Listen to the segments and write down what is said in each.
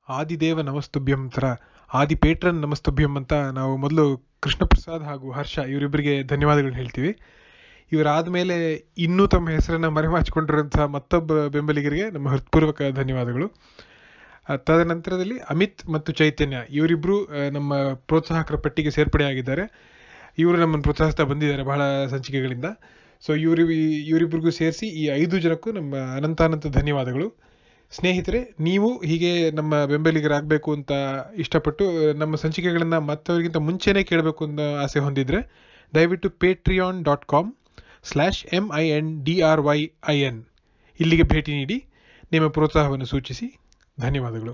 ಆದಿದೇವ ನಮಸ್ತುಭ್ಯಂ ಥರ ಆದಿ ಪೇಟ್ರನ್ ನಮಸ್ತುಭ್ಯಂ ಅಂತ ನಾವು ಮೊದಲು ಕೃಷ್ಣ ಪ್ರಸಾದ್ ಹಾಗೂ ಹರ್ಷ ಇವರಿಬ್ಬರಿಗೆ ಧನ್ಯವಾದಗಳನ್ನ ಹೇಳ್ತೀವಿ ಇವರಾದ ಮೇಲೆ ಇನ್ನೂ ತಮ್ಮ ಹೆಸರನ್ನು ಮರೆಮಾಚಿಕೊಂಡಿರುವಂತಹ ಮತ್ತೊಬ್ಬ ಬೆಂಬಲಿಗರಿಗೆ ನಮ್ಮ ಹೃತ್ಪೂರ್ವಕ ಧನ್ಯವಾದಗಳು ಆ, ತದನಂತರದಲ್ಲಿ ಅಮಿತ್ ಮತ್ತು ಚೈತನ್ಯ ಇವರಿಬ್ಬರು ನಮ್ಮ ಪ್ರೋತ್ಸಾಹಕರ ಪಟ್ಟಿಗೆ ಸೇರ್ಪಡೆಯಾಗಿದ್ದಾರೆ ಇವರು ನಮ್ಮನ್ನು ಪ್ರೋತ್ಸಾಹಿಸ್ತಾ ಬಂದಿದ್ದಾರೆ ಬಹಳ ಸಂಚಿಕೆಗಳಿಂದ ಸೊ ಇವರು ಇವರಿಬ್ಬರಿಗೂ ಸೇರಿಸಿ ಈ ಐದು ಜನಕ್ಕೂ ನಮ್ಮ ಅನಂತಾನಂತ ಧನ್ಯವಾದಗಳು ಸ್ನೇಹಿತರೆ ನೀವು ಹೀಗೆ ನಮ್ಮ ಬೆಂಬಲಿಗರಾಗಬೇಕು ಅಂತ ಇಷ್ಟಪಟ್ಟು ನಮ್ಮ ಸಂಚಿಕೆಗಳನ್ನು ಮತ್ತವರಿಗಿಂತ ಮುಂಚೆನೇ ಕೇಳಬೇಕು ಅನ್ನೋ ಆಸೆ ಹೊಂದಿದ್ರೆ ದಯವಿಟ್ಟು Patreon dot com slash M I N D R Y I N ಇಲ್ಲಿಗೆ ಭೇಟಿ ನೀಡಿ ನಿಮ್ಮ ಪ್ರೋತ್ಸಾಹವನ್ನು ಸೂಚಿಸಿ ಧನ್ಯವಾದಗಳು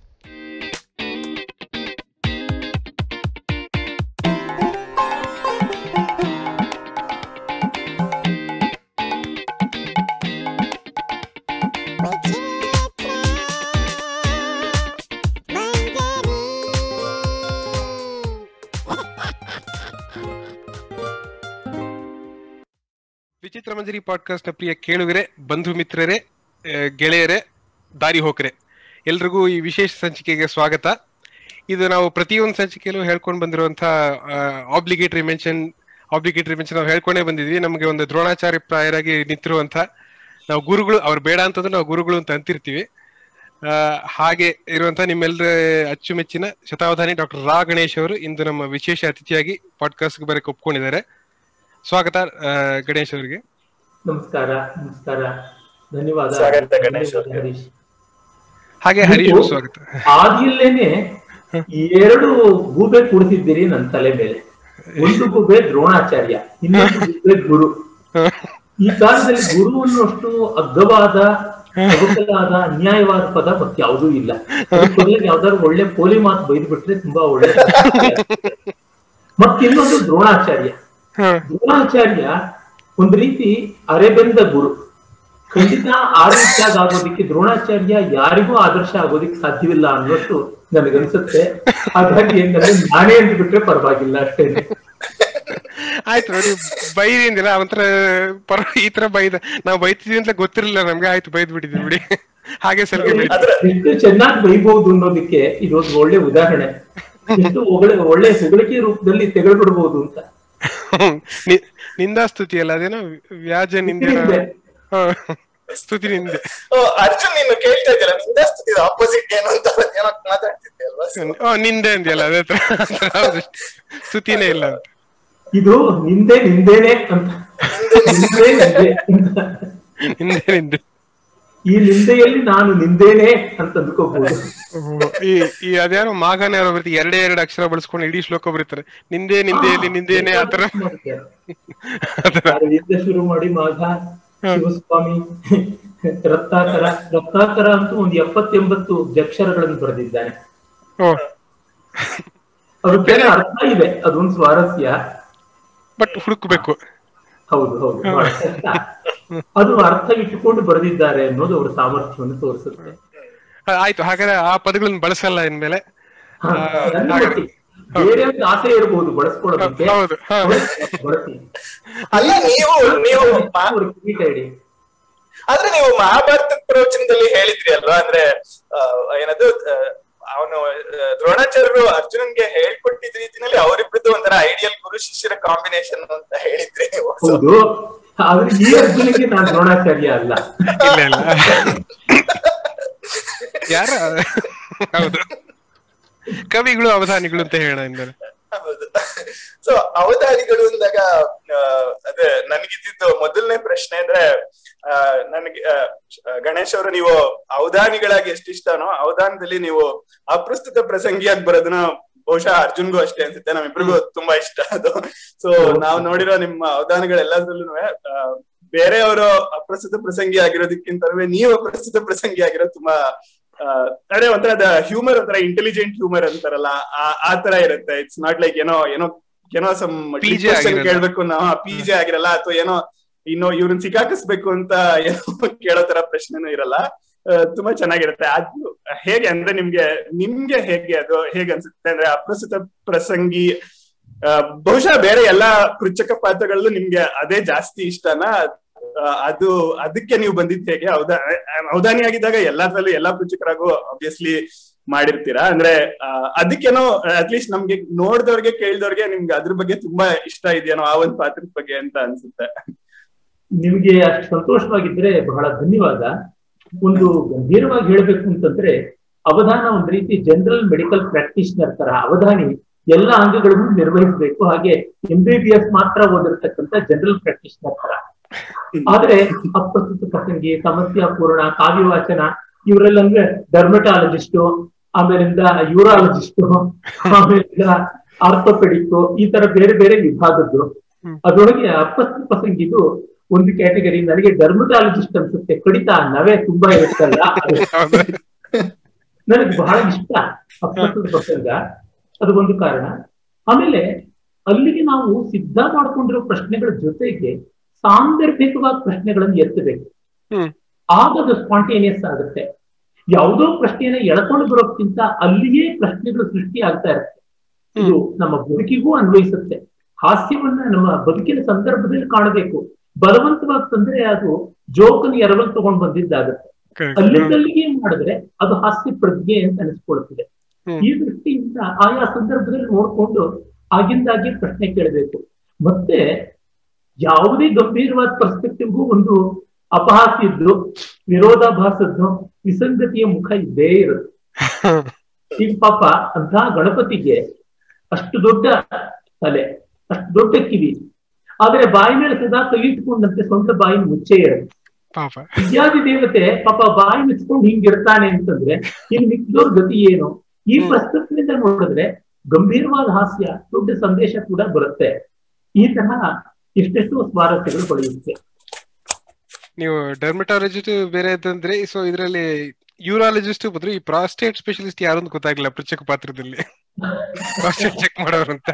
ವಿಚಿತ್ರ ಮಂಜರಿ ಪಾಡ್ಕಾಸ್ಟ್ ನ ಪ್ರಿಯ ಕೇಳುಗರೆ ಬಂಧು ಮಿತ್ರರೇ ಆ, ಗೆಳೆಯರೇ ದಾರಿ ಹೋಕರೆ ಎಲ್ರಿಗೂ ಈ ವಿಶೇಷ ಸಂಚಿಕೆಗೆ ಸ್ವಾಗತ ಇದು ನಾವು ಪ್ರತಿಯೊಂದು ಸಂಚಿಕೆಯಲ್ಲೂ ಹೇಳ್ಕೊಂಡು ಬಂದಿರುವಂತಹ ಆಬ್ಲಿಗೇಟರಿ ಮೆನ್ಷನ್ ಆಬ್ಲಿಗೇಟರಿ ಮೆನ್ಷನ್ ನಾವು ಹೇಳ್ಕೊಂಡೇ ಬಂದಿದ್ವಿ ನಮಗೆ ಒಂದು ದ್ರೋಣಾಚಾರ್ಯ ಪ್ರಾಯರಾಗಿ ನಿಂತಿರುವಂತ ನಾವು ಗುರುಗಳು ಅವ್ರು ಬೇಡ ಅಂತಂದ್ರೆ ನಾವು ಗುರುಗಳು ಅಂತ ಅಂತಿರ್ತೀವಿ ಆ, ಹಾಗೆ ಇರುವಂತಹ ನಿಮ್ಮೆಲ್ಲರ ಅಚ್ಚುಮೆಚ್ಚಿನ ಶತಾವಧಾನಿ ಡಾಕ್ಟರ್ ರಾ ಗಣೇಶ್ ಅವರು ಇಂದು ನಮ್ಮ ವಿಶೇಷ ಅತಿಥಿಯಾಗಿ ಪಾಡ್ಕಾಸ್ಟ್ ಬರಕ್ಕೆ ಒಪ್ಕೊಂಡಿದ್ದಾರೆ ಸ್ವಾಗತ ಆ, ಗಣೇಶ್ ಅವರಿಗೆ ನಮಸ್ಕಾರ ನಮಸ್ಕಾರ ಧನ್ಯವಾದ ಸ್ವಾಗತ ಗಣೇಶ್ ಅವ್ರಿಗೆ. ಹರೀಶ್ ಹಾಗೆ ಹರೀಶ್ ಅವ್ರಿಗೆ ಸ್ವಾಗತ ಆದಿಯಲ್ಲೇನೆ ಎರಡು ಗೂಬೆ ಕೂಡಿಸಿದ್ದೀರಿ ನನ್ನ ತಲೆ ಮೇಲೆ ಒಂದು ಗೂಬೆ ದ್ರೋಣಾಚಾರ್ಯ ಇನ್ನೊಂದು ಗೂಬೆ ಗುರು ಈ ಕಾಲದಲ್ಲಿ ಗುರು ಅನ್ನುವಷ್ಟು ಅಗ್ಗವಾದ ಅಗಸಲಾದ ಅನ್ಯಾಯವಾದ ಪದ ಮತ್ಯಾವುದೂ ಇಲ್ಲ ಅದಕ್ಕೆ ಬದಲಾಗಿ ಯಾವ್ದಾದ್ರು ಒಳ್ಳೆ ಪೋಲಿ ಮಾತು ಬೈದು ಬಿಟ್ರೆ ತುಂಬಾ ಒಳ್ಳೆ ಮತ್ತಿನ್ನೊಂದು ದ್ರೋಣಾಚಾರ್ಯ ದ್ರೋಣಾಚಾರ್ಯ ಒಂದು ರೀತಿ ಅರೆಬೆಂದ ಗುರು ಖಂಡಿತ ಆದರ್ಶ ಆಗೋದಿಕ್ಕೆ ದ್ರೋಣಾಚಾರ್ಯ ಯಾರಿಗೂ ಆದರ್ಶ ಆಗೋದಿಕ್ಕೆ ಸಾಧ್ಯವಿಲ್ಲ ಅನ್ನೋಷ್ಟು ನನಗನ್ಸುತ್ತೆ ಹಾಗಾಗಿ ಏನಂದ್ರೆ ನಾನೇ ಅಂತ ಬಿಟ್ರೆ ಪರವಾಗಿಲ್ಲ ಅಷ್ಟೇ ಆಯ್ತು ನೋಡಿ ಬೈರಿ ಅಂದಿಲ್ಲ ಒಂಥರ ಪರ ಈ ತರ ಬೈದ ನಾವು ಬೈತಿದೀವಿ ಅಂತ ಗೊತ್ತಿರಲಿಲ್ಲ ನಮ್ಗೆ ಆಯ್ತು ಬೈದ್ ಬಿಟ್ಟಿದ್ವಿ ಬಿಡಿ ಹಾಗೆ ಸರಿ ಬಿಡಿ ಅದ್ರ ಎಷ್ಟು ಚೆನ್ನಾಗಿ ಬೈಬಹುದು ಅನ್ನೋದಕ್ಕೆ ಇದೊಂದು ಒಳ್ಳೆ ಉದಾಹರಣೆ ಎಷ್ಟು ಒಳ್ಳೆ ಒಳ್ಳೆ ಹೊಗಳಿಕೆ ರೂಪದಲ್ಲಿ ತೆಗೆದುಬಿಡ್ಬಹುದು ಅಂತ ನಿ- ನಿಂದಾ ಸ್ತುತಿ ಅಲ್ಲ ಅದೇನೋ ವ್ಯಾಜ ನಿಂದೆ ನಿಂದೆ. ಸ್ತುತಿ ನಿಂದೆ ಓ, ಅರ್ಜುನ್ ನೀನು ಕೇಳ್ತಾ ಇದ್ದೀರಾ ನಿಂದ ಆಪೋಸಿಟ್ ಏನು ಅಂತ ಏನೋ ಮಾತಾಡ್ತಿದ್ದೆ ಅಲ್ವಾ So, ಓ ನಿಂದೆ ಅಂದ್ಯಲ್ಲ ಅದೇ ತರ ಹೌದು. ಸ್ತುತಿನೇ ಇಲ್ಲ ಅಂತ ಇದು ನಿಂದೆ ನಿಂದೇನೆ ಅಂತ ನಿಂದೆ ನಿಂದೆ ಅಂತ. ನಿಂದೆ ನಿಂದೆ ಈ ನಿಂದೆಯಲ್ಲಿ ನಾನು ನಿಂದೇನೆ ಅಂತ ಅಂದ್ಕೋಬಹುದು ಈ ಈ ಅದ್ಯಾರೋ ಮಾಘನ ಯಾರೋ ಬರ್ತಿ ಎರಡೇ ಎರಡು ಅಕ್ಷರ ಬಳಸ್ಕೊಂಡು ಇಡೀ ಶ್ಲೋಕ ಬರೀತಾರೆ ನಿಂದೆ ನಿಂದೆಯಲ್ಲಿ ನಿಂದೇನೆ ಆತರ ಆತರ ಅರವಿಂದ ಶುರು ಮಾಡಿ ಮಾಘ ಶಿವಸ್ವಾಮಿ ರತ್ನಾಕರ ರತ್ನಾಕರ ಅಂತೂ ಒಂದು ಎಪ್ಪತ್ತೆಂಬತ್ತು ಜಕ್ಷರಗಳನ್ನು ಬರೆದಿದ್ದಾನೆ ಓ ಅದಕ್ಕೆ ಅರ್ಥ ಇದೆ ಅದೊಂದು ಸ್ವಾರಸ್ಯ ಬಟ್ ಹುಡುಕ್ಬೇಕು ಹೌದು ಹೌದು ಬಹಳ ಕಷ್ಟ. ಅದು ಅರ್ಥ ಇಟ್ಟುಕೊಂಡು ಬರೆದಿದ್ದಾರೆ ಅನ್ನೋದು ಅವರ ಸಾಮರ್ಥ್ಯವನ್ನು ತೋರಿಸುತ್ತೆ ಆ, ಆಯ್ತು ಹಾಗಾದ್ರೆ ಆ ಪದಗಳನ್ನ ಬಳಸಲ್ಲ ಇನ್ಮೇಲೆ ಹಾ, ನನ್ನ ಮಟ್ಟಿಗೆ. ಬೇರೆ ಒಂದು ಆಸೆ ಇರಬಹುದು ಬಳಸ್ಕೊಳ್ಳೋದಕ್ಕೆ ಹೌದು ಹಾ ಬಳಸಿ ಅಲ್ಲ ನೀವು ನೀವು ಮಾ- ಅವ್ರ ಕಿರೀಟ ಇಡಿ ಆದ್ರೆ ನೀವು ಮಹಾಭಾರತ ಪ್ರವಚನದಲ್ಲಿ ಹೇಳಿದ್ರಿ ಅಲ್ವಾ ಅಂದ್ರೆ ಆ, ಏನದು ಅವನು ದ್ರೋಣಾಚಾರ್ಯರು ಅರ್ಜುನನ್ಗೆ ಹೇಳ್ಕೊಟ್ಟಿದ್ದ ರೀತಿನಲ್ಲಿ ಅವರಿಬ್ಬರದ್ದು ಒಂಥರ ಐಡಿಯಲ್ ಗುರು ಶಿಷ್ಯರ ಕಾಂಬಿನೇಷನ್ ಅಂತ ಹೇಳಿದ್ರಿ ನೀವು So, ಹೌದು ಆದ್ರೆ ಈ ಅರ್ಜುನಿಗೆ ನಾನು ದ್ರೋಣಾಚಾರ್ಯ ಅಲ್ಲ ಇಲ್ಲ ಇಲ್ಲ ಯಾರ ಹೌದು ಕವಿಗಳು ಅವಧಾನಿಗಳು ಅಂತ ಹೇಳೋಣ ಇಂದರೆ ಹೌದು ಸೊ ಅವಧಾನಿಗಳು ಅಂದಾಗ ಆ, ಅದೇ ನನಗಿದ್ದಿದ್ದು ಮೊದಲನೇ ಪ್ರಶ್ನೆ ಅಂದ್ರೆ ಆ, ನನಗೆ ಆ, ಗಣೇಶ್ ಅವರು ನೀವು ಅವಧಾನಿಗಳಾಗಿ ಎಷ್ಟು ಇಷ್ಟನೋ ಅವಧಾನದಲ್ಲಿ ನೀವು ಅಪ್ರಸ್ತುತ ಪ್ರಸಂಗಿಯಾಗಿ ಬರೋದನ್ನ ಬಹುಶಃ ಅರ್ಜುನ್ಗೂ ಅಷ್ಟೇ ಅನ್ಸುತ್ತೆ ನಮ್ಮಿಬ್ರಿಗೂ ತುಂಬಾ ಇಷ್ಟ ಅದು ಸೊ ನಾವು ನೋಡಿರೋ ನಿಮ್ಮ ಅವಧಾನಗಳೆಲ್ಲದ್ರಲ್ಲೂ ಬೇರೆಯವರು ಅಪ್ರಸ್ತುತ ಪ್ರಸಂಗಿ ಆಗಿರೋದಕ್ಕಿಂತಲೂ ನೀವು ಅಪ್ರಸ್ತುತ ಪ್ರಸಂಗಿ ಆಗಿರೋದು ತುಂಬಾ ಆ, ಅದೇ ಒಂಥರ ಹ್ಯೂಮರ್ ಒಂಥರ ಇಂಟೆಲಿಜೆಂಟ್ ಹ್ಯೂಮರ್ ಅಂತಾರಲ್ಲ ಆ- ಆ ತರ ಇರುತ್ತೆ ಇಟ್ಸ್ ನಾಟ್ ಲೈಕ್ ಏನೋ ಏನೋ ಏನೋ ಸಮ್ PJ ಆಗಿರಲ್ಲ. ಕೇಳ್ಬೇಕು ನಾವು ಪಿ ಜೆ ಆಗಿರಲ್ಲ ಅಥವಾ ಏನೋ ಇನ್ನು ಇವ್ರನ್ನ ಸಿಕ್ಕಾಕಿಸ್ಬೇಕು ಅಂತ ಏನೋ ಕೇಳೋ ತರ ಪ್ರಶ್ನೆನೂ ಇರಲ್ಲ ಆ, ತುಂಬಾ ಚೆನ್ನಾಗಿರುತ್ತೆ ಅದು ಹೇಗೆ ಅಂದ್ರೆ ನಿಮ್ಗೆ ನಿಮ್ಗೆ ಹೇಗೆ ಅದು ಹೇಗೆ ಅನ್ಸುತ್ತೆ ಅಂದ್ರೆ ಅಪ್ರಸ್ತುತ ಪ್ರಸಂಗಿ ಆ, ಬಹುಶಃ ಬೇರೆ ಎಲ್ಲಾ ಪೃಚ್ಛಕ ಪಾತ್ರಗಳಲ್ಲೂ ನಿಮ್ಗೆ ಅದೇ ಜಾಸ್ತಿ ಇಷ್ಟನಾ ಆ, ಅದು ಅದಕ್ಕೆ ನೀವು ಬಂದಿದ್ದು ಹೇಗೆ ಹೌದಾ ಅವಧಾನಿ ಆಗಿದ್ದಾಗ ಎಲ್ಲಾದ್ರಲ್ಲೂ ಎಲ್ಲಾ ಪೃಚ್ಛಕರಾಗೂ ಆಬ್ವಿಯಸ್ಲಿ ಮಾಡಿರ್ತೀರಾ ಅಂದ್ರೆ ಆ, ಅದಕ್ಕೇನೋ ಅಟ್ಲೀಸ್ಟ್ ನಮ್ಗೆ ನೋಡ್ದವ್ರಿಗೆ ಕೇಳ್ದವ್ರಿಗೆ ನಿಮ್ಗೆ ಅದ್ರ ಬಗ್ಗೆ ತುಂಬಾ ಇಷ್ಟ ಇದೆಯೇನೋ ಆ ಒಂದ್ ಪಾತ್ರದ ಬಗ್ಗೆ ಅಂತ ಅನ್ಸುತ್ತೆ ನಿಮಗೆ ಅಷ್ಟು ಸಂತೋಷವಾಗಿದ್ರೆ ಬಹಳ ಧನ್ಯವಾದ ಒಂದು ಗಂಭೀರವಾಗಿ ಹೇಳ್ಬೇಕು ಅಂತಂದ್ರೆ ಅವಧಾನ ಒಂದ್ ರೀತಿ ಜನರಲ್ ಮೆಡಿಕಲ್ ಪ್ರಾಕ್ಟೀಷನರ್ ತರ ಅವಧಾನಿ ಎಲ್ಲ ಅಂಗಗಳನ್ನು ನಿರ್ವಹಿಸಬೇಕು ಹಾಗೆ ಎಂ ಬಿ ಬಿ ಎಸ್ ಮಾತ್ರ ಓದಿರ್ತಕ್ಕಂಥ ಜನರಲ್ ಪ್ರಾಕ್ಟೀಷನರ್ ತರ ಆದ್ರೆ ಅಪ್ರಸ್ತುತ ಪ್ರಸಂಗಿ ಸಮಸ್ಯಾ ಪೂರ್ಣ ಕಾವ್ಯವಾಚನ ಇವರೆಲ್ಲ ಅಂದ್ರೆ ಡರ್ಮಟಾಲಜಿಸ್ಟು ಆಮೇಲಿಂದ ಯೂರಾಲಜಿಸ್ಟು ಆಮೇಲಿಂದ ಆರ್ಥೋಪೆಡಿಕ್ ಈ ತರ ಬೇರೆ ಬೇರೆ ವಿಭಾಗದ್ದು ಅದರೊಳಗೆ ಅಪ್ರಸ್ತುತ ಪ್ರಸಂಗಿದು ಒಂದು ಕ್ಯಾಟಗರಿ ನನಗೆ ಡರ್ಮಟಾಲಜಿಸ್ಟ್ ಅನ್ಸುತ್ತೆ ಕಡಿತ ನವೆ ತುಂಬಾ ಇರುತ್ತಲ್ಲ ಅದು ನನಗೆ ಬಹಳ ಇಷ್ಟ ಅಪ್ರಸ್ತುತ ಪ್ರಸಂಗ ಅದು ಒಂದು ಕಾರಣ ಆಮೇಲೆ ಅಲ್ಲಿಗೆ ನಾವು ಸಿದ್ಧ ಮಾಡ್ಕೊಂಡಿರೋ ಪ್ರಶ್ನೆಗಳ ಜೊತೆಗೆ ಸಾಂದರ್ಭಿಕವಾದ ಪ್ರಶ್ನೆಗಳನ್ನು ಎತ್ತಬೇಕು ಹ್ಮ್. ಆಗ ಅದು ಸ್ಪಾಂಟೇನಿಯಸ್ ಆಗುತ್ತೆ ಯಾವುದೋ ಪ್ರಶ್ನೆಯನ್ನ ಎಳ್ಕೊಂಡು ಬರೋಕ್ಕಿಂತ ಅಲ್ಲಿಯೇ ಪ್ರಶ್ನೆಗಳು ಸೃಷ್ಟಿ ಆಗ್ತಾ ಇರುತ್ತೆ ಇದು ನಮ್ಮ ಬದುಕಿಗೂ ಅನ್ವಯಿಸುತ್ತೆ ಹಾಸ್ಯವನ್ನ ನಮ್ಮ ಬದುಕಿನ ಸಂದರ್ಭದಲ್ಲಿ ಕಾಣಬೇಕು ಬಲವಂತವಾಗಿ ತಂದ್ರೆ ಅದು ಜೋಕನ್ನು ಎರವಲ್ ತಗೊಂಡ್ ಬಂದಿದ್ದಾಗುತ್ತೆ ಅಲ್ಲಿಂದಲ್ಲಿಗೆ ಮಾಡಿದ್ರೆ ಅದು ಹಾಸ್ಯ ಪ್ರಜ್ಞೆ ಅಂತ ಅನಿಸ್ಕೊಳ್ತಿದೆ ಹ್ಮ್. ಈ ದೃಷ್ಟಿಯಿಂದ ಆಯಾ ಸಂದರ್ಭದಲ್ಲಿ ನೋಡ್ಕೊಂಡು ಆಗಿಂದಾಗೆ ಪ್ರಶ್ನೆ ಕೇಳಬೇಕು ಮತ್ತೆ ಯಾವುದೇ ಗಂಭೀರವಾದ ಪರ್ಸ್ಪೆಕ್ಟಿವ್ಗೂ ಒಂದು ಅಪಹಾಸ್ಯದ್ದು ವಿರೋಧಾಭಾಸದ್ದು ವಿಸಂಗತಿಯ ಮುಖ ಇದ್ದೇ ಇರುತ್ತೆ ಈಗ ಪಾಪ ಅಂತ ಗಣಪತಿಗೆ ಅಷ್ಟು ದೊಡ್ಡ ತಲೆ ಅಷ್ಟು ದೊಡ್ಡ ಕಿವಿ ಆದ್ರೆ ಬಾಯಿ ಮೇಲೆ ಸದಾ ಕೈ ಇಟ್ಕೊಂಡಂತೆ ಸ್ವಂತ ಬಾಯಿ ಮುಚ್ಚೇ ಇರುತ್ತೆ ಪಾಪ ವಿದ್ಯಾದಿ ದೇವತೆ ಪಾಪ ಬಾಯಿ ಮುಚ್ಕೊಂಡು ಹಿಂಗಿರ್ತಾನೆ ಅಂತಂದ್ರೆ ಇನ್ ಮಿಕ್ಕಿದವ್ರ ಗತಿ ಏನು ಈ ಹ್ಮ್. ಪ್ರಸ್ತುತದಿಂದ ನೋಡಿದ್ರೆ ಗಂಭೀರವಾದ ಹಾಸ್ಯ ದೊಡ್ಡ ಸಂದೇಶ ಕೂಡ ಬರುತ್ತೆ ಈ ತರಹ ಎಷ್ಟೆಷ್ಟೋ ಸ್ವಾರಸ್ಯಗಳು ಪಡೆಯುತ್ತೆ ನೀವು ಡರ್ಮಟಾಲಜಿಸ್ಟ್ ಬೇರೆ ಅಂತಂದ್ರೆ ಸೊ ಇದರಲ್ಲಿ ಯೂರಾಲಜಿಸ್ಟ್ ಬದ್ರು ಈ ಪ್ರಾಸ್ಟೇಟ್ ಸ್ಪೆಷಲಿಸ್ಟ್ ಯಾರು ಅಂತ ಗೊತ್ತಾಗ್ಲಿಲ್ಲ ಪೃಚ್ಛಕ ಪಾತ್ರದಲ್ಲಿ ಪ್ರಾಸ್ಟೇಟ್ ಚೆಕ್ ಮಾಡೋರು ಅಂತ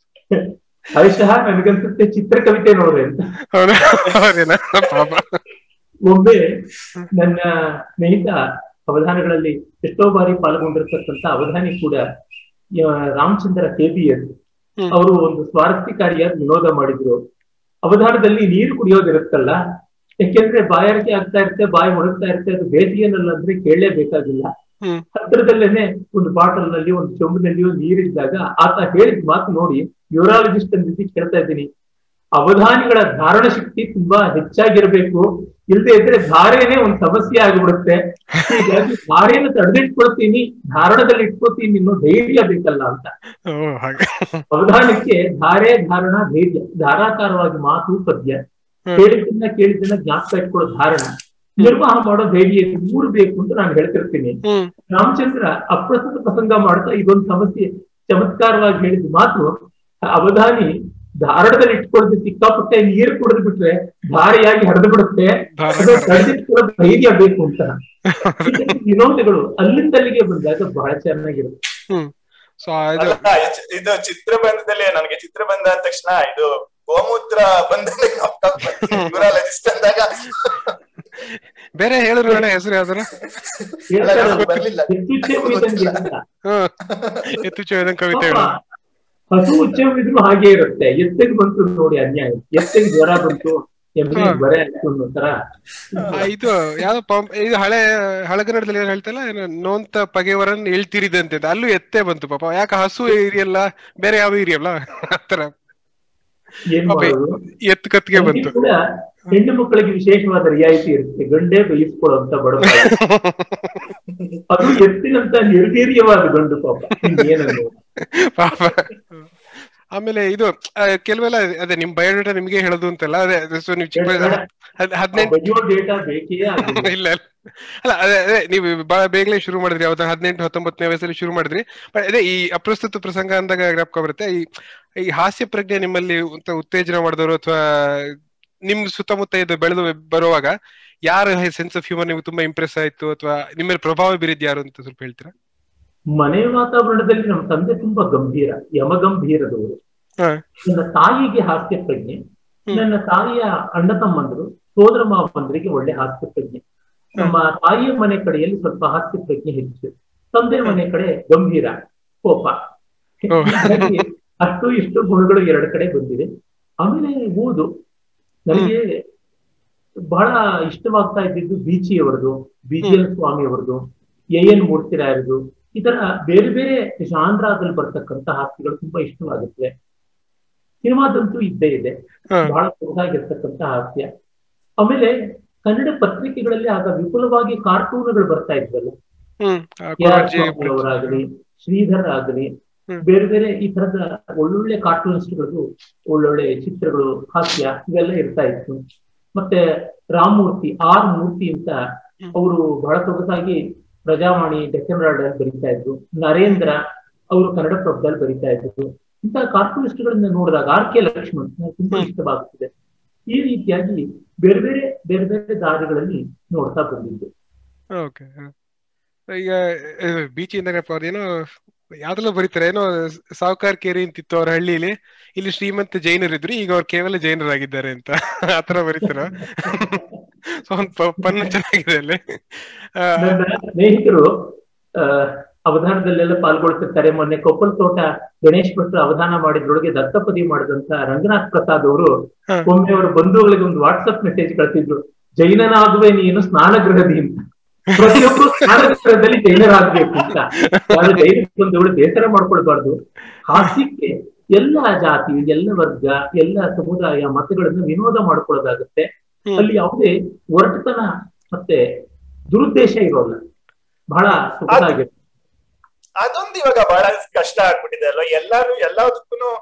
ಬಹುಶಃ ನನಗನ್ಸುತ್ತೆ ಚಿತ್ರಕವಿತೆ ನೋಡ್ರಿ ಅಂತ ಹೌದಾ ಹೌದೇನಾ ಪಾಪ ಒಮ್ಮೆ ನನ್ನ ಸ್ನೇಹಿತ ಅವಧಾನಗಳಲ್ಲಿ ಎಷ್ಟೋ ಬಾರಿ ಪಾಲ್ಗೊಂಡಿರ್ತಕ್ಕಂಥ ಅವಧಾನಿ ಕೂಡ ಆ, ರಾಮಚಂದ್ರ ಕೆಬಿಎಸ್ ಹ್ಮ್. ಅವರು ಒಂದು ಸ್ವಾರಸ್ಯಕಾರಿಯಾದ ವಿನೋದ ಮಾಡಿದ್ರು ಅವಧಾನದಲ್ಲಿ ನೀರು ಕುಡಿಯೋದಿರುತ್ತಲ್ಲ ಯಾಕೆಂದ್ರೆ ಬಾಯಾರಿಕೆ ಆಗ್ತಾ ಇರುತ್ತೆ ಬಾಯಿ ಒಣಗ್ತಾ ಇರುತ್ತೆ ಅದು ಬೇಸಿಗೆನಲ್ಲ ಅಂದ್ರೆ ಕೇಳಲೇಬೇಕಾಗಿಲ್ಲ ಹ್ಮ್. ಹತ್ರದಲ್ಲೇನೆ ಒಂದು ಬಾಟಲ್ ನಲ್ಲಿ ಒಂದು ಚೊಂಬಿನಲ್ಲಿಯೋ ನೀರಿದ್ದಾಗ ಆತ ಹೇಳಿದ ಮಾತು ನೋಡಿ ಯೂರಾಲಜಿಸ್ಟ್ ಅಂದಿದ್ದು ಕೇಳ್ತಾ ಇದ್ದೀನಿ ಅವಧಾನಿಗಳ ಧಾರಣ ಶಕ್ತಿ ತುಂಬಾ ಹೆಚ್ಚಾಗಿರ್ಬೇಕು ಇಲ್ಲದೆ ಇದ್ರೆ ಧಾರೆನೇ ಒಂದು ಸಮಸ್ಯೆ ಆಗಿಬಿಡುತ್ತೆ ಹೀಗಾಗಿ ಧಾರೆಯನ್ನು ತಡೆದಿಟ್ಕೊಳ್ತೀನಿ ಧಾರಣದಲ್ಲಿ ಇಟ್ಕೊತೀನಿ ಅನ್ನೋ ಧೈರ್ಯ ಬೇಕಲ್ಲ ಅಂತ ಓ ಹಾಗೆ ಅವಧಾನಕ್ಕೆ ಧಾರೆ ಧಾರಣ ಧೈರ್ಯ ಧಾರಾಕಾರವಾಗಿ ಮಾತು ಪದ್ಯ ಹ್ಮ್. ಕೇಳಿದ್ದನ್ನ ಕೇಳಿದ್ದನ್ನ ಜ್ಞಾಪಕ ಇಟ್ಕೊಳ್ಳೋ ಧಾರಣ ನಿರ್ವಾಹ ಮಾಡೋ ಧೈರ್ಯ ಇದು ಮೂರು ಬೇಕು ಅಂತ ನಾನು ಹೇಳ್ತಿರ್ತೀನಿ ಹ್ಮ್ ರಾಮಚಂದ್ರ ಅಪ್ರಸ್ತುತ ಪ್ರಸಂಗ ಮಾಡ್ತಾ ಇದೊಂದು ಸಮಸ್ಯೆ ಚಮತ್ಕಾರವಾಗಿ ಹೇಳಿದ ಮಾತು ಅವಧಾನಿ ಧಾರಣದಲ್ಲಿ ಇಟ್ಕೊಳ್ಳದೆ ಸಿಕ್ಕಾಪಟ್ಟೆ ನೀರು ಕುಡಿದು ಬಿಟ್ರೆ ಧಾರೆಯಾಗಿ ಹರಿದು ಬಿಡುತ್ತೆ ಅದು ತಡೆದಿಟ್ಕೊಳ್ಳೋ ಧೈರ್ಯ ಬೇಕು ಅಂತ ಹೀಗಾಗಿ ವಿನೋದಗಳು ಅಲ್ಲಿಂದಲ್ಲಿಗೆ ಬಂದಾಗ ಬಹಳ ಚೆನ್ನಾಗಿರುತ್ತೆ ಹ್ಮ್ ಸೊ ಇದು ಅಲ್ಲ, ಇದ್- ಇದು ಚಿತ್ರಬಂಧದಲ್ಲಿ ನನಗೆ ಚಿತ್ರಬಂಧ ಅಂದ ತಕ್ಷಣ ಇದು ಗೋಮೂತ್ರ ಬಂಧನೆ ಯೂರಾಲಜಿಸ್ಟ್ ಅಂದಾಗ ಬೇರೆ ಹೇಳಿದ್ರು ಅಣ್ಣ ಹೆಸರು ಯಾವ್ದಾರ ಅಲ್ಲ, ನನಗೆ ಬರ್ಲಿಲ್ಲ ಹೆಚ್ಚುಚ್ಚೆ ಉಯ್ದಂಗೆ ಅಂತ. ಹ್ಮ್ ಎತ್ತು ಚೋದನ್ ಕವಿತೆ ಪಾಪ, ಹೇಳೋದು ಹಸು ಉಚ್ಚವಿದ್ರು ಹಾಗೆ ಇರುತ್ತೆ ಎತ್ತಿಗೆ ಬಂತು ನೋಡಿ ಅನ್ಯಾಯ ಎತ್ತಿಗೆ ಜ್ವರ ಬಂತು ಎಮ್ಮೆಗೆ ಹಾ. ಬರೆ ಆಯ್ತು ಅನ್ನೋ ತರ ಆ, ಇದು ಯಾವ್ದೋ ಪಂಪ್ ಇದು ಹಳೆ ಹಳಗನ್ನಡದಲ್ಲಿ ಏನ್ ಹೇಳ್ತಲ್ಲ ಏನು ನೋಂತ ಪಗೆವರನ್ ಇಳ್ತಿರಿದಂತೆ ಅಂತ. ಅಲ್ಲೂ ಎತ್ತೇ ಬಂತು ಪಾಪ ಯಾಕೆ ಹಸು ಇರಿಯಲ್ಲ ಬೇರೆ ಯಾವ ಇರಿಯಲ್ಲ ಆತರ ಏನ್ ಪಾಪ ಮಾಡೋದು ಎತ್ತು ಕತ್ಗೆ ಅಲ್ಲಿ ಬಂತು ಕೂಡ ಹೆಣ್ಣು ಮಕ್ಕಳಿಗೆ ವಿಶೇಷವಾದ ರಿಯಾಯಿತಿ ಇರುತ್ತೆ ಗಂಡೇ ಬಯಸ್ಕೊಳ್ಳುವಂತ ಬಡವ ಅದು ಎತ್ತಿನಂತ ನಿರ್ವೀರ್ಯವಾದ ಗಂಡು ಪಾಪ ಇನ್ನೇನನ್ನು ಪಾಪ ಆಮೇಲೆ ಇದು ಆ, ಕೆಲವೆಲ್ಲ ಅದೇ ನಿಮ್ ಬಯೋಡೇಟಾ ನಿಮ್ಗೆ ಹೇಳೋದು ಅಂತಲ್ಲ ಅದೇ ಸೊ ನೀವು ಚಿಕ್ಕ ವಯಸ್ಸು- ಹದ್- ಹದಿನೆಂಟು ಬಯ್ಯೋ ಡೇಟಾ ಬೇಕೇ ಆಗಿಲ್ಲ ಇಲ್ಲ ಇಲ್ಲ. ಅಲ್ಲ ಅದೇ ಅದೇ ನೀವು ಬಹಳ ಬೇಗನೆ ಶುರು ಮಾಡಿದ್ರಿ ಯಾವ್ದು ಹದಿನೆಂಟು ಹತ್ತೊಂಬತ್ತನೇ ವಯಸ್ಸಲ್ಲಿ ಶುರು ಮಾಡಿದ್ರಿ ಬಟ್ ಅದೇ ಈ ಅಪ್ರಸ್ತುತ ಪ್ರಸಂಗ ಅಂದಾಗ ಜ್ಞಾಪಕ ಬರುತ್ತೆ ಈ ಈ ಹಾಸ್ಯ ಪ್ರಜ್ಞೆ ನಿಮ್ಮಲ್ಲಿ ಉತ್ತ- ಉತ್ತೇಜನ ಮಾಡಿದವರು ಅಥವಾ ನಿಮ್ ಸುತ್ತಮುತ್ತ ಇದು ಬೆಳೆದು ಬರುವಾಗ ಯಾರ ಸೆನ್ಸ್ ಆಫ್ ಹ್ಯೂಮರ್ ನಿಮ್ಗೆ ತುಂಬಾ ಇಂಪ್ರೆಸ್ ಆಯ್ತು ಅಥವಾ ನಿಮ್ಮ ಮೇಲೆ ಪ್ರಭಾವ ಬೀರಿದ್ ಯಾರು ಅಂತ ಸ್ವಲ್ಪ ಹೇಳ್ತೀರಾ ಮನೆ ವಾತಾವರಣದಲ್ಲಿ ನಮ್ಮ ತಂದೆ ತುಂಬಾ ಗಂಭೀರ ಯಮಗಂಭೀರದವರು ಹಾ. ನನ್ನ ತಾಯಿಗೆ ಹಾಸ್ಯ ಪ್ರಜ್ಞೆ ಹ್ಮ್. ನನ್ನ ತಾಯಿಯ ಅಣ್ಣ ತಮ್ಮಂದರು ಸೋದರ ಮಾವಂದರಿಗೆ ಒಳ್ಳೆ ಹಾಸ್ಯ ಪ್ರಜ್ಞೆ ನಮ್ಮ ತಾಯಿಯ ಮನೆ ಕಡೆಯಲ್ಲಿ ಸ್ವಲ್ಪ ಹಾಸ್ಯ ಪ್ರಜ್ಞೆ ಹೆಚ್ಚು ತಂದೆ ಮನೆ ಕಡೆ ಗಂಭೀರ ಕೋಪ ಓ. ಹೀಗಾಗಿ ಅಷ್ಟು ಇಷ್ಟು ಗುಣಗಳು ಎರಡು ಕಡೆ ಬಂದಿದೆ ಆಮೇಲೆ ಓದು ನನಗೆ ಬಹಳ ಇಷ್ಟವಾಗ್ತಾ ಇದ್ದಿದ್ದು ಬೀಚಿಯವರದು ಬಿ ಜಿ ಎಲ್ ಸ್ವಾಮಿ ಅವರದು ಎ ಎನ್ ಮೂರ್ತಿರಾಯರದು ಈ ತರ ಬೇರೆ ಬೇರೆ ಜಾನ್ರಾದಲ್ಲಿ ಬರ್ತಕ್ಕಂಥ ಹಾಸ್ಯಗಳು ತುಂಬಾ ಇಷ್ಟವಾಗುತ್ತವೆ ಸಿನಿಮಾದಂತೂ ಇದ್ದೇ ಇದೆ ಹಾ. ಬಹಳ ಸೊಗಸಾಗಿರ್ತಕ್ಕಂಥ ಹಾಸ್ಯ ಆಮೇಲೆ ಕನ್ನಡ ಪತ್ರಿಕೆಗಳಲ್ಲಿ ಆಗ ವಿಪುಲವಾಗಿ ಕಾರ್ಟೂನ್ಗಳು ಬರ್ತಾ ಇದ್ವಲ್ಲ ಹ್ಮ್ ಆ ಕೆ ಆರ್ ಕೊರರ್ಜಿ ಸ್ವಾಮಿ ಅವರಾಗಲಿ ಶ್ರೀಧರ್ ಆಗಲಿ ಹ್ಮ್. ಬೇರೆ ಬೇರೆ ಈ ತರದ ಒಳ್ಳೊಳ್ಳೆ ಕಾರ್ಟೂನಿಸ್ಟ್ಗಳು ಒಳ್ಳೊಳ್ಳೆ ಚಿತ್ರಗಳು ಹಾಸ್ಯ ಇವೆಲ್ಲ ಇರ್ತಾ ಇತ್ತು ಮತ್ತೆ ರಾಮಮೂರ್ತಿ ಆರ್ ಮೂರ್ತಿ ಅಂತ ಹ್ಮ್. ಅವರು ಬಹಳ ಸೊಗಸಾಗಿ ಪ್ರಜಾವಾಣಿ ಡೆಕ್ಕನ್ ರಾಡ್ ಅಲ್ಲಿ ಬರೀತಾ ಇದ್ರು ನರೇಂದ್ರ ಅವರು ಕನ್ನಡ ಪ್ರಭದಲ್ಲಿ ಬರೀತಾ ಇದ್ರು ಇಂತಹ ಕಾರ್ಟೂನಿಸ್ಟ್ಗಳನ್ನ ನೋಡಿದಾಗ ಆರ್ ಕೆ ಲಕ್ಷ್ಮಣ್ ನನಗೆ ತುಂಬಾ ಹ್ಮ್. ಇಷ್ಟವಾಗುತ್ತದೆ ಈ ರೀತಿಯಾಗಿ ಬೇರೆ ಬೇರೆ ಬೇರೆ ಬೇರೆ ದಾರಿಗಳಲ್ಲಿ ನೋಡ್ತಾ ಬಂದಿದ್ದು ಓಕೆ ಈಗ ಬೀಚಿಂದ ಏನೋ ಯಾವ್ದೆಲ್ಲ ಬರೀತಾರೆ ಏನೋ ಸಾವುಕಾರ್ ಕೇರಿ ಅಂತಿತ್ತು ಅವ್ರ ಹಳ್ಳಿಲಿ ಇಲ್ಲಿ ಶ್ರೀಮಂತ ಜೈನರಿದ್ರು ಈಗ ಅವ್ರು ಕೇವಲ ಜೈನರಾಗಿದ್ದಾರೆ ಅಂತ ಆತರ ಬರೀತಾರ ಸೊ ಒಂದ್ ಪ- ಪನ್ನ ಚೆನ್ನಾಗಿದೆ ಅಲ್ಲಿ ಆ, ನನ್ನ ಸ್ನೇಹಿತರು ಆ, ಅವಧಾನದಲ್ಲೆಲ್ಲ ಪಾಲ್ಗೊಳ್ತಿರ್ತಾರೆ ಮೊನ್ನೆ ಕೊಪ್ಪಲ್ ತೋಟ ಗಣೇಶ್ ಭಟ್ರು ಅವಧಾನ ಮಾಡಿದ್ರೊಳಗೆ ದತ್ತಪದಿ ಮಾಡಿದಂತ ರಂಗನಾಥ್ ಪ್ರಸಾದ್ ಅವರು ಹ. ಒಮ್ಮೆ ಅವರ ಬಂಧುಗಳಿಗೆ ಒಂದು ವಾಟ್ಸಪ್ ಮೆಸೇಜ್ ಕಳ್ಸಿದ್ರು ಜೈನನಾಗುವೆ ನೀನು ಸ್ನಾನಗೃಹದಿ ಅಂತ ಪ್ರತಿಯೊಬ್ಬರು ಸ್ನಾನಗೃಹದಲ್ಲಿ ಜೈನರಾಗ್ಬೇಕು ಅಂತ ಆದ್ರೆ ಜೈನಕ್ಕೆ ಒಂದು ವೇಳೆ ಬೇಸರ ಮಾಡ್ಕೊಳ್ಬಾರ್ದು ಹಾಸ್ಯಕ್ಕೆ ಎಲ್ಲ ಜಾತಿ ಎಲ್ಲ ವರ್ಗ ಎಲ್ಲ ಸಮುದಾಯ ಮತಗಳನ್ನು ವಿನೋದ ಮಾಡ್ಕೊಳ್ಳೋದಾಗುತ್ತೆ ಹ್ಮ್. ಅಲ್ಲಿ ಯಾವುದೇ ಒರಟುತನ ಮತ್ತೆ ದುರುದ್ದೇಶ ಇರೋಲ್ಲ ಬಹಳ ಸೊಗಸಾಗಿರುತ್ತೆ ಅದೊಂದು ಇವಾಗ ಬಹಳ ಕಷ್ಟ ಆಗ್ಬಿಟ್ಟಿದೆ ಅಲ್ವಾ ಎಲ್ಲಾರು ಎಲ್ಲದಕ್ಕೂ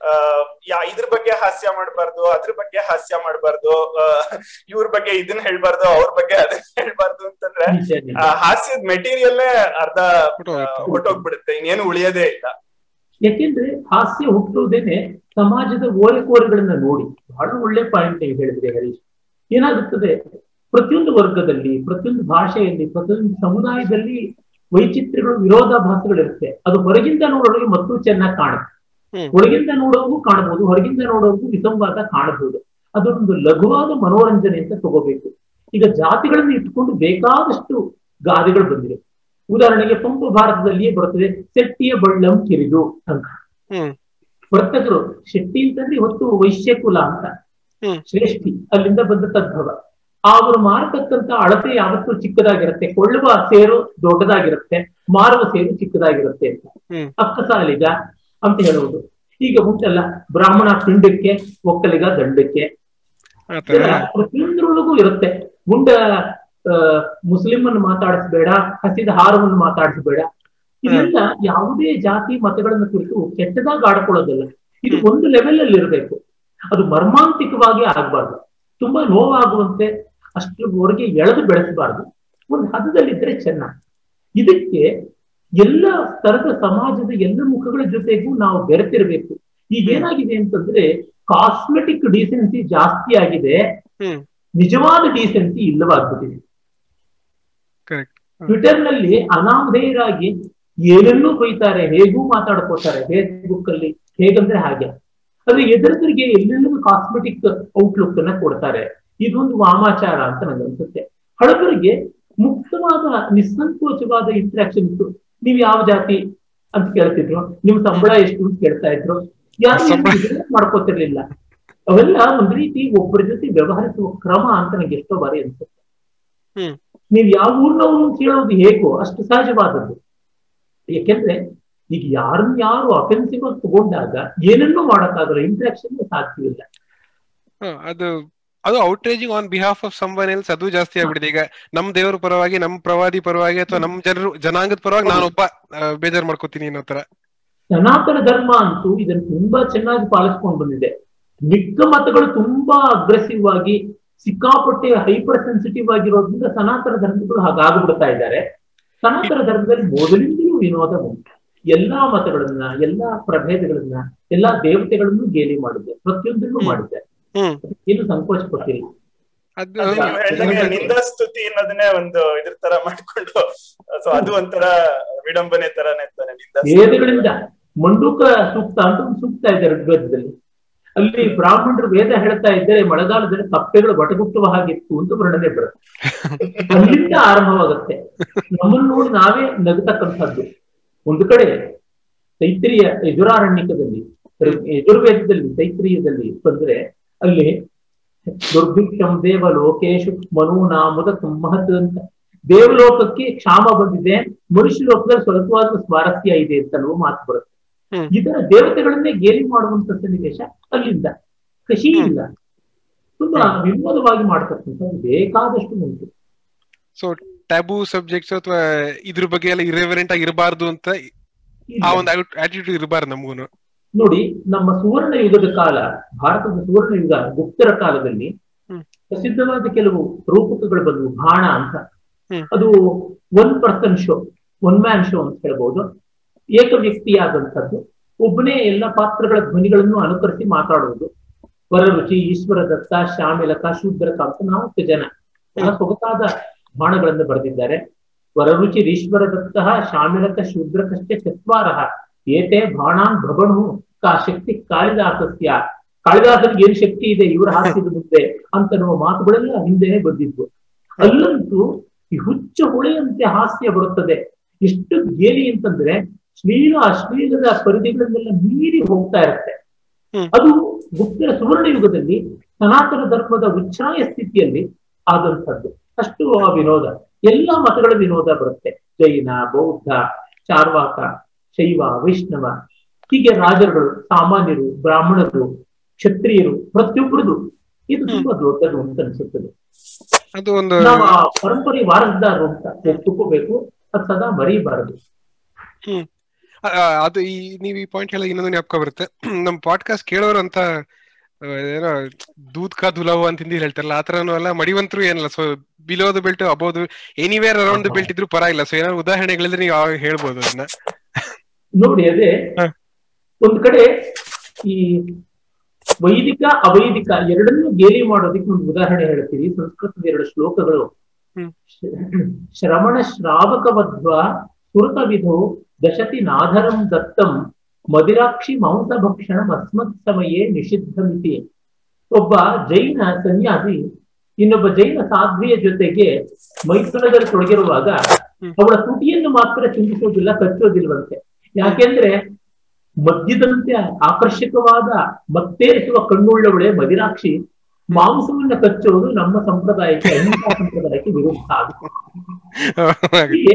ಯಾ ಇದ್ರ ಬಗ್ಗೆ ಹಾಸ್ಯ ಮಾಡ್ಬಾರ್ದು ಅದ್ರ ಬಗ್ಗೆ ಹಾಸ್ಯ ಮಾಡ್ಬಾರ್ದು ಇವ್ರ ಬಗ್ಗೆ ಇದನ್ನ ಹೇಳ್ಬಾರ್ದು ಅವ್ರ ಬಗ್ಗೆ ಅದನ್ನ ಹೇಳ್ಬಾರ್ದು ಅಂತಂದ್ರೆ ನಿಜ, ನಿಜ. ಆ ಹಾಸ್ಯದ ಮೆಟೀರಿಯಲ್ಲೇ ಅರ್ಧ ಹೊರ್ಟೋಗುತ್ತೆ. ಹೊಟ್ಟೋಗ್ಬಿಡುತ್ತೆ ಇನ್ನೇನು ಉಳಿಯೋದೇ ಇಲ್ಲ ಯಾಕೆಂದ್ರೆ ಹಾಸ್ಯ ಹುಟ್ಟುವುದೇನೆ ಸಮಾಜದ ಓರೆಕೋರೆಗಳನ್ನ ನೋಡಿ ಬಹಳ ಒಳ್ಳೆ ಪಾಯಿಂಟ್ ನೀವು ಹೇಳಿದ್ರಿ ಹರೀಶ್ ಏನಾಗುತ್ತದೆ ಪ್ರತಿಯೊಂದು ವರ್ಗದಲ್ಲಿ ಪ್ರತಿಯೊಂದು ಭಾಷೆಯಲ್ಲಿ ಪ್ರತಿಯೊಂದು ಸಮುದಾಯದಲ್ಲಿ ವೈಚಿತ್ರ್ಯಗಳು ವಿರೋಧಾಭಾಸಗಳಿರುತ್ತೆ ಅದು ಹೊರಗಿಂದ ನೋಡೋರಿಗೆ ಮತ್ತೂ ಚೆನ್ನಾಗಿ ಕಾಣುತ್ತೆ ಹ್ಮ್. ಒಳಗಿಂದ ನೋಡೋರ್ಗೂ ಕಾಣಬಹುದು ಹೊರಗಿಂದ ನೋಡೋರ್ಗೂ ವಿಸಂವಾದ ಕಾಣಬಹುದು ಅದೊಂದು ಲಘುವಾದ ಮನೋರಂಜನೆ ಅಂತ ತಗೋಬೇಕು ಈಗ ಜಾತಿಗಳನ್ನು ಇಟ್ಕೊಂಡು ಬೇಕಾದಷ್ಟು ಗಾದೆಗಳು ಬಂದಿವೆ ಉದಾಹರಣೆಗೆ ಪಂಪ ಭಾರತದಲ್ಲಿಯೇ ಬರುತ್ತದೆ ಸೆಟ್ಟಿಯ ಬಳ್ಳಂ ಕಿರಿದು ಅಂತ ಹ್ಮ್ ವರ್ತಕರು ಶೆಟ್ಟಿ ಅಂತಂದ್ರೆ ಹೊತ್ತು ವೈಶ್ಯ ಕುಲ ಅಂತ ಹ್ಮ್. ಶ್ರೇಷ್ಠಿ ಅಲ್ಲಿಂದ ಬಂದ ತದ್ಭವ ಅವರು ಮಾರತಕ್ಕಂತ ಅಳತೆ ಯಾವತ್ತೂ ಚಿಕ್ಕದಾಗಿರುತ್ತೆ ಕೊಳ್ಳುವ ಸೇರು ದೊಡ್ಡದಾಗಿರುತ್ತೆ ಮಾರುವ ಸೇರು ಚಿಕ್ಕದಾಗಿರುತ್ತೆ ಅಂತ ಹ್ಮ್. ಅಕ್ಕಸಾಲಿಗ ಅಂತ ಹೇಳುವುದು ಈಗ ಉಂಟಲ್ಲ ಬ್ರಾಹ್ಮಣ ಪಿಂಡಕ್ಕೆ ಒಕ್ಕಲಿಗ ದಂಡಕ್ಕೆ ಆತರ ಇದೆಲ್ಲ ಪ್ರತಿಯೊಂದರೊಳಗೂ ಇರುತ್ತೆ ಗುಂಡ ಆ, ಮುಸ್ಲಿಮನ್ನು ಮಾತಾಡಿಸ್ಬೇಡ ಹಸಿದ ಹಾರವನ್ನು ಮಾತಾಡಿಸ್ಬೇಡ ಇದೆಲ್ಲ ಯಾವುದೇ ಜಾತಿ ಮತಗಳನ್ನ ಕುರಿತು ಕೆಟ್ಟದಾಗಿ ಆಡ್ಕೊಳ್ಳೋದಲ್ಲ ಇದು ಒಂದು ಲೆವೆಲ್ ಅಲ್ಲಿ ಇರಬೇಕು ಅದು ಮರ್ಮಾಂತಿಕವಾಗಿ ಆಗ್ಬಾರ್ದು ತುಂಬಾ ನೋವಾಗುವಂತೆ ಅಷ್ಟರವರೆಗೆ ಎಳೆದು ಬೆಳೆಸಬಾರ್ದು ಒಂದು ಹದದಲ್ಲಿದ್ರೆ ಚೆನ್ನ ಇದಕ್ಕೆ ಎಲ್ಲ ಸ್ತರದ ಸಮಾಜದ ಎಲ್ಲ ಮುಖಗಳ ಜೊತೆಗೂ ನಾವು ಬೆರೆತಿರ್ಬೇಕು ಈಗ ಏನಾಗಿದೆ ಅಂತಂದ್ರೆ ಕಾಸ್ಮೆಟಿಕ್ ಡೀಸೆನ್ಸಿ ಜಾಸ್ತಿ ಆಗಿದೆ ಹ್ಮ್ ನಿಜವಾದ ಡೀಸೆನ್ಸಿ ಇಲ್ಲವಾಗ್ಬಿಟ್ಟಿದೆ ಕರೆಕ್ಟ್ ಟ್ವಿಟರ್ ನಲ್ಲಿ ಅನಾಮಧೇಯರಾಗಿ ಏನನ್ನೂ ಬೈತಾರೆ ಹೇಗೂ ಮಾತಾಡ್ಕೋತಾರೆ ಫೇಸ್ಬುಕ್ ಅಲ್ಲಿ ಹೇಗಂದ್ರೆ ಹಾಗೆ ಅದು ಎದುರದ್ರಿಗೆ ಎಲ್ಲೆಲ್ಲೂ ಕಾಸ್ಮೆಟಿಕ್ ಔಟ್ಲುಕ್ ಅನ್ನ ಕೊಡ್ತಾರೆ ಇದೊಂದು ವಾಮಾಚಾರ ಅಂತ ನನಗೆ ಅನ್ಸುತ್ತೆ ಹಳಬರಿಗೆ ಮುಕ್ತವಾದ ನಿಸ್ಸಂಕೋಚವಾದ ಇಂಟ್ರಾಕ್ಷನ್ ಇತ್ತು ನೀವ್ ಯಾವ ಜಾತಿ ಅಂತ ಕೇಳ್ತಿದ್ರು ನಿಮ್ ಸಂಬಳ ಎಷ್ಟು ಅಂತ ಕೇಳ್ತಾ ಇದ್ರು ಯಾರು ಸಂಬಳ? ಇದನ್ನ ಮಾಡ್ಕೋತಿರ್ಲಿಲ್ಲ ಅವೆಲ್ಲ ಒಂದ್ ರೀತಿ ಒಬ್ಬರ ಜೊತೆ ವ್ಯವಹರಿಸುವ ಕ್ರಮ ಅಂತ ನಂಗೆ ಎಷ್ಟೋ ಬಾರಿ ಅನ್ಸುತ್ತೆ ಹ್ಮ್ ನೀವ್ ಯಾವ ಊರ್ನವ್ರು ಅಂತ ಹೇಳೋದು ಹೇಗೋ ಅಷ್ಟು ಸಹಜವಾದದ್ದು ಯಾಕೆಂದ್ರೆ ಈಗ ಯಾರನ್ನ ಯಾರು ಅಫೆನ್ಸಿವ್ ಆಗಿ ತಗೊಂಡಾಗ ಏನನ್ನೂ ಮಾಡಕ್ಕಾಗಲ್ಲ ಇಂಟ್ರಾಕ್ಷನ್ ಸಾಧ್ಯವಿಲ್ಲ ಹ, ಅದು ಅದು outraging on behalf of someone else ಅದು ಜಾಸ್ತಿ ಆಗ್ಬಿಟ್ಟಿದೆ ಈಗ ನಮ್ ದೇವರ ಪರವಾಗಿ ನಮ್ ಪ್ರವಾದಿ ಪರವಾಗಿ ಅಥವಾ ನಮ್ ಜನರು ಜನಾಂಗದ ಪರವಾಗಿ ನಾನೊಬ್ಬ ಆ, ಬೇಜಾರ್ ಮಾಡ್ಕೋತೀನಿ ಅನ್ನೋ ತರ ಸನಾತನ ಧರ್ಮ ಅಂತೂ ಇದನ್ನು ತುಂಬಾ ಚೆನ್ನಾಗಿ ಪಾಲಿಸ್ಕೊಂಡು ಬಂದಿದೆ ಮಿಕ್ಕ ಮತಗಳು ತುಂಬಾ ಅಗ್ರೆಸಿವ್ ಆಗಿ ಸಿಕ್ಕಾಪಟ್ಟೆ ಹೈಪರ್ ಸೆನ್ಸಿಟಿವ್ ಆಗಿರೋದ್ರಿಂದ ಸನಾತನ ಧರ್ಮಗಳು ಹಾಗಾಗ್ಬಿಡ್ತಾ ಇದ್ದಾರೆ ಸನಾತನ ಧರ್ಮದಲ್ಲಿ ಮೊದಲಿಂದಲೂ ವಿನೋದ ಉಂಟು ಎಲ್ಲಾ ಮತಗಳನ್ನ ಎಲ್ಲಾ ಪ್ರಭೇದಗಳನ್ನ ಎಲ್ಲಾ ದೇವತೆಗಳನ್ನು ಗೇಲಿ ಮಾಡಿದ್ದೆ ಪ್ರತಿಯೊಂದನ್ನು ಮಾಡಿದ್ದೆ ಹ್ಮ್ ಏನು ಸಂಕೋಚ ಪಟ್ಟಿಲ್ಲ ಅದು ಅದೇ ನೀವು ಹೇಳ್ದಂಗೆ ನಿಂದಾಸ್ತುತಿ ಅನ್ನೋದನ್ನೇ ಒಂದು ಇದ್ರ ತರ ಮಾಡ್ಕೊಂಡು ಸೊ ಅದು ಒಂಥರ ವಿಡಂಬನೆ ತರಾನೇ ತಾನೆ ನಿಂದಾಸ್ತುತಿ ವೇದಗಳಿಂದ ಮಂಡೂಕ ಸೂಕ್ತ ಅಂತ ಒಂದು ಸೂಕ್ತ ಇದೆ ಋಗ್ವೇದದಲ್ಲಿ ಅಲ್ಲಿ ಬ್ರಾಹ್ಮಣರು ವೇದ ಹೇಳ್ತಾ ಇದ್ದರೆ ಮಳೆಗಾಲದಲ್ಲಿ ಕಪ್ಪೆಗಳು ಬಟಗುಟ್ಟುವ ಹಾಗಿತ್ತು ಅಂತ ವರ್ಣನೆ ಬರುತ್ತೆ ಅಲ್ಲಿಂದ ಆರಂಭವಾಗುತ್ತೆ ನಮ್ಮನ್ನು ನೋಡಿ ನಾವೇ ನಗತಕ್ಕಂಥದ್ದು ಒಂದು ಕಡೆ ತೈತ್ರಿಯ ಯಜುರಾರಣ್ಯಕದಲ್ಲಿ ಯಜುರ್ವೇದದಲ್ಲಿ ತೈತ್ರಿಯದಲ್ಲಿ ಬಂದ್ರೆ ಅಲ್ಲಿ ದುರ್ಭಿಕ್ಷಂ ದೇವ ಲೋಕೇಶು ಮನೂನಾ ಮುದ ಸಂಮಹತ್ ಅಂತ ದೇವಲೋಕಕ್ಕೆ ಕ್ಷಾಮ ಬಂದಿದೆ ಮನುಷ್ಯ ಲೋಕದಲ್ಲಿ ಸ್ವಲ್ಪವಾದ ಸ್ವಾರಸ್ಯ ಇದೆ ಅಂತಲೂ ಮಾತು ಬರುತ್ತೆ ಹ್ಮ್. ಇದರ ದೇವತೆಗಳನ್ನೇ ಗೇಲಿ ಮಾಡುವಂತ ಸನ್ನಿವೇಶ ಅಲ್ಲಿಂದ ಕೃಷಿ ಇಲ್ಲ ತುಂಬಾ ವಿನೋದವಾಗಿ ಮಾಡ್ತಕ್ಕಂಥದ್ದು ಬೇಕಾದಷ್ಟು ಉಂಟು ಸೊ ಟ್ಯಾಬು ಸಬ್ಜೆಕ್ಟ್ಸ್ ಅಥವಾ ಇದ್ರ ಬಗ್ಗೆ ಎಲ್ಲ ಇರೆವರೆಂಟ್ ಆಗಿ ಇರಬಾರ್ದು ಅಂತ ಇಲ್ಲ. ಆ ಒಂದು ಆಟಿಟ್ಯೂಡ್ ಇರಬಾರ್ದು ನಮಗೂನು ನೋಡಿ ನಮ್ಮ ಸುವರ್ಣ ಯುಗದ ಕಾಲ ಭಾರತದ ಸುವರ್ಣ ಯುಗ ಗುಪ್ತರ ಕಾಲದಲ್ಲಿ ಹ್ಮ್. ಪ್ರಸಿದ್ಧವಾದ ಕೆಲವು ರೂಪಕಗಳು ಬಂದವು ಬಾಣ ಅಂತ ಹ್ಮ್. ಅದು one person show one man show ಅಂತ ಹೇಳ್ಬೋದು ಏಕ ವ್ಯಕ್ತಿಯಾದಂಥದ್ದು ಒಬ್ಬನೇ ಎಲ್ಲ ಪಾತ್ರಗಳ ಧ್ವನಿಗಳನ್ನು ಅನುಕರಿಸಿ ಮಾತಾಡುವುದು ವರರುಚಿ ಈಶ್ವರ ದತ್ತ ಶ್ಯಾಮಿಲಕ ಶೂದ್ರಕ ಅಂತ ನಾಲ್ಕು ಜನ ಬಹಳ ಸೊಗಸಾದ ಬಾಣಗಳನ್ನು ಬರೆದಿದ್ದಾರೆ ವರರುಚಿ ಈಶ್ವರ ದತ್ತ ಶಾಮಿಲಕ ಶೂದ್ರಕಶ್ಚ ಚತ್ವಾರ ಏತೆ ಬಾಣಾನ್ ಭಗಣು ಕಾ ಶಕ್ತಿ ಕಾಳಿದಾಸಸ್ಯ ಕಾಳಿದಾಸನಿಗೆ ಏನ್ ಶಕ್ತಿ ಇದೆ ಇವರ ಹಾಸ್ಯದ ಮುಂದೆ ಅಂತನ್ನುವ ಮಾತುಗಳೆಲ್ಲ ಹಿಂದೆನೆ ಬಂದಿದ್ವು ಅಲ್ಲಂತೂ ಈ ಹುಚ್ಚ ಹುಳೆಯಂತೆ ಹಾಸ್ಯ ಬರುತ್ತದೆ ಎಷ್ಟು ಗೇಲಿ ಅಂತಂದ್ರೆ ಶ್ಲೀಲ ಅಶ್ಲೀಲದ ಪರಿಧಿಗಳನ್ನೆಲ್ಲ ಮೀರಿ ಹೋಗ್ತಾ ಇರುತ್ತೆ ಹ್ಮ್. ಅದು ಗುಪ್ತರ ಸುವರ್ಣ ಯುಗದಲ್ಲಿ ಸನಾತನ ಧರ್ಮದ ಉಚ್ಛ್ರಾಯ ಸ್ಥಿತಿಯಲ್ಲಿ ಆದಂಥದ್ದು ಅಷ್ಟು ಆ ವಿನೋದ ಎಲ್ಲಾ ಮತಗಳ ವಿನೋದ ಬರುತ್ತೆ ಜೈನ ಬೌದ್ಧ ಚಾರ್ವಾಕ ಶೈವ ವೈಷ್ಣವ ಹೀಗೆ ರಾಜರುಗಳು ಸಾಮಾನ್ಯರು ಬ್ರಾಹ್ಮಣರು ಕ್ಷತ್ರಿಯರು ಪ್ರತಿಯೊಬ್ಬರದು ಇದು ತುಂಬಾ ದೊಡ್ಡದು ಅಂತ ಅನ್ಸುತ್ತದೆ ಅದು ಒಂದು ನಾವು ಆ ಪರಂಪರೆ ವಾರಸದಾರರು ಅಂತ ಒಪ್ಪಿಕೋಬೇಕು ಅದು ಸದಾ ಮರೀಬಾರದು ಆ, ಆ, ಅದು ಈ ನೀವು ಈ ಪಾಯಿಂಟ್ ಹೇಳಿ ಇನ್ನೊಂದು ಜ್ಞಾಪಕ ಬರುತ್ತೆ ನಮ್ ಪಾಡ್ಕಾಸ್ಟ್ ಕೇಳೋರು ಅಂತ ಆ, ಏನೋ ದೂದ್ ಕಾ ದುಲಾವು ಅಂತ ಹಿಂದಿ ಹೇಳ್ತಾರಲ್ಲ ಆ ತರನು ಅಲ್ಲ ಮಡಿವಂತರು ಏನಲ್ಲ so below the belt above anywhere around the belt ಇದ್ರು ಪರವಾಗಿಲ್ಲ ಸೊ ಏನಾದ್ರು ಉದಾಹರಣೆಗಳಿದ್ರೆ ನೀವು ಯಾವಾಗ ಹೇಳ್ಬೋದು ಅದನ್ನ ನೋಡಿ ಅದೇ ಹ. ಒಂದ್ ಕಡೆ ಈ ವೈದಿಕ ಅವೈದಿಕ ಎರಡನ್ನೂ ಗೇಲಿ ಮಾಡೋದಕ್ಕೆ ಒಂದು ಉದಾಹರಣೆ ಹೇಳ್ತೀವಿ ಸಂಸ್ಕೃತದ ಎರಡು ಶ್ಲೋಕಗಳು ಹ್ಮ್. ಶ್ರವಣ ಶ್ರಾವಕವದ್ವ ಸುರತ ವಿಧೋ ದಶತಿ ನಾಧರಂ ದತ್ತಂ ಮದಿರಾಕ್ಷಿ ಮಾಂಸ ಭಕ್ಷಣ ಅಸ್ಮತ್ ಸಮಯೇ ನಿಷಿದ್ಧಮಿತಿ ಒಬ್ಬ ಜೈನ ಸನ್ಯಾಸಿ ಇನ್ನೊಬ್ಬ ಜೈನ ಸಾಧ್ವಿಯ ಜೊತೆಗೆ ಮೈಥುನದಲ್ಲಿ ತೊಡಗಿರುವಾಗ ಹ್ಮ್. ಅವಳ ತುಟಿಯನ್ನು ಮಾತ್ರ ಚಿಂತಿಸುವುದಿಲ್ಲ ಕಚ್ಚೋದಿಲ್ವಂತೆ ಯಾಕೆಂದ್ರೆ ಮದ್ಯದಂತೆ ಆಕರ್ಷಕವಾದ ಮತ್ತೇರಿಸುವ ಕಣ್ಣುಳ್ಳವಳೆ ಮದಿರಾಕ್ಷಿ ಮಾಂಸವನ್ನ ಕಚ್ಚುವುದು ನಮ್ಮ ಸಂಪ್ರದಾಯಕ್ಕೆ ಅಹಿಂಸಾ ಸಂಪ್ರದಾಯಕ್ಕೆ ವಿರುದ್ಧ ಆಗುತ್ತೆ ಹೀಗೆ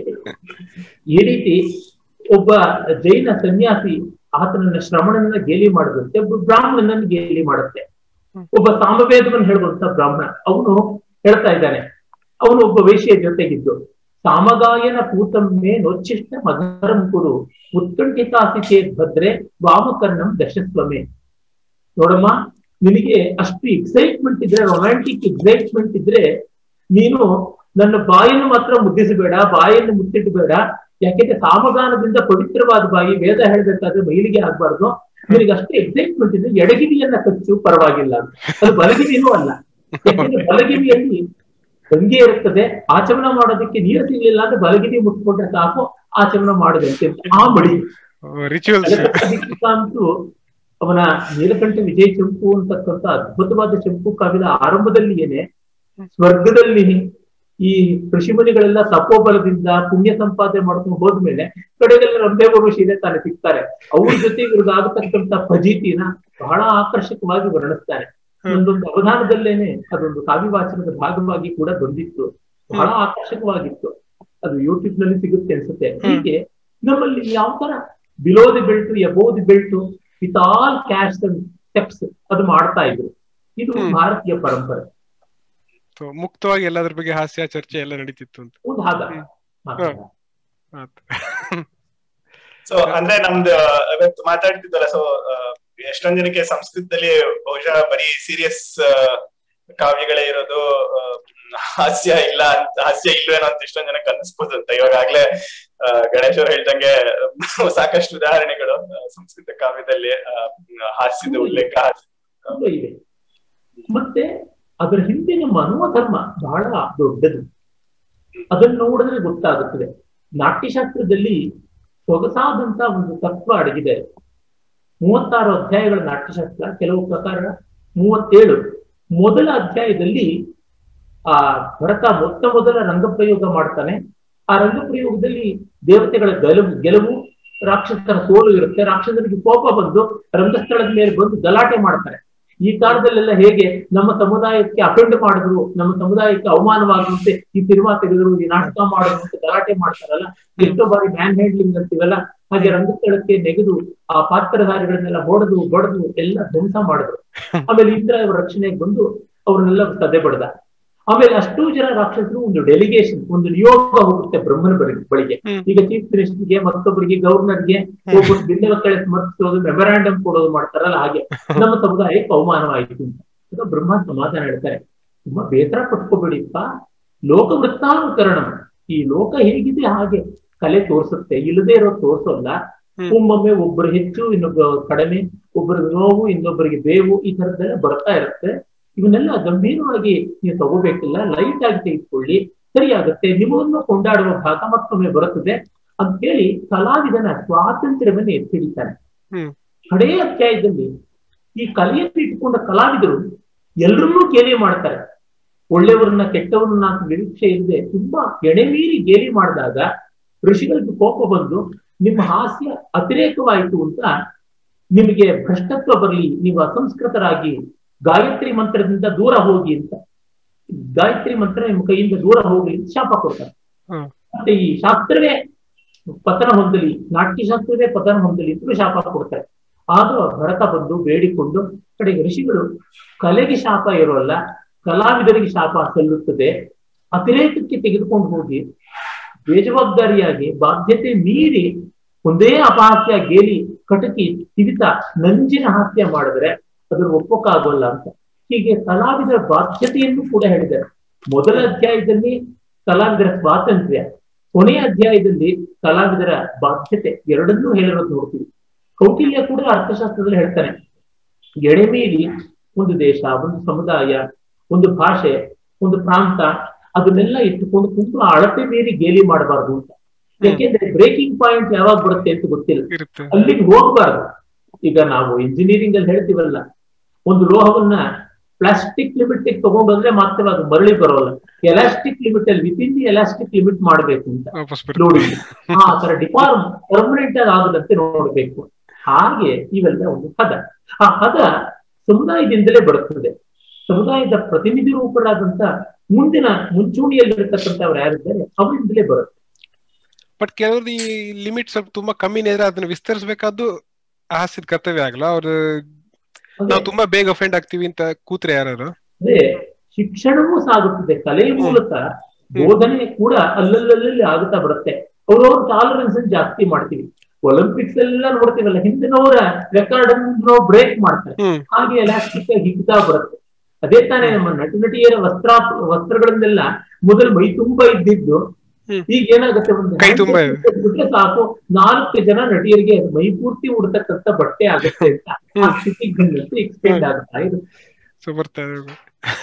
ಈ ರೀತಿ ಒಬ್ಬ ಜೈನ ಸನ್ಯಾಸಿ ಆತನನ್ನ ಶ್ರವಣನ ಗೇಲಿ ಮಾಡದಂತೆ ಒಬ್ಬ ಬ್ರಾಹ್ಮಣನನ್ನು ಗೇಲಿ ಮಾಡುತ್ತೆ ಒಬ್ಬ ಸಾಮವೇದವನ್ನು ಹೇಳುವಂತ ಬ್ರಾಹ್ಮಣ ಅವನು ಹೇಳ್ತಾ ಇದ್ದಾನೆ ಅವನು ಒಬ್ಬ ವೇಶ್ಯೆಯ ಜೊತೆಗಿದ್ದು ಸಾಮಗಾಯನ ಪೂತಮ್ಮೆ ನೊಚ್ಚಿಷ್ಟ ಮಧರಂ ಕುರು ಉತ್ಕಂಠಿತಾಸಿ ಚೇತ್ ಭದ್ರೆ ವಾಮಕರ್ಣಂ ದಶಸ್ವಮೆ ನೋಡಮ್ಮ ನಿನಗೆ ಅಷ್ಟು ಎಕ್ಸೈಟ್ಮೆಂಟ್ ಇದ್ರೆ ರೊಮ್ಯಾಂಟಿಕ್ ಎಕ್ಸೈಟ್ಮೆಂಟ್ ಇದ್ರೆ ನೀನು ನನ್ನ ಬಾಯನ್ನು ಮಾತ್ರ ಮುದ್ದಿಸಬೇಡ ಬಾಯನ್ನು ಮುತ್ತಿಡಬೇಡ ಯಾಕೆಂದ್ರೆ ಸಾಮಗಾನದಿಂದ ಪವಿತ್ರವಾದ ಬಾಯಿ ವೇದ ಹೇಳ್ಬೇಕಾದ್ರೆ ಮೈಲಿಗೆ ಆಗ್ಬಾರ್ದು ನಿನಗೆ ಅಷ್ಟು ಎಕ್ಸೈಟ್ಮೆಂಟ್ ಇದ್ರೆ ಎಡಗಿವಿಯನ್ನ ಕಚ್ಚು ಪರವಾಗಿಲ್ಲ ಅಂತ. ಅದು ಬಲಗಿವಿನೂ ಅಲ್ಲ ಯಾಕೆಂದ್ರೆ ಬಲಗಿವಿಯಲ್ಲಿ ಗಂಗೆ ಇರುತ್ತದೆ ಆಚಮನ ಮಾಡೋದಕ್ಕೆ ನೀರು ಸಿಗ್ಲಿಲ್ಲ ಅಂದ್ರೆ ಬಲಗಿವಿ ಮುಟ್ಕೊಂಡ್ರೆ ಸಾಕು ಆಚಮನ ಮಾಡದಂತೆ ಅಂತ. ಆ ಮಡಿ ರಿಚುವಲ್ಸ್ ಜಗತ್ತ ದೀಕ್ಷಿತ ಅಂತೂ ಅವನ ನೀಲಕಂಠ ವಿಜಯ ಚಂಪು ಅಂತಕ್ಕಂಥ ಅದ್ಭುತವಾದ ಚಂಪು ಕಾವ್ಯದ ಆರಂಭದಲ್ಲಿ ಏನೇ ಸ್ವರ್ಗದಲ್ಲಿ ಈ ಋಷಿಮುನಿಗಳೆಲ್ಲ ತಪೋಬಲದಿಂದ ಪುಣ್ಯ ಸಂಪಾದನೆ ಮಾಡ್ಕೊಂಡು ಹೋದ್ಮೇಲೆ ಕಡೆಗೆಲ್ಲ ರಂಭೆಗಳು ಶೀಲೆ ತಾನೆ ಸಿಗ್ತಾರೆ ಅವ್ರ ಜೊತೆ ಇವ್ರಿಗಾಗತಕ್ಕಂಥ ಫಜೀತಿನ ಬಹಳ ಆಕರ್ಷಕವಾಗಿ ವರ್ಣಿಸ್ತಾರೆ ಒಂದೊಂದು ಅವಧಾನದಲ್ಲೇನೆ ಅದೊಂದು ಕಾವ್ಯವಾಚನದ ಭಾಗವಾಗಿ ಕೂಡ ಬಂದಿತ್ತು ಬಹಳ ಆಕರ್ಷಕವಾಗಿತ್ತು ಅದು ಯೂಟ್ಯೂಬ್ ನಲ್ಲಿ ಸಿಗುತ್ತೆ ಅನ್ಸುತ್ತೆ ಹೀಗೆ ನಮ್ಮಲ್ಲಿ ಯಾವ ತರ below the belt above the belt with all cash steps ಅದು ಮಾಡ್ತಾ ಇದ್ರು ಇದು ಹ್ಮ್. ಭಾರತೀಯ ಪರಂಪರೆ ಮುಕ್ತವಾಗಿ ಎಲ್ಲದ್ರ ಬಗ್ಗೆ ಹಾಸ್ಯ ಚರ್ಚೆ ಎಲ್ಲ ನಡೀತಿತ್ತು ಅಂತ ಒಂದು ಭಾಗ ಹ್ಮ್. ಮಾತ್ರ. ಆತು. ಸೊ ಅಂದ್ರೆ ನಮ್ದು ಇವತ್ತು ಮಾತಾಡ್ತಿದ್ದಲ್ಲ ಸೊ ಎಷ್ಟೊಂದ್ ಜನಕ್ಕೆ ಸಂಸ್ಕೃತದಲ್ಲಿ ಬಹುಶಃ ಬರೀ ಸೀರಿಯಸ್ ಕಾವ್ಯಗಳೇ ಇರೋದು ಆ, ಹಾಸ್ಯ ಇಲ್ಲ ಅಂತ ಹಾಸ್ಯ ಇಲ್ವೇನೋ ಅಂತ ಎಷ್ಟೊಂದ್ ಜನಕ್ಕೆ ಅನಿಸ್ಬೋದು ಅಂತ ಇವಾಗಾಗ್ಲೇ ಆ, ಗಣೇಶ್ ಅವ್ರು ಹೇಳ್ದಂಗೆ ಸಾಕಷ್ಟು ಉದಾಹರಣೆಗಳು ಆ, ಸಂಸ್ಕೃತ ಕಾವ್ಯದಲ್ಲಿ ಆ, ಹಾಸ್ಯದ ಉಲ್ಲೇಖ ತುಂಬ ಇವೆ ಮತ್ತೆ ಅದರ ಹಿಂದಿನ ಮನೋಧರ್ಮ ಬಹಳ ದೊಡ್ಡದು ಅದನ್ನು ನೋಡಿದ್ರೆ ಗೊತ್ತಾಗುತ್ತದೆ ನಾಟ್ಯಶಾಸ್ತ್ರದಲ್ಲಿ ಸೊಗಸಾದಂತ ಒಂದು ತತ್ವ ಅಡಗಿದೆ ಮೂವತ್ತಾರು ಅಧ್ಯಾಯಗಳ ನಾಟ್ಯಶಾಸ್ತ್ರ ಕೆಲವು ಪ್ರಕಾರ ಮೂವತ್ತೇಳು ಮೊದಲ ಅಧ್ಯಾಯದಲ್ಲಿ ಆ ಭರತ ಮೊತ್ತ ಮೊದಲ ರಂಗಪ್ರಯೋಗ ಮಾಡ್ತಾನೆ ಆ ರಂಗಪ್ರಯೋಗದಲ್ಲಿ ದೇವತೆಗಳ ಗೆಲುವು ಗೆಲುವು ರಾಕ್ಷಸರ ಸೋಲು ಇರುತ್ತೆ ರಾಕ್ಷಸರಿಗೆ ಕೋಪ ಬಂದು ರಂಗಸ್ಥಳದ ಮೇಲೆ ಬಂದು ಗಲಾಟೆ ಮಾಡ್ತಾರೆ ಈ ಕಾಲದಲ್ಲೆಲ್ಲ ಹೇಗೆ ನಮ್ಮ ಸಮುದಾಯಕ್ಕೆ ಅಫೆಂಡ್ ಮಾಡಿದ್ರು ನಮ್ಮ ಸಮುದಾಯಕ್ಕೆ ಅವಮಾನವಾಗುವಂತೆ ಈ ಸಿನಿಮಾ ತೆಗೆದ್ರು ಈ ನಾಟಕ ಮಾಡಿದ್ರು ಅಂತ ಗಲಾಟೆ ಮಾಡ್ತಾರಲ್ಲ ಎಷ್ಟೋ ಬಾರಿ ಮ್ಯಾನ್ ಹ್ಯಾಂಡ್ಲಿಂಗ್ ಅಂತೀವಲ್ಲ ಹಾಗೆ ರಂಗಸ್ಥಳಕ್ಕೆ ನೆಗೆದು ಆ ಪಾತ್ರಧಾರಿಗಳನ್ನೆಲ್ಲ ಹೊಡೆದು ಬಡದು ಎಲ್ಲ ಧ್ವಂಸ ಮಾಡಿದ್ರು ಆಮೇಲೆ ಇಂದ್ರ ಅವರ ರಕ್ಷಣೆಗೆ ಬಂದು ಅವ್ರನ್ನೆಲ್ಲ ಸದೆ ಬಡ್ದ ಆಮೇಲೆ ಅಷ್ಟೂ ಜನ ರಾಕ್ಷಸರು ಒಂದು ಡೆಲಿಗೇಷನ್ ಒಂದು ನಿಯೋಗ ಹೋಗುತ್ತೆ ಬ್ರಹ್ಮನ ಬಳಿ ಬಳಿಗೆ ಹ್ಮ್. ಈಗ ಚೀಫ್ ಮಿನಿಸ್ಟರ್ಗೆ ಮತ್ತೊಬ್ಬರಿಗೆ ಗವರ್ನರ್ಗೆ ಹೋಗ್ಬಿಟ್ಟು ಬಿಲ್ಲವ ಕಡೆ ಸಮರ್ಪಿಸೋದು ಮೆಮೊರಾಂಡಮ್ ಕೊಡೋದು ಮಾಡ್ತಾರಲ್ಲ ಹಾಗೆ ನಮ್ಮ ಸಮುದಾಯಕ್ಕೆ ಅವಮಾನವಾಯಿತು ಅಂತ ಈಗ ಬ್ರಹ್ಮ ಸಮಾಧಾನ ಹೇಳ್ತಾರೆ ತುಂಬಾ ಬೇಸರ ಪಟ್ಕೋಬೇಡಿಪ್ಪ ಲೋಕ ವೃತ್ತಾನುಕರಣ ಈ ಲೋಕ ಹೇಗಿದೆ ಹಾಗೆ ಕಲೆ ತೋರಿಸುತ್ತೆ ಇಲ್ಲದೆ ಇರೋ ತೋರ್ಸೋಲ್ಲ ಹ್ಮ್. ಒಮ್ಮೊಮ್ಮೆ ಒಬ್ಬರು ಹೆಚ್ಚು ಇನ್ನೊಬ್ಬ ಕಡಿಮೆ ಒಬ್ಬರಿಗೆ ನೋವು ಇನ್ನೊಬ್ಬರಿಗೆ ಬೇವು ಈ ತರದ್ದೆಲ್ಲ ಬರ್ತಾ ಇರುತ್ತೆ ಇವನ್ನೆಲ್ಲ ಗಂಭೀರವಾಗಿ ನೀವು ತಗೋಬೇಕಿಲ್ಲ ಲೈಟ್ ಆಗಿ ತೆಗೆದುಕೊಳ್ಳಿ ಸರಿಯಾಗುತ್ತೆ ನಿಮ್ಮನ್ನು ಕೊಂಡಾಡುವ ಭಾಗ ಮತ್ತೊಮ್ಮೆ ಬರುತ್ತದೆ ಅಂತ ಹೇಳಿ ಕಲಾವಿದನ ಸ್ವಾತಂತ್ರ್ಯವನ್ನ ಎತ್ತಿ ಹಿಡಿತಾನೆ ಹ್ಮ್. ಕಡೇ ಅಧ್ಯಾಯದಲ್ಲಿ ಈ ಕಲೆಯನ್ನು ಇಟ್ಟುಕೊಂಡ ಕಲಾವಿದರು ಎಲ್ಲರನ್ನೂ ಗೇಲಿ ಮಾಡ್ತಾರೆ ಒಳ್ಳೆಯವರನ್ನ ಕೆಟ್ಟವರನ್ನ ಅಂತ ನಿರೀಕ್ಷೆ ಇಲ್ಲದೆ ತುಂಬಾ ಎಣೆಮೀರಿ ಗೇಲಿ ಮಾಡಿದಾಗ ಋಷಿಗಳಿಗೆ ಕೋಪ ಬಂದು ನಿಮ್ಮ ಹಾಸ್ಯ ಅತಿರೇಕವಾಯಿತು ಅಂತ ನಿಮಗೆ ಭ್ರಷ್ಟತ್ವ ಬರಲಿ ನೀವು ಅಸಂಸ್ಕೃತರಾಗಿ ಗಾಯತ್ರಿ ಮಂತ್ರದಿಂದ ದೂರ ಹೋಗಿ ಅಂತ ಗಾಯತ್ರಿ ಮಂತ್ರ ನಿಮ್ಮ ಕೈಯಿಂದ ದೂರ ಹೋಗ್ಲಿ ಅಂತ ಶಾಪ ಕೊಡ್ತಾರೆ ಹ್ಮ್. ಮತ್ತೆ ಈ ಶಾಸ್ತ್ರವೇ ಪತನ ಹೊಂದಲಿ ನಾಟ್ಯ ಶಾಸ್ತ್ರವೇ ಪತನ ಹೊಂದಲಿ ಅಂತ ಶಾಪ ಕೊಡ್ತಾರೆ ಆಗ ಭರತ ಬಂದು ಬೇಡಿಕೊಂಡು ಕಡೆಗೆ ಋಷಿಗಳು ಕಲೆಗೆ ಶಾಪ ಇರೋಲ್ಲ ಕಲಾವಿದರಿಗೆ ಶಾಪ ಸಲ್ಲುತ್ತದೆ ಅತಿರೇಕಕ್ಕೆ ತೆಗೆದುಕೊಂಡು ಹೋಗಿ ಬೇಜವಾಬ್ದಾರಿಯಾಗಿ ಬಾಧ್ಯತೆ ಮೀರಿ ಒಂದೇ ಅಪಹಾಸ್ಯ ಗೇಲಿ ಕಟಕಿ ತಿವಿತ ನಂಜಿನ ಹಾಸ್ಯ ಮಾಡಿದ್ರೆ ಅದನ್ನು ಒಪ್ಪಕ್ಕಾಗೋಲ್ಲ ಅಂತ ಹೀಗೆ ಕಲಾವಿದರ ಬಾಧ್ಯತೆಯನ್ನು ಕೂಡ ಹೇಳಿದ್ದಾರೆ ಮೊದಲ ಅಧ್ಯಾಯದಲ್ಲಿ ಕಲಾವಿದರ ಸ್ವಾತಂತ್ರ್ಯ ಕೊನೆಯ ಅಧ್ಯಾಯದಲ್ಲಿ ಕಲಾವಿದರ ಬಾಧ್ಯತೆ ಎರಡನ್ನೂ ಹೇಳಿರೋದು ನೋಡ್ತೀವಿ ಕೌಟಿಲ್ಯ ಕೂಡ ಅರ್ಥಶಾಸ್ತ್ರದಲ್ಲಿ ಹೇಳ್ತಾನೆ ಎಡೆಮೀರಿ ಒಂದು ದೇಶ ಒಂದು ಸಮುದಾಯ ಒಂದು ಭಾಷೆ ಒಂದು ಪ್ರಾಂತ ಅದನ್ನೆಲ್ಲ ಇಟ್ಟುಕೊಂಡು ತುಂಬಾ ಅಳತೆ ಮೀರಿ ಗೇಲಿ ಮಾಡಬಾರ್ದು ಅಂತ ಯಾಕೆಂದ್ರೆ ಬ್ರೇಕಿಂಗ್ ಪಾಯಿಂಟ್ ಯಾವಾಗ ಬರುತ್ತೆ ಅಂತ ಗೊತ್ತಿಲ್ಲ ಇರುತ್ತೆ ಅಲ್ಲಿಗೆ ಹೋಗ್ಬಾರ್ದು ಈಗ ನಾವು ಇಂಜಿನಿಯರಿಂಗ್ ಅಲ್ಲಿ ಹೇಳ್ತೀವಲ್ಲ ಒಂದು ಲೋಹವನ್ನ ಪ್ಲಾಸ್ಟಿಕ್ ಲಿಮಿಟ್ ತಗೊಂಡೋದ್ರೆ ಮಾತ್ರ ಅದು ಮರಳಿ ಬರೋಲ್ಲ ಎಲಾಸ್ಟಿಕ್ ಲಿಮಿಟ್ ಅಲ್ಲಿ ವಿತಿನ್ ದಿ ಎಲಾಸ್ಟಿಕ್ ಲಿಮಿಟ್ ಮಾಡಬೇಕು ಅಂತ ವಾಪಸ್ ಬರುತ್ತೆ ನೋಡಿ ಆ ತರ ಡಿಫಾರ್ಮ್ ಪರ್ಮನೆಂಟ್ ಆಗಿ ಆಗದಂತೆ ನೋಡ್ಬೇಕು ಹಾಗೆ ಇವೆಲ್ಲ ಒಂದು ಹದ ಆ ಹದ ಸಮುದಾಯದಿಂದಲೇ ಬರುತ್ತದೆ ಸಮುದಾಯದ ಪ್ರತಿನಿಧಿ ರೂಪರಾದಂತ ಮುಂದಿನ ಮುಂಚೂಣಿಯಲ್ಲಿರ್ತಕ್ಕಂಥವ್ರು ಯಾರಿದ್ದಾರೆ ಅವರಿಂದಲೇ ಬರುತ್ತೆ ಬಟ್ ಕೆಲವ್ರು ಈ ಲಿಮಿಟ್ ಸ್ವಲ್ಪ ತುಂಬಾ ಕಮ್ಮಿನೇ ಇದ್ರೆ ಅದನ್ನ ವಿಸ್ತರಿಸಬೇಕಾದ್ದು ಹಾಸ್ಯದ ಕರ್ತವ್ಯ ಆಗಲ್ಲ ಅವ್ರು ನಾವು ತುಂಬಾ ಬೇಗ ಅಫೆಂಡ್ ಆಗ್ತೀವಿ ಅಂತ ಕೂತ್ರೆ ಯಾರು ಅದೇ ಶಿಕ್ಷಣವೂ ಸಾಗುತ್ತದೆ ಕಲೆಯ ಮೂಲಕ ಬೋಧನೆ ಕೂಡ ಅಲ್ಲಲ್ಲಲ್ಲಿ ಆಗುತ್ತಾ ಬರುತ್ತೆ ಅವ್ರವ್ರ ಟಾಲರೆನ್ಸ್ ಜಾಸ್ತಿ ಮಾಡ್ತೀವಿ ಒಲಿಂಪಿಕ್ಸ್ ಎಲ್ಲ ನೋಡ್ತೀವಲ್ಲ ಹಿಂದಿನವರ ರೆಕಾರ್ಡ್ ನಾವು ಬ್ರೇಕ್ ಮಾಡ್ತಾರೆ ಹ್ಮ್ ಹಾಗೆ ಎಲಾಸ್ಟಿಕ್ ಆಗಿ ಹಿಗ್ತಾ ಬರುತ್ತೆ ಅದೇ ತಾನೇ ನಮ್ಮ ನಟ ನಟಿಯರ ವಸ್ತ್ರ ವಸ್ತ್ರಗಳನ್ನೆಲ್ಲ ಮೊದಲು ಮೈ ತುಂಬಾ ಇದ್ದಿದ್ದು ಹ್ಮ್. ಈಗ ಏನಾಗುತ್ತೆ ಒಂದು ಕೈ ತುಂಬಾ ಇದೆ. handkerchief ಬಿಟ್ರೆ ಸಾಕು ನಾಲ್ಕು ಜನ ನಟಿಯರಿಗೆ ಮೈ ಪೂರ್ತಿ ಉಡ್ತಕ್ಕಂಥ ಬಟ್ಟೆ ಆಗುತ್ತೆ ಅಂತ ಆ ಹ್ಮ್. ಸ್ಥಿತಿಗೆ ಬಂದಂತೆ ಎಕ್ಸ್ಪೆಂಡ್ ಆಗ್ತಾ ಇದೆ ಸೊ ಬರ್ತಾ ಇದೆ.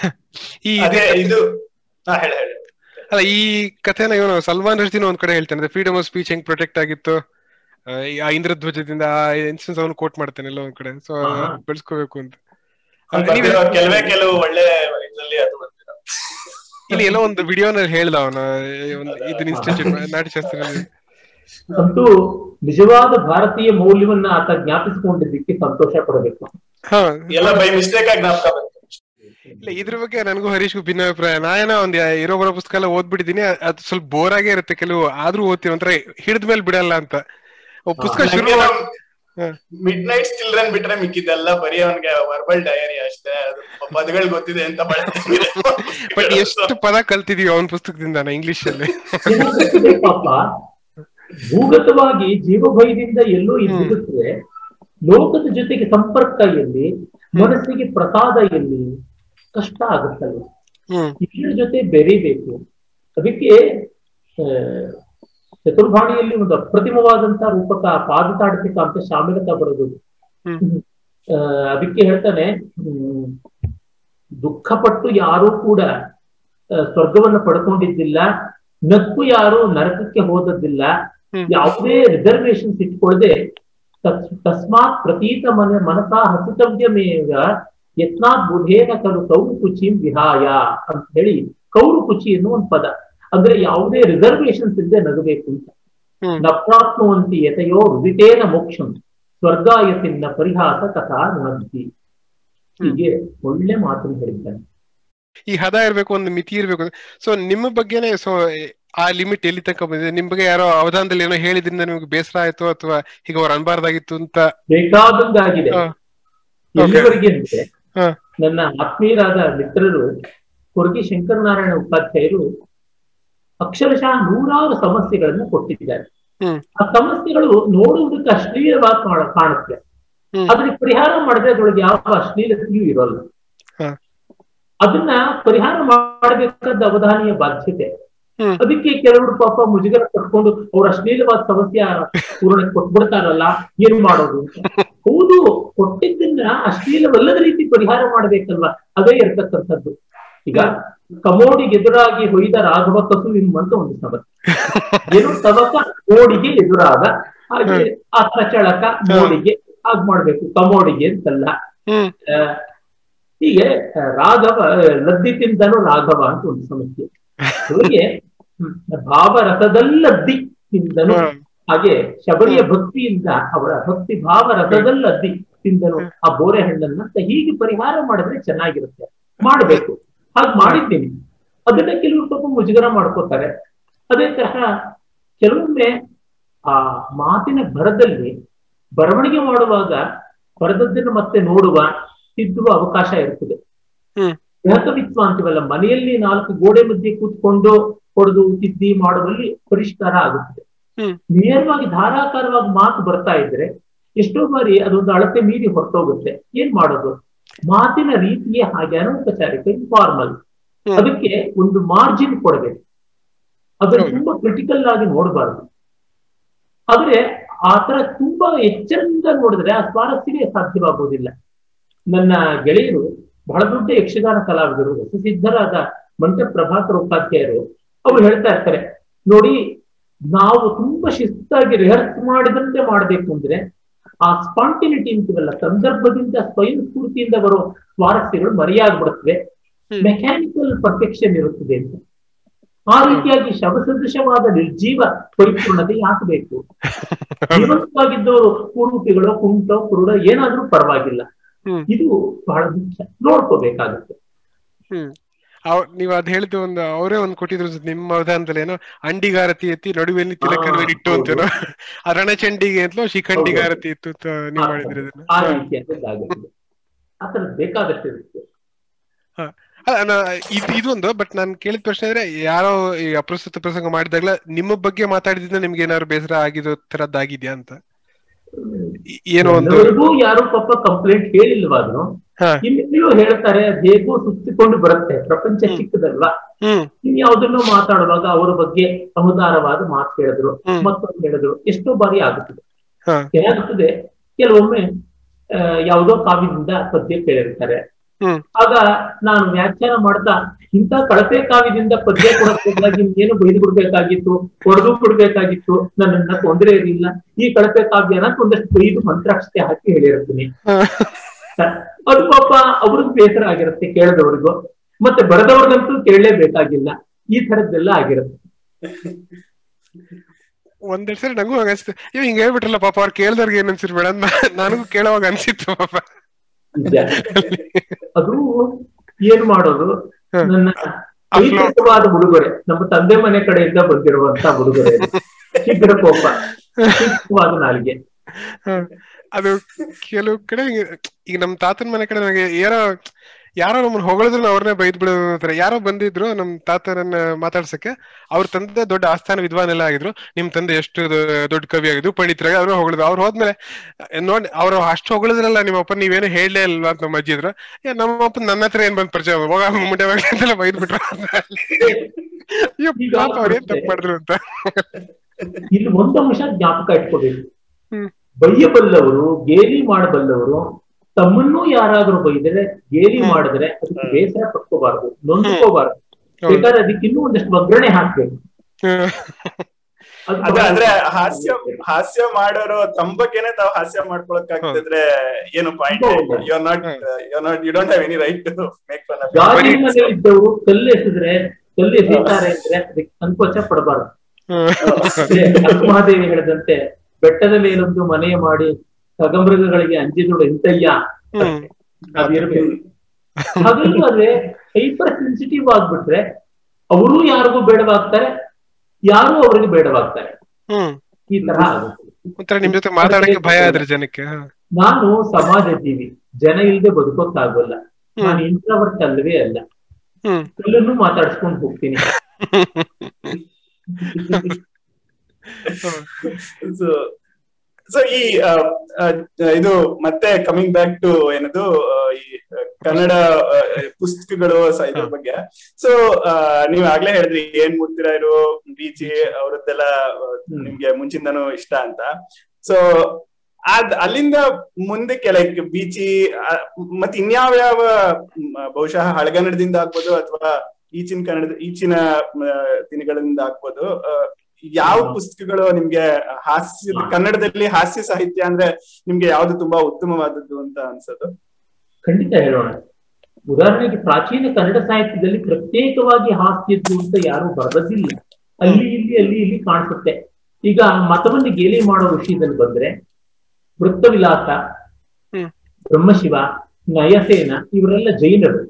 ಈ ಅದೇ ಇದು- ಇದು ಹಾ ಹೇಳ ಹೇಳಿ ಅಲ್ಲ ಈ ಕಥೆನ ಇವನು ಸಲ್ಮಾನ್ ರಶ್ದಿನ ಒಂದ್ ಕಡೆ ಹೇಳ್ತಾನೆ ಫ್ರೀಡಮ್ ಆಫ್ ಸ್ಪೀಚ್ ಹೆಂಗ್ ಪ್ರೊಟೆಕ್ಟ್ ಆಗಿತ್ತು ಆ, ಈ ಆ ಇಂದ್ರಧ್ವಜದಿಂದ ಆ ಇನ್ಸ್ಟೆನ್ಸ್ ಅವನು ಕೋಟ್ ಮಾಡ್ತಾನೆ ಎಲ್ಲ ಒಂದ್ ಕಡೆ ಸೊ ಹಾ. ಬೆಳೆಸ್ಕೋಬೇಕು ಅಂತ ಅವ್ನ್ ಅಂದ್ರೆ ನೀವು- ಬರ್ದಿರೋ ಕೆಲವೇ ಕೆಲವು ಒಳ್ಳೆ ಇದ್ರಲ್ಲಿ ಅದು ಬಂದಿರೋ ಇಲ್ಲಿ ಎಲ್ಲೋ ಒಂದು ವಿಡಿಯೋನ ಹೇಳ್ದ ಅವನ ಇದನ್ನ ಇನ್ಸ್ಟಿಟ್ಯೂಟ್ ನಾಟ್ಯಶಾಸ್ತ್ರದಲ್ಲಿ ಅಂತೂ ನಿಜವಾದ ಭಾರತೀಯ ಮೌಲ್ಯವನ್ನ ಆತ ಜ್ಞಾಪಿಸಿಕೊಂಡಿದ್ದಕ್ಕೆ ಸಂತೋಷ ಪಡಬೇಕು ಹಾ ಎಲ್ಲ ಬೈ ಮಿಸ್ಟೇಕ್ ಆಗಿ ಜ್ಞಾಪಕ ಬಂತು ಇಲ್ಲ ಇದ್ರ ಬಗ್ಗೆ ನನಗೂ ಹರೀಶ್ಗೂ ಭಿನ್ನಾಭಿಪ್ರಾಯ ನಾನೇನೋ ಒಂದ್ ಇರೋ ಬರೋ ಪುಸ್ತಕ ಎಲ್ಲ ಓದ್ಬಿಟ್ಟಿದೀನಿ ಅದು ಸ್ವಲ್ಪ ಬೋರ್ ಆಗೇ ಇರುತ್ತೆ ಕೆಲವು ಆದ್ರೂ ಓದ್ತೀವಿ ಒಂಥರ ಹಿಡಿದ ಮೇಲೆ ಬಿಡಲ್ಲ ಅಂತ ಒಬ್ಬ ಪುಸ್ತಕ ಶುರು ಮಾಡ್- ಹಾ. ಮಿಡ್ ನೈಟ್ ಚಿಲ್ಡ್ರನ್ ಬಿಟ್ರೆ ಮಿಕ್ಕಿದ್ದೆಲ್ಲ ಬರೀ ಅವನ್ಗೆ ವರ್ಬಲ್ ಡಯರಿ ಅಷ್ಟೇ ಅದು ಪದಗಳು ಗೊತ್ತಿದೆ ಅಂತ ಬಟ್ ಎಷ್ಟು ಪದ ಕಲ್ತಿದೀವಿ ಅವನ ಪುಸ್ತಕದಿಂದ ಇಂಗ್ಲಿಷ್ ಅಲ್ಲಿ ಏನಾಗ್ತದೆ ಪಾಪ ಭೂಗತವಾಗಿ ಜೀವಭಯದಿಂದ ಎಲ್ಲೋ ಇದ್ದಿರುತ್ತದೆ ಲೋಕದ ಜೊತೆಗೆ ಸಂಪರ್ಕ ಎಲ್ಲಿ ಮನಸ್ಸಿಗೆ ಪ್ರಸಾದ ಎಲ್ಲಿ ಕಷ್ಟ ಆಗುತ್ತಲ್ಲ ಹ್ಮ್ ಇದ್ರ ಜೊತೆ ಬೆರೀಬೇಕು ಅದಕ್ಕೆ ಆ, ಚತುರ್ಭಾಣಿಯಲ್ಲಿ ಒಂದು ಅಪ್ರತಿಮವಾದಂತಹ ರೂಪಕ ಪಾದತಾಡತಿಕ ಅಂತ ಶಾಮಿಲತ ಬರೋದು ಹ್ಮ್. ಆ, ಅದಕ್ಕೆ ಹೇಳ್ತಾನೆ ಹ್ಮ್, ದುಃಖಪಟ್ಟು ಯಾರೂ ಕೂಡ ಆ, ಸ್ವರ್ಗವನ್ನ ಪಡ್ಕೊಂಡಿದ್ದಿಲ್ಲ ನಕ್ಕು ಯಾರು ನರಕಕ್ಕೆ ಹೋದದ್ದಿಲ್ಲ ಹ್ಮ್. ಯಾವುದೇ ರಿಸರ್ವೇಶನ್ಸ್ ಇಟ್ಕೊಳ್ಳದೆ ತಸ್- ತಸ್ಮಾತ್ ಪ್ರತೀತ ಮನ ಮನಸಾ ಹಸಿತವ್ಯಮೇವ ಯತ್ನಾತ್ ಬುಧೇನ ಕಲು ಕೌರು ಕುಚಿಂ ವಿಹಾಯ ಅಂತ ಹೇಳಿ ಕೌರು ಕುಚಿ ಎನ್ನುವ ಒಂದು ಪದ ಅಂದ್ರೆ ಯಾವುದೇ ರಿಸರ್ವೇಶನ್ಸ್ ಇಲ್ಲದೆ ನಗಬೇಕು ಅಂತ ಹ್ಮ್ ನಪ್ರಾಪ್ನುವಂತಿ ಯತಯೋ ಹೃದಿತೇನ ಮೋಕ್ಷಂ ಸ್ವರ್ಗಾಯತಿನ್ನ ಪರಿಹಾಸ ಕಥಾ ನುಣಂತಿ ಹೀಗೆ ಒಳ್ಳೆ ಮಾತನ್ನು ಹೇಳಿದ್ದಾನೆ ಈ ಹದ ಇರ್ಬೇಕು ಒಂದು ಮಿತಿ ಇರ್ಬೇಕು ಸೊ ನಿಮ್ಮ ಬಗ್ಗೆನೇ ಸೊ ಆ ಲಿಮಿಟ್ ಎಲ್ಲಿ ತನಕ ಬಂದಿದೆ ನಿಮ್ ಬಗ್ಗೆ ಯಾರೋ ಅವಧಾನದಲ್ಲಿ ಏನೋ ಹೇಳಿದ್ರಿಂದ ನಿಮ್ಗೆ ಬೇಸರ ಆಯ್ತು ಅಥವಾ ಹೀಗೆ ಅವ್ರು ಅನ್ಬಾರ್ದಾಗಿತ್ತು ಅಂತ ಬೇಕಾದಂಗಾಗಿದೆ ಹಾ. ಎಲ್ಲಿವರೆಗೆ ಅಂದ್ರೆ ಹಾ. ನನ್ನ ಆತ್ಮೀಯರಾದ ಮಿತ್ರರು ಕೊರಗಿ ಶಂಕರನಾರಾಯಣ ಉಪಾಧ್ಯಾಯರು ಅಕ್ಷರಶಃ ನೂರಾರು ಸಮಸ್ಯೆಗಳನ್ನು ಕೊಟ್ಟಿದ್ದಾರೆ ಹ್ಮ್. ಆ ಸಮಸ್ಯೆಗಳು ನೋಡುವುದಕ್ಕೆ ಅಶ್ಲೀಲವಾಗಿ ಕಾಣ- ಕಾಣುತ್ತೆ ಹ್ಮ್. ಅದಕ್ಕೆ ಪರಿಹಾರ ಮಾಡಿದ್ರೆ ಅದ್ರೊಳಗೆ ಯಾವ ಅಶ್ಲೀಲತೆಯೂ ಇರೋಲ್ಲ ಹಾ. ಅದನ್ನ ಪರಿಹಾರ ಮಾಡಬೇಕಾದ ಅವಧಾನಿಯ ಬಾಧ್ಯತೆ ಹ್ಮ್. ಅದಕ್ಕೆ ಕೆಲವರು ಪಾಪ ಮುಜುಗರ ಪಟ್ಕೊಂಡು ಅವ್ರ ಅಶ್ಲೀಲವಾದ ಸಮಸ್ಯೆ ಪೂರ್ಣ ಕೊಟ್ಬಿಡ್ತಾರಲ್ಲ ಏನ್ ಮಾಡೋದು ಅಂತ. ಹೌದು ಕೊಟ್ಟಿದ್ದನ್ನ ಅಶ್ಲೀಲವಲ್ಲದ ರೀತಿ ಪರಿಹಾರ ಮಾಡ್ಬೇಕಲ್ವಾ ಅದೇ ಇರ್ತಕ್ಕಂಥದ್ದು ಈಗ ಕಮೋಡಿಗೆ ಎದುರಾಗಿ ಹೊಯ್ದ ರಾಘವ ಕಸುವಿನ ಅಂತ ಒಂದು ಸಮಸ್ಯೆ ಏನು ತವಕ ಮೋಡಿಗೆ ಎದುರಾದ ಹಾಗೆ ಆ ಪ್ರಚಳಕ ಮೋಡಿಗೆ ಹಾಗ್ ಮಾಡ್ಬೇಕು ಕಮೋಡಿಗೆ ಅಂತಲ್ಲ ಹ್ಮ್ ಆ, ಹೀಗೆ ಆ, ರಾಘವ ಆ, ಲದ್ದಿ ತಿಂದನು ರಾಘವ ಅಂತ ಒಂದು ಸಮಸ್ಯೆ ಅವರಿಗೆ ಹ್ಮ್, ಭಾವರಸದಲ್ಲದ್ದಿ ತಿಂದನು ಹ್ಮ್. ಹಾಗೆ ಶಬರಿಯ ಭಕ್ತಿಯಿಂದ ಅವರ ಭಕ್ತಿ ಭಾವ ರಸದಲ್ಲದ್ದಿ ತಿಂದನು ಆ ಬೋರೆ ಹಣ್ಣನ್ನ ಅಂತ ಹೀಗೆ ಪರಿಹಾರ ಮಾಡಿದ್ರೆ ಚೆನ್ನಾಗಿರುತ್ತೆ ಮಾಡ್ಬೇಕು ಹಾಗೆ ಮಾಡಿದ್ದೀನಿ ಅದನ್ನ ಕೆಲವರು ಪಾಪ ಮುಜುಗರ ಮಾಡ್ಕೋತಾರೆ ಅದೇ ತರಹ ಕೆಲವೊಮ್ಮೆ ಆ ಮಾತಿನ ಭರದಲ್ಲಿ ಬರವಣಿಗೆ ಮಾಡುವಾಗ ಬರೆದದ್ದನ್ನು ಮತ್ತೆ ನೋಡುವ ತಿದ್ದುವ ಅವಕಾಶ ಇರ್ತದೆ ಹ್ಮ್. ಗೃಹಕವಿತ್ವ ಅಂತೀವಲ್ಲ ಮನೆಯಲ್ಲಿ ನಾಲ್ಕು ಗೋಡೆ ಮಧ್ಯೆ ಕೂತ್ಕೊಂಡು ಹೊಡೆದು ತಿದ್ದಿ ಮಾಡುವಲ್ಲಿ ಪರಿಷ್ಕಾರ ಆಗುತ್ತದೆ ಹ್ಮ್. ನೇರವಾಗಿ ಧಾರಾಕಾರವಾಗಿ ಮಾತು ಬರ್ತಾ ಇದ್ರೆ ಎಷ್ಟೋ ಬಾರಿ ಅದೊಂದು ಅಳತೆ ಮೀರಿ ಹೊರಟೋಗುತ್ತೆ ಏನ್ ಮಾಡೋದು ಮಾತಿನ ರೀತಿಯೇ ಹಾಗೆ ಅನೌಪಚಾರಿಕ ಇನ್ಫಾರ್ಮಲ್ ಹ್ಮ್. ಅದಕ್ಕೆ ಒಂದು ಮಾರ್ಜಿನ್ ಕೊಡಬೇಕು ಅದನ್ನು ಹೌದು. ತುಂಬಾ ಕ್ರಿಟಿಕಲ್ ಆಗಿ ನೋಡಬಾರ್ದು ಆದ್ರೆ ಆತರ ತುಂಬಾ ಎಚ್ಚರದಿಂದ ನೋಡಿದ್ರೆ ಆ ಸ್ವಾರಸ್ಯವೇ ಸಾಧ್ಯವಾಗುವುದಿಲ್ಲ ನನ್ನ ಗೆಳೆಯರು ಬಹಳ ದೊಡ್ಡ ಯಕ್ಷಗಾನ ಕಲಾವಿದರು ಸಿದ್ಧರಾದ ಮಂಟ ಪ್ರಭಾಕರ್ ಉಪಾಧ್ಯಾಯರು ಅವರು ಹೇಳ್ತಾ ಇರ್ತಾರೆ ನೋಡಿ ನಾವು ತುಂಬಾ ಶಿಸ್ತಾಗಿ ರಿಹರ್ಸ್ ಮಾಡಿದಂತೆ ಮಾಡ್ಬೇಕು ಅಂದ್ರೆ ಆ ಸ್ಪಾಂಟಿನಿಟಿ ಅಂತೀವಲ್ಲ ಸಂದರ್ಭದಿಂದ ಸ್ವಯಂ ಸ್ಫೂರ್ತಿಯಿಂದ ಬರೋ ಸ್ವಾರಸ್ಯಗಳು ಮರೆಯಾಗ್ಬಿಡುತ್ತವೆ ಹ್ಮ್. ಮೆಕ್ಯಾನಿಕಲ್ ಪರ್ಫೆಕ್ಷನ್ ಇರುತ್ತದೆ ಅಂತ ಆ ರೀತಿಯಾಗಿ ಶವಸದೃಶವಾದ ನಿರ್ಜೀವ ಪರಿಪೂರ್ಣತೆ ಯಾಕೆ ಬೇಕು ಜೀವಂತವಾಗಿದ್ದವರು ಕುರೂಪಿಗಳು ಕುಂಟೋ ಕುರುಡ ಏನಾದ್ರೂ ಪರವಾಗಿಲ್ಲ ಹ್ಮ್. ಇದು ಬಹಳ ಮುಖ್ಯ ನೋಡ್ಕೋಬೇಕಾಗುತ್ತೆ ಹ್ಮ್ ಅವ್ ನೀವ್ ಅದ್ ಹೇಳಿದ್ದು ಒಂದು ಅವರೇ ಒಂದ್ ಕೊಟ್ಟಿದ್ರು ಅನ್ಸುತ್ತೆ ನಿಮ್ಮ ಅವಧಾನದಲ್ಲಿ ಏನೋ ಅಂಡಿಗಾರತಿ ಎತ್ತಿ ನಡುವೆಲ್ಲಿ ತಿಲಕನ ಇಟ್ಟು ಅಂತೇನೋ ಆ ರಣಚಂಡಿಗೆ ಅಂತಲೋ ಶಿಖಂಡಿಗಾರತಿ ಇತ್ತು ಅಂತ ನೀವ್ ಮಾಡಿದ್ರಿ ಅದನ್ನ ಆ ರೀತಿಯಾದದ್ದಾಗುತ್ತೆ ಆ ಥರದ್ದು ಬೇಕಾದಷ್ಟು ಇರುತ್ತೆ ಅಲ್ಲ, ನಾ- ಇದು ಇದೊಂದು ಬಟ್ ನಾನು ಕೇಳಿದ ಪ್ರಶ್ನೆ ಅಂದ್ರೆ ಯಾರೋ ಈ ಅಪ್ರಸ್ತುತ ಪ್ರಸಂಗ ಮಾಡಿದಾಗ್ಲ ನಿಮ್ಮ ಬಗ್ಗೆ ಮಾತಾಡಿದ್ರಿಂದ ನಿಮ್ಗೆ ಏನಾದ್ರು ಬೇಸರ ಆಗಿದೋ ತರದ್ದಾಗಿದ್ಯಾ ಅಂತ ಈ- ಏನೋ ಒಂದು ಎಲ್ಲರಿಗೂ ಯಾರು ಪಾಪ ಕಂಪ್ಲೇಂಟ್ ಹೇಳಿಲ್ವಾದ್ರು ಹಾ. ಇನ್ನೂ ಹೇಳ್ತಾರೆ ಅದ್ ಹೇಗೋ ಸುತ್ತಿಕೊಂಡು ಬರುತ್ತೆ ಪ್ರಪಂಚ ಹ್ಮ್. ಚಿಕ್ಕದಲ್ವಾ ಹ್ಮ್ ಇನ್ ಯಾವ್ದನ್ನೋ ಮಾತಾಡುವಾಗ ಅವರ ಬಗ್ಗೆ ಸಮುದಾರವಾದ ಮಾತು ಹೇಳಿದ್ರು ಹ್ಮ್. ಮತ್ತೊಂದು ಹೇಳಿದ್ರು ಎಷ್ಟೋ ಬಾರಿ ಆಗುತ್ತದೆ ಹಾ. ಏನಾಗುತ್ತದೆ ಕೆಲವೊಮ್ಮೆ ಆ, ಯಾವುದೋ ಕಾವ್ಯದಿಂದ ಪದ್ಯ ಕೇಳಿರ್ತಾರೆ ಹ್ಮ್. ಆಗ ನಾನು ವ್ಯಾಖ್ಯಾನ ಮಾಡ್ತಾ ಇಂಥ ಕಳಪೆ ಕಾವ್ಯದಿಂದ ಪದ್ಯ ಕೊಡಬೇಕಾಗಿ ಏನು ಬೈದು ಬಿಡ್ಬೇಕಾಗಿತ್ತು ಹೊಡೆದು ಬಿಡ್ಬೇಕಾಗಿತ್ತು ನನ್ನನ್ನ ತೊಂದರೆ ಇರಲಿಲ್ಲ ಈ ಕಳಪೆ ಕಾವ್ಯನ ಒಂದಷ್ಟು ಬೈದು ಮಂತ್ರಾಕ್ಷತೆ ಹಾಕಿ ಹೇಳಿರ್ತೀನಿ ಅದು ಪಾಪ ಅವ್ರಿಗೆ ಬೇಸರ ಆಗಿರುತ್ತೆ ಕೇಳಿದವ್ರಿಗೂ ಮತ್ತೆ ಬರೆದವ್ರಿಗಂತೂ ಕೇಳಲೇಬೇಕಾಗಿಲ್ಲ ಈ ತರದ್ದೆಲ್ಲ ಆಗಿರುತ್ತೆ ಒಂದೆರಡು ಸರಿ ನಂಗೂ ಹಂಗ ಅನ್ಸುತ್ತೆ ಇವ್ ಹಿಂಗ ಹೇಳ್ಬಿಟ್ರಲ್ಲ ಪಾಪ ಅವ್ರು ಕೇಳ್ದವ್ರಿಗೆ ಏನ್ ಅನ್ಸಿರ್ಬೇಡ ಅಂತ ನನಗೂ ಕೇಳೋವಾಗ ಅನ್ಸಿತ್ತು ಪಾಪ ನಿಜ. ಅದು ಏನ್ ಮಾಡೋದು ಹ. ನನ್ನ ಅಫ್ಲೋ- ಐತಿಹಾಸಿಕವಾದ ಉಡುಗೊರೆ ನಮ್ಮ ತಂದೆ ಮನೆ ಕಡೆಯಿಂದ ಬಂದಿರುವಂತ ಉಡುಗೊರೆ ಇದು. ಶೀಘ್ರ ಕೋಪ ಶೀಘ್ರವಾದ ನಾಲಿಗೆ ಹ. ಅದು ಕೆಲವು ಕಡೆ ಹಿಂಗೆ- ಈಗ ನಮ್ ತಾತನ ಮನೆ ಕಡೆ ನನಗೆ ಯಾರೋ ಯಾರೋ ನಮ್ಮನ್ನ ಹೊಗಳಿದ್ರು ಅವ್ರನ್ನೇ ಬೈದ್ ಬಿಡೋದು ಅಂತಾರೆ ಯಾರೋ ಬಂದಿದ್ರು ನಮ್ ತಾತರನ್ನ ಮಾತಾಡ್ಸಕ್ಕೆ ಅವ್ರ ತಂದೆ ದೊಡ್ಡ ಆಸ್ಥಾನ ವಿದ್ವಾನ್ ಎಲ್ಲ ಆಗಿದ್ರು ನಿಮ್ ತಂದೆ ಎಷ್ಟು ದೊ- ದೊಡ್ಡ ಕವಿ ಆಗಿದ್ರು ಪಂಡಿತರಾಗಿ ಅವ್ರು ಹೊಗಳಿದ್ರು ಅವ್ರು ಹೋದ್ಮೇಲೆ ನೋಡಿ ಅವ್ರು ಅಷ್ಟು ಹೊಗಳಿದ್ರಲ್ಲ ನಿಮ್ಮ ಅಪ್ಪ ನೀವೇನು ಹೇಳಲೇ ಇಲ್ವಾ ಅಂತ ನಮ್ಮ ಅಜ್ಜಿ ಇದ್ರು ಏ ನಮ್ಮ ಅಪ್ಪ ನನ್ನ ಹತ್ರ ಏನ್ ಬಂದ್ ಪರಿಚಯ ಹೋಗ ಮುಂಡೆ ಅಂತೆಲ್ಲ ಬೈದ್ ಬಿಟ್ರು ಅಯ್ಯೋ ಈಗ ಪಾಪ ಅವ್ರೇನ್ ತಪ್ಪು ಮಾಡಿದ್ರು ಅಂತ ಇಲ್ಲಿ ಒಂದು ಅಂಶ ಜ್ಞಾಪಕ ಇಟ್ಕೋಬೇಕು ಹ್ಮ್. ಬೈಯಬಲ್ಲವರು ಗೇಲಿ ಮಾಡಬಲ್ಲವರು ತಮ್ಮನ್ನೂ ಯಾರಾದ್ರೂ ಬೈದರೆ ಗೇಲಿ ಹ್ಮ್. ಮಾಡಿದ್ರೆ ಅದಕ್ಕೆ ಬೇಸರ ಪಟ್ಕೋಬಾರ್ದು ನೊಂದ್ಕೋಬಾರ್ದು ಹೌದು. ಬೇಕಾದ್ರೆ ಅದಕ್ಕೆ ಇನ್ನೂ ಒಂದಷ್ಟು ಒಗ್ಗರಣೆ ಹಾಕ್ಬೇಕು ಹ್ಮ್. ಅದು ಅದ ಬಹಳ ಅಂದ್ರೆ ಹಾಸ್ಯ ಹಾಸ್ಯ ಮಾಡೋರು ತಮ್ಮ ಬಗ್ಗೆನೆ ತಾವ್ ಹಾಸ್ಯ ಮಾಡ್ಕೊಳಕ್ ಆಗ್ತಿದ್ರೆ ಏನು ಪಾಯಿಂಟ್ ಹೌದು. You are not you are not you don't have any right to make fun of ಗಾಜಿನ ಮನೆ ಇದ್ದವರು ಕಲ್ಲು ಎಸೆದ್ರೆ ಕಲ್ಲು ಎಸೀತಾರೆ ಅಂದ್ರೆ ಅದಕ್ಕೆ ಸಂಕೋಚ ಪಡಬಾರ್ದು ಅದೇ ಅಕ್ಕಮಹಾದೇವಿ ಹೇಳಿದಂತೆ ಬೆಟ್ಟದ ಮೇಲೊಂದು ಮನೆಯ ಮಾಡಿ ಖಗಮೃಗಗಳಿಗೆ ಅಂಜಿದುಡು ಎಂತಯ್ಯ ಹ್ಮ್ ಅದಿರ್ಬೇಕು ಹಗಲು ಆದ್ರೆ ಹೈಪರ್ ಸೆನ್ಸಿಟಿವ್ ಆಗ್ಬಿಟ್ರೆ ಅವರು ಯಾರಿಗೂ ಬೇಡವಾಗ್ತಾರೆ ಯಾರು ಅವರಿಗೆ ಬೇಡವಾಗ್ತಾರೆ ಹ್ಮ್ ಈ ತರ ಆಗುತ್ತೆ ಒಂಥರ ನಿಮ್ ಜೊತೆ ಮಾತಾಡಕ್ಕೆ ಭಯ ಆದ್ರೆ ಜನಕ್ಕೆ ಹ. ನಾನು ಸಮಾಜ ಜೀವಿ ಜನ ಇಲ್ಲದೆ ಬದುಕೋಕ್ಕಾಗಲ್ಲ ನಾನು ಇಂಟ್ರವರ್ಟ್ ಅಲ್ಲವೇ ಅಲ್ಲ ಹ್ಮ್ ಎಲ್ಲರೂ ಮಾತಾಡ್ಸ್ಕೊಂಡು ಹೋಗ್ತೀನಿ ಸೊ ಸೊ ಈ ಆ, ಆ, ಇದು ಮತ್ತೆ ಕಮಿಂಗ್ ಬ್ಯಾಕ್ ಟು ಏನದು ಆ, ಈ ಕನ್ನಡ ಆ, ಪುಸ್ತಕಗಳು ಸ- ಇದ್ರ ಬಗ್ಗೆ ಸೊ ನೀವ್ ಆಗ್ಲೇ ಹೇಳಿದ್ರಿ ಏನ್ ಮುತ್ತಿರ ಇರೋ ಬೀಚಿ ಅವ್ರದ್ದೆಲ್ಲ ಆ, ನಿಮ್ಗೆ ಮುಂಚಿಂದನೂ ಇಷ್ಟ ಅಂತ ಸೊ ಅದ್ ಅಲ್ಲಿಂದ ಮುಂದಕ್ಕೆ ಲೈಕ್ ಬೀಚಿ ಆ, ಮತ್ ಇನ್ಯಾವ ಯಾವ ಮ್, ಬಹುಶಃ ಹಳಗನ್ನಡದಿಂದ ಆಗ್ಬೋದು ಅಥವಾ ಈಚಿನ ಕನ್ನಡ ಈಚಿನ ಮ, ದಿನಗಳಿಂದ ಆಗ್ಬೋದು ಆ, ಯಾವ ಪುಸ್ತಕಗಳು ನಿಮ್ಗೆ ಹಾಸ್ಯ ಕನ್ನಡದಲ್ಲಿ ಹಾಸ್ಯ ಸಾಹಿತ್ಯ ಅಂದ್ರೆ ನಿಮ್ಗೆ ಯಾವ್ದು ತುಂಬಾ ಉತ್ತಮವಾದದ್ದು ಅಂತ ಅನ್ಸೋದು ಖಂಡಿತ ಹೇಳೋಣ ಉದಾಹರಣೆಗೆ ಪ್ರಾಚೀನ ಕನ್ನಡ ಸಾಹಿತ್ಯದಲ್ಲಿ ಪ್ರತ್ಯೇಕವಾಗಿ ಹಾಸ್ಯದ್ದು ಅಂತ ಯಾರು ಬರೆದಿಲ್ಲ ಅಲ್ಲಿ ಇಲ್ಲಿ ಅಲ್ಲಿ ಇಲ್ಲಿ ಕಾಣಿಸುತ್ತೆ ಈಗ ಮತವನ್ನು ಗೇಲಿ ಮಾಡೋ ವಿಷಯದಲ್ಲಿ ಬಂದ್ರೆ ವೃತ್ತವಿಲಾಸ ಹ್ಮ್. ಬ್ರಹ್ಮಶಿವ ನಯಸೇನ ಇವರೆಲ್ಲ ಜೈನರು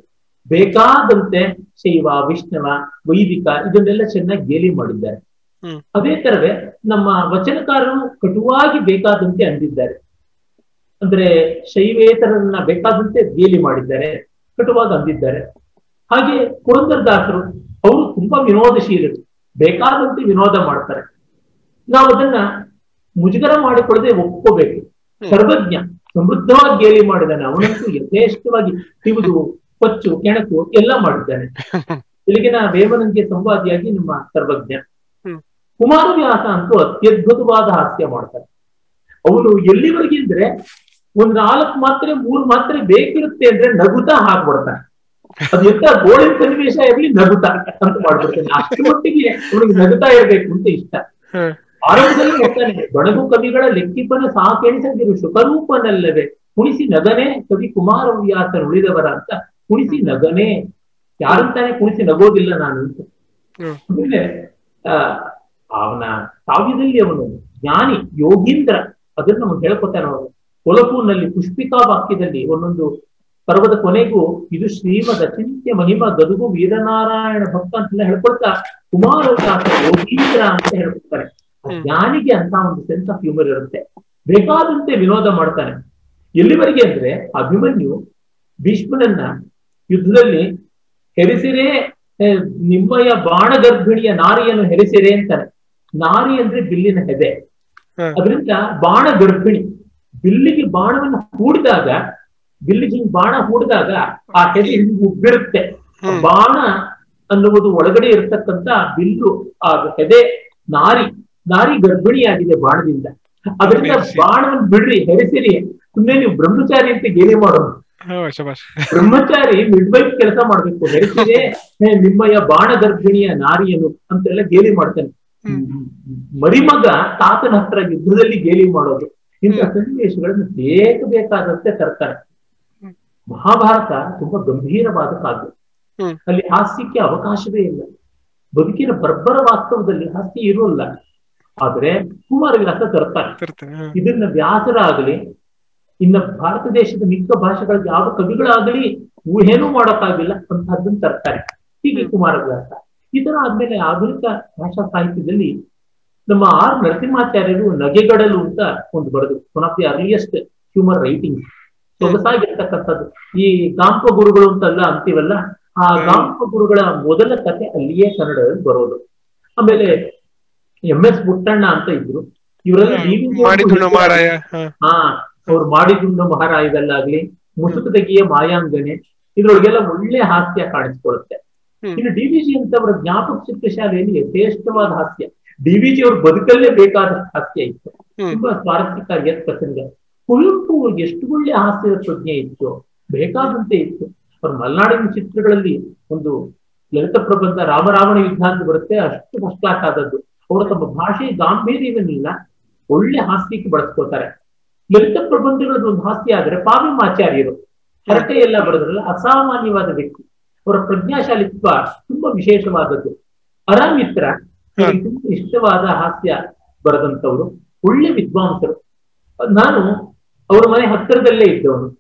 ಬೇಕಾದಂತೆ ಶೈವ ವಿಷ್ಣವ ವೈದಿಕ ಇದನ್ನೆಲ್ಲ ಚೆನ್ನಾಗಿ ಗೇಲಿ ಮಾಡಿದ್ದಾರೆ ಹ್ಮ್. ಅದೇ ತರವೇ ನಮ್ಮ ವಚನಕಾರರು ಕಟುವಾಗಿ ಬೇಕಾದಂತೆ ಅಂದಿದ್ದಾರೆ ಅಂದ್ರೆ ಶೈವೇತರನ್ನ ಬೇಕಾದಂತೆ ಗೇಲಿ ಮಾಡಿದ್ದಾರೆ ಕಟುವಾಗಿ ಅಂದಿದ್ದಾರೆ ಹಾಗೆ ಪುರಂದರದಾಸರು ಅವರು ತುಂಬಾ ವಿನೋದಶೀಲರು ಬೇಕಾದಂತೆ ವಿನೋದ ಮಾಡ್ತಾರೆ ನಾವು ಅದನ್ನ ಮುಜುಗರ ಮಾಡಿಕೊಳ್ಳದೆ ಒಪ್ಕೋಬೇಕು ಸರ್ವಜ್ಞ ಸಮೃದ್ಧವಾಗಿ ಗೇಲಿ ಮಾಡಿದ್ದಾನೆ ಅವನಂತೂ ಯಥೇಷ್ಟವಾಗಿ ತಿವಿದು ಕೊಚ್ಚು ಕೆಣಕು ಎಲ್ಲ ಮಾಡಿದ್ದಾನೆ ಇಲ್ಲಿಗಿನ ವೇಮನಂಗೆ ಸಂವಾದಿಯಾಗಿ ನಮ್ಮ ಸರ್ವಜ್ಞ ಹ್ಮ್. ಕುಮಾರವ್ಯಾಸ ಅಂತೂ ಅತ್ಯದ್ಭುತವಾದ ಹಾಸ್ಯ ಮಾಡ್ತಾರೆ ಅವನು ಎಲ್ಲಿವರೆಗೆ ಅಂದ್ರೆ ಒಂದ್ ನಾಲ್ಕು ಮಾತ್ರೆ ಮೂರು ಮಾತ್ರೆ ಬೇಕಿರುತ್ತೆ ಅಂದ್ರೆ ನಗುತ್ತಾ ಹಾಕ್ಬಿಡ್ತಾನೆ ಅದು ಎಂತ ಗೋಳಿನ ಸನ್ನಿವೇಶ ಇರ್ಲಿ ನಗುತ್ತಾ ಅಂತ ಮಾಡ್ಬಿಡ್ತಾನೆ ಅಷ್ಟು ಮಟ್ಟಿಗೆ ಅವನಿಗೆ ನಗುತ್ತಾ ಇರ್ಬೇಕು ಅಂತ ಇಷ್ಟ ಹ್ಮ್. ಆರಂಭದಲ್ಲಿ ಹೇಳ್ತಾನೆ ಬಡಗು ಕವಿಗಳ ಲೆಕ್ಕಿಪನ ಸಾಕೆಣಿಸದಿರು ಸುಖರೂಪನಲ್ಲವೇ ಕುಣಿಸಿ ನಗನೆ ಕವಿ ಕುಮಾರವ್ಯಾಸ ಉಳಿದವರ ಅಂತ ಕುಣಿಸಿ ನಗನೆ ಯಾರಂತಾನೆ ಕುಣಿಸಿ ನಗೋದಿಲ್ಲ ನಾನು ಅಂತ ಹ್ಮ್. ಆಮೇಲೆ ಆ, ಅವನ ಕಾವ್ಯದಲ್ಲಿ ಅವನು ಜ್ಞಾನಿ ಯೋಗೀಂದ್ರ ಅದನ್ನ ಅವನು ಹೇಳ್ಕೊತಾನೆ ಅವನು ಕೊಲಪೂರ್ನಲ್ಲಿ ಪುಷ್ಪಿಕಾ ವಾಕ್ಯದಲ್ಲಿ ಒಂದೊಂದು ಪರ್ವದ ಕೊನೆಗೂ ಇದು ಶ್ರೀಮದ ಚಿಂತ್ಯ ಮಹಿಮ ಗದುಗು ವೀರನಾರಾಯಣ ಭಕ್ತ ಅಂತೆಲ್ಲ ಹೇಳ್ಕೊಳ್ತಾ ಕುಮಾರವ್ಯಾಸ ಯೋಗೀಂದ್ರ ಅಂತ ಹೇಳ್ಕೊಡ್ತಾರೆ ಆ ಜ್ಞಾನಿಗೆ ಅಂತ ಒಂದು ಸೆನ್ಸ್ ಆಫ್ ಹ್ಯೂಮರ್ ಇರುತ್ತೆ ಬೇಕಾದಂತೆ ವಿನೋದ ಮಾಡ್ತಾನೆ ಎಲ್ಲಿವರೆಗೆ ಅಂದ್ರೆ ಅಭಿಮನ್ಯು ಭೀಷ್ಮನನ್ನ ಯುದ್ಧದಲ್ಲಿ ಹೆರಿಸಿರೇ ಏ, ನಿಮ್ಮಯ ಬಾಣ ಗರ್ಭಿಣಿಯ ನಾರಿಯನ್ನು ಹೆರಿಸಿರೆ ಅಂತಾನೆ ನಾರಿ ಅಂದ್ರೆ ಬಿಲ್ಲಿನ ಹೆದೆ ಹ್ಮ್. ಅದರಿಂದ ಬಾಣ ಗರ್ಭಿಣಿ ಬಿಲ್ಲಿಗೆ ಬಾಣವನ್ನು ಹೂಡಿದಾಗ ಬಿಲ್ಲಿಗೆ ಹಿಂಗ್ ಬಾಣ ಹೂಡಿದಾಗ ಆ ಹೆದೆ ಹಿಂಗ್ ಉಬ್ಬಿರುತ್ತೆ ಆ ಹ್ಮ್. ಬಾಣ ಅನ್ನುವುದು ಒಳಗಡೆ ಇರತಕ್ಕಂತ ಬಿಲ್ಲು ಆ ಹೆದೆ ನಾರಿ ನಾರಿ ಗರ್ಭಿಣಿಯಾಗಿದೆ ಬಾಣದಿಂದ ಅದರಿಂದ ಹೆರಿಸಿ. ಬಾಣವನ್ನು ಬಿಡ್ರಿ ಹೆರಿಸಿರಿ ಸುಮ್ಮನೆ ನೀವು ಬ್ರಹ್ಮಚಾರಿ ಅಂತ ಗೇಲಿ ಮಾಡೋದು ಹಾ, ಶಬಾಷ್ ಬ್ರಹ್ಮಚಾರಿ ಮಿಡ್ವೈಫ್ ಕೆಲಸ ಮಾಡ್ಬೇಕು ಹೆರಿಸಿದೆ ಹೇ, ನಿಮ್ಮಯ್ಯ ಬಾಣ ಗರ್ಭಿಣಿಯ ನಾರಿಯನು ಅಂತೆಲ್ಲ ಗೇಲಿ ಮಾಡ್ತಾನೆ ಮರಿಮಗ ತಾತನ ಹತ್ರ ಯುದ್ಧದಲ್ಲಿ ಗೇಲಿ ಮಾಡೋದು ಇಂಥ ಸನ್ನಿವೇಶಗಳನ್ನು ಬೇಕ ಬೇಕಾದಂತೆ ತರ್ತಾರೆ ಮಹಾಭಾರತ ತುಂಬಾ ಗಂಭೀರವಾದ ಕಾವ್ಯ ಹ್ಮ್. ಅಲ್ಲಿ ಹಾಸ್ಯಕ್ಕೆ ಅವಕಾಶವೇ ಇಲ್ಲ ಬದುಕಿನ ಬರ್ಬರ ವಾಸ್ತವದಲ್ಲಿ ಹಾಸ್ಯ ಇರೋಲ್ಲ ಆದ್ರೆ ಕುಮಾರವ್ಯಾಸ ತರ್ತಾರೆ ತರ್ತಾನೆ ಹಾ. ಇದನ್ನ ವ್ಯಾಸರಾಗಲಿ ಇನ್ನ ಭಾರತ ದೇಶದ ಮಿಕ್ಕ ಭಾಷೆಗಳ ಯಾವ ಕವಿಗಳಾಗಲಿ ಊಹೆನೂ ಮಾಡೋಕ್ಕಾಗಿಲ್ಲ ಅಂತಹದ್ದನ್ನ ತರ್ತಾರೆ ಹೀಗೆ ಕುಮಾರವ್ಯಾಸ ಈ ತರ ಆದ್ಮೇಲೆ ಆಧುನಿಕ ಭಾಷಾ ಸಾಹಿತ್ಯದಲ್ಲಿ ನಮ್ಮ ಆರ್ ನರಸಿಂಹಾಚಾರ್ಯರು ನಗೆಗಡಲು ಅಂತ ಒಂದು ಬರೆದು one of the earliest humour writing ಸೊಗಸಾಗಿರ್ತಕ್ಕಂಥದ್ದು ಈ ಗಾಂಪ ಗುರುಗಳು ಅಂತೆಲ್ಲ ಅಂತೀವಲ್ಲ ಆ ಗಾಂಪ ಗುರುಗಳ ಮೊದಲ ಕಥೆ ಅಲ್ಲಿಯೇ ಕನ್ನಡದಲ್ಲಿ ಬರೋದು ಆಮೇಲೆ ಎಂ ಎಸ್ ಬುಟ್ಟಣ್ಣ ಅಂತ ಇದ್ರು ಇವರೆಲ್ಲ DVG ಮಾಡಿದ್ರು ಮಾರಾಯ ಹಾ. ಹಾ ಅವ್ರು ಮಾಡಿದುಂಡು ಮಹಾರಾಯದಲ್ಲಾಗ್ಲಿ ಮುಸುಕದಗಿಯ ಮಾಯಾಂಗನೆ ಇದ್ರೊಳಗೆಲ್ಲ ಒಳ್ಳೆ ಹಾಸ್ಯ ಕಾಣಿಸ್ಕೊಳ್ಳುತ್ತೆ ಹ್ಮ್. ಇನ್ನು ಡಿ ವಿ ಜಿ ಅಂತವರ ಜ್ಞಾಪಕ ಚಿತ್ರಶಾಲೆಯಲ್ಲಿ ಯಥೇಷ್ಟವಾದ ಹಾಸ್ಯ ಡಿ ವಿ ಜಿ ಅವ್ರು ಬದುಕಲ್ಲೇ ಬೇಕಾದ ಹಾಸ್ಯ ಇತ್ತು ಹ್ಮ್. ತುಂಬಾ ಸ್ವಾರಸ್ಯಕಾರಿಯಾದ ಪ್ರಸಂಗ ಕುವೆಂಪು ಅವ್ರಿಗೆ ಎಷ್ಟು ಒಳ್ಳೆ ಹಾಸ್ಯದ ಪ್ರಜ್ಞೆ ಇತ್ತು ಬೇಕಾದಂತೆ ಇತ್ತು ಅವ್ರ ಮಲೆನಾಡಿನ ಚಿತ್ರಗಳಲ್ಲಿ ಒಂದು ಲಲಿತ ಪ್ರಬಂಧ ರಾಮರಾವಣ ಯುದ್ಧ ಅಂತ ಬರುತ್ತೆ ಅಷ್ಟು ಫಸ್ಟ್ ಕ್ಲಾಸ್ ಆದದ್ದು ಅವರು ತಮ್ಮ ಭಾಷೆ ಗಾಂಭೀರ್ಯವನ್ನಿಲ್ಲ ಒಳ್ಳೆ ಹಾಸ್ಯಕ್ಕೆ ಬಳಸ್ಕೋತಾರೆ ಲಲಿತ ಪ್ರಬಂಧಗಳದ್ದು ಒಂದು ಹಾಸ್ಯ ಆದ್ರೆ ಪಾವಿಮಾಚಾರ್ಯರು ಹರಟೆ ಎಲ್ಲ ಬರೆದ್ರಲ್ಲ ಅಸಾಮಾನ್ಯವಾದ ವ್ಯಕ್ತಿ ಅವರ ಪ್ರಜ್ಞಾಶಾಲಿತ್ವ ತುಂಬಾ ವಿಶೇಷವಾದದ್ದು ಅರಾಮಿತ್ರ ನನಗೆ ತುಂಬಾ ಇಷ್ಟವಾದ ಹಾಸ್ಯ ಬರೆದಂತವ್ರು ಒಳ್ಳೆ ವಿದ್ವಾಂಸರು ನಾನು ಅವ್ರ ಮನೆ ಹತ್ತಿರದಲ್ಲೇ ಇದ್ದವನು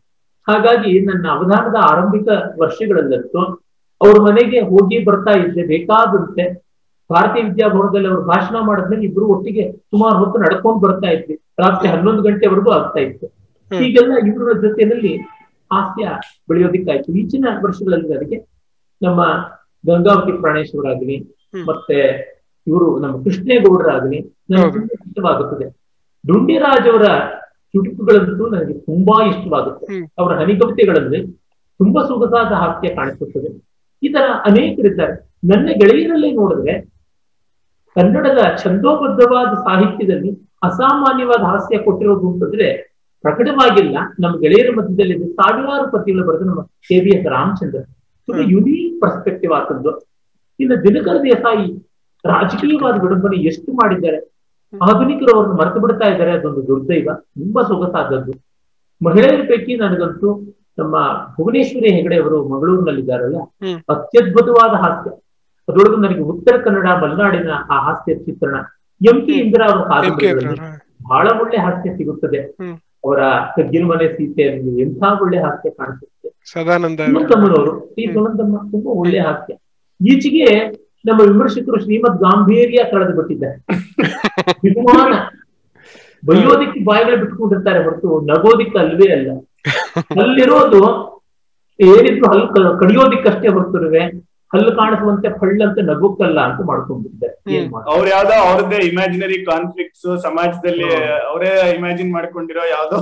ಹಾಗಾಗಿ ನನ್ನ ಅವಧಾನದ ಆರಂಭಿಕ ವರ್ಷಗಳಲ್ಲಂತೂ ಅವ್ರ ಮನೆಗೆ ಹೋಗಿ ಬರ್ತಾ ಇದ್ದೆ ಬೇಕಾದಂತೆ ಭಾರತೀಯ ವಿದ್ಯಾಭವನದಲ್ಲಿ ಅವರು ಭಾಷಣ ಮಾಡಿದ್ಮೇಲೆ ಇಬ್ರು ಒಟ್ಟಿಗೆ ಸುಮಾರು ಹೊತ್ತು ನಡ್ಕೊಂಡು ಬರ್ತಾ ಇದ್ವಿ ರಾತ್ರಿ ಹನ್ನೊಂದು ಗಂಟೆವರೆಗೂ ಆಗ್ತಾ ಇತ್ತು ಹ್ಮ್. ಹೀಗೆಲ್ಲ ಇವರ ಜೊತೆಯಲ್ಲಿ ಹಾಸ್ಯ ಬೆಳೆಯೋದಿಕ್ಕಾಯ್ತು ಈಚಿನ ವರ್ಷಗಳಲ್ಲಿ ನನಗೆ ನಮ್ಮ ಗಂಗಾವತಿ ಪ್ರಾಣೇಶ್ವರಾಗ್ಲಿ ಹ್ಮ್. ಮತ್ತೆ ಇವರು ನಮ್ಮ ಕೃಷ್ಣೇಗೌಡರಾಗ್ಲಿ ನನಗೆ ಹೌದು. ತುಂಬಾ ಇಷ್ಟವಾಗುತ್ತದೆ ಡುಂಡಿರಾಜ್ ಅವರ ಚುಟುಕುಗಳಂತೂ ನನಗೆ ತುಂಬಾ ಇಷ್ಟವಾಗುತ್ತೆ ಹ್ಮ್. ಅವರ ಹನಿಕವಿತೆಗಳಲ್ಲಿ ತುಂಬಾ ಸೊಗಸಾದ ಹಾಸ್ಯ ಕಾಣಿಸುತ್ತದೆ ಈ ತರ ಅನೇಕರಿದ್ದಾರೆ ನನ್ನ ಗೆಳೆಯರಲ್ಲೇ ನೋಡಿದ್ರೆ ಕನ್ನಡದ ಛಂದೋಬದ್ಧವಾದ ಸಾಹಿತ್ಯದಲ್ಲಿ ಅಸಾಮಾನ್ಯವಾದ ಹಾಸ್ಯ ಕೊಟ್ಟಿರೋದು ಅಂತಂದ್ರೆ ಪ್ರಕಟವಾಗಿಲ್ಲ ನಮ್ಮ ಗೆಳೆಯರ ಮಧ್ಯದಲ್ಲಿ ಇದೆ. ಸಾವಿರಾರು ಪತಿಗಳು ಬರೆದ ನಮ್ಮ ಕೆ ಬಿ ಎಸ್ ರಾಮಚಂದ್ರ ತುಂಬಾ ಯುನೀಕ್ ಪರ್ಸ್ಪೆಕ್ಟಿವ್ ಆದದ್ದು ಇನ್ನು ದಿನಕರ ದೇಸಾಯಿ ರಾಜಕೀಯವಾದ ವಿಡಂಬನೆ ಎಷ್ಟು ಮಾಡಿದ್ದಾರೆ ಆಧುನಿಕರು ಅವ್ರನ್ನ ಮರೆತು ಬಿಡ್ತಾ ಇದ್ದಾರೆ ಅದೊಂದು ದುರ್ದೈವ ತುಂಬಾ ಸೊಗಸಾದದ್ದು ಮಹಿಳೆಯರ ಪೈಕಿ ನನಗಂತೂ ನಮ್ಮ ಭುವನೇಶ್ವರಿ ಹೆಗಡೆ ಅವರು ಮಂಗಳೂರಿನಲ್ಲಿದ್ದಾರಲ್ಲ ಹ್ಮ್. ಅತ್ಯದ್ಭುತವಾದ ಹಾಸ್ಯ ಅದರೊಳಗೆ ನನಗೆ ಉತ್ತರ ಕನ್ನಡ ಮಲೆನಾಡಿನ ಆ ಹಾಸ್ಯ ಚಿತ್ರಣ ಎಂ ಕೆ ಇಂದಿರಾ ಅವರ ಎಂ ಕೆ ಕಾದಂಬರಿಗಳಲ್ಲಿ ಬಹಳ ಒಳ್ಳೆ ಹಾಸ್ಯ ಸಿಗುತ್ತದೆ ಹ್ಮ್. ಅವರ ಕಗ್ಗಿನ ಮನೆ ಸೀತೆಯಲ್ಲಿ ಎಂಥ ಒಳ್ಳೆ ಹಾಸ್ಯ ಕಾಣಿಸುತ್ತೆ ಸದಾನಂದ ಸುನಂದಮ್ಮನವರು ಶ್ರೀ ಸುನಂದಮ್ಮ ತುಂಬಾ ಒಳ್ಳೆ ಹಾಸ್ಯ ಈಚೆಗೆ ನಮ್ಮ ವಿಮರ್ಶಕರು ಶ್ರೀಮದ್ ಗಾಂಭೀರ್ಯ ಕಳೆದು ಬಿಟ್ಟಿದ್ದಾರೆ ವಿಮಾನ ಬೈಯೋದಿಕ್ಕೆ ಬಾಯಿಗಳು ಬಿಟ್ಕೊಂಡಿರ್ತಾರೆ ಹೊರತು ನಗೋದಿಕ್ಕೆ ಅಲ್ವೇ ಅಲ್ಲ ಅಲ್ಲಿರೋದು ಏನಿದ್ರು ಹಲ್ಲು ಕ- ಕಡಿಯೋದಿಕ್ಕಷ್ಟೇ ಹೊರತುರುವೆ ಹಲ್ಲು ಕಾಣಿಸುವಂತೆ ಫಳ್ಳಂತ ನಗುಕ್ಕಲ್ಲ ಅಂತ ಮಾಡ್ಕೊಂಡ್ಬಿಟ್ಟಿದ್ದಾರೆ ಏನ್ ಹ್ಮ್. ಮಾಡೋದು? ಅವ್ರ ಯಾವ್ದೋ ಅವ್ರದ್ದೇ ಇಮ್ಯಾಜಿನರಿ ಕಾನ್ಫ್ಲಿಕ್ಟ್ಸ್ ಸಮಾಜದಲ್ಲಿ ಹೌದು. ಅವರೇ ಇಮ್ಯಾಜಿನ್ ಮಾಡ್ಕೊಂಡಿರೋ ಯಾವ್ದೋ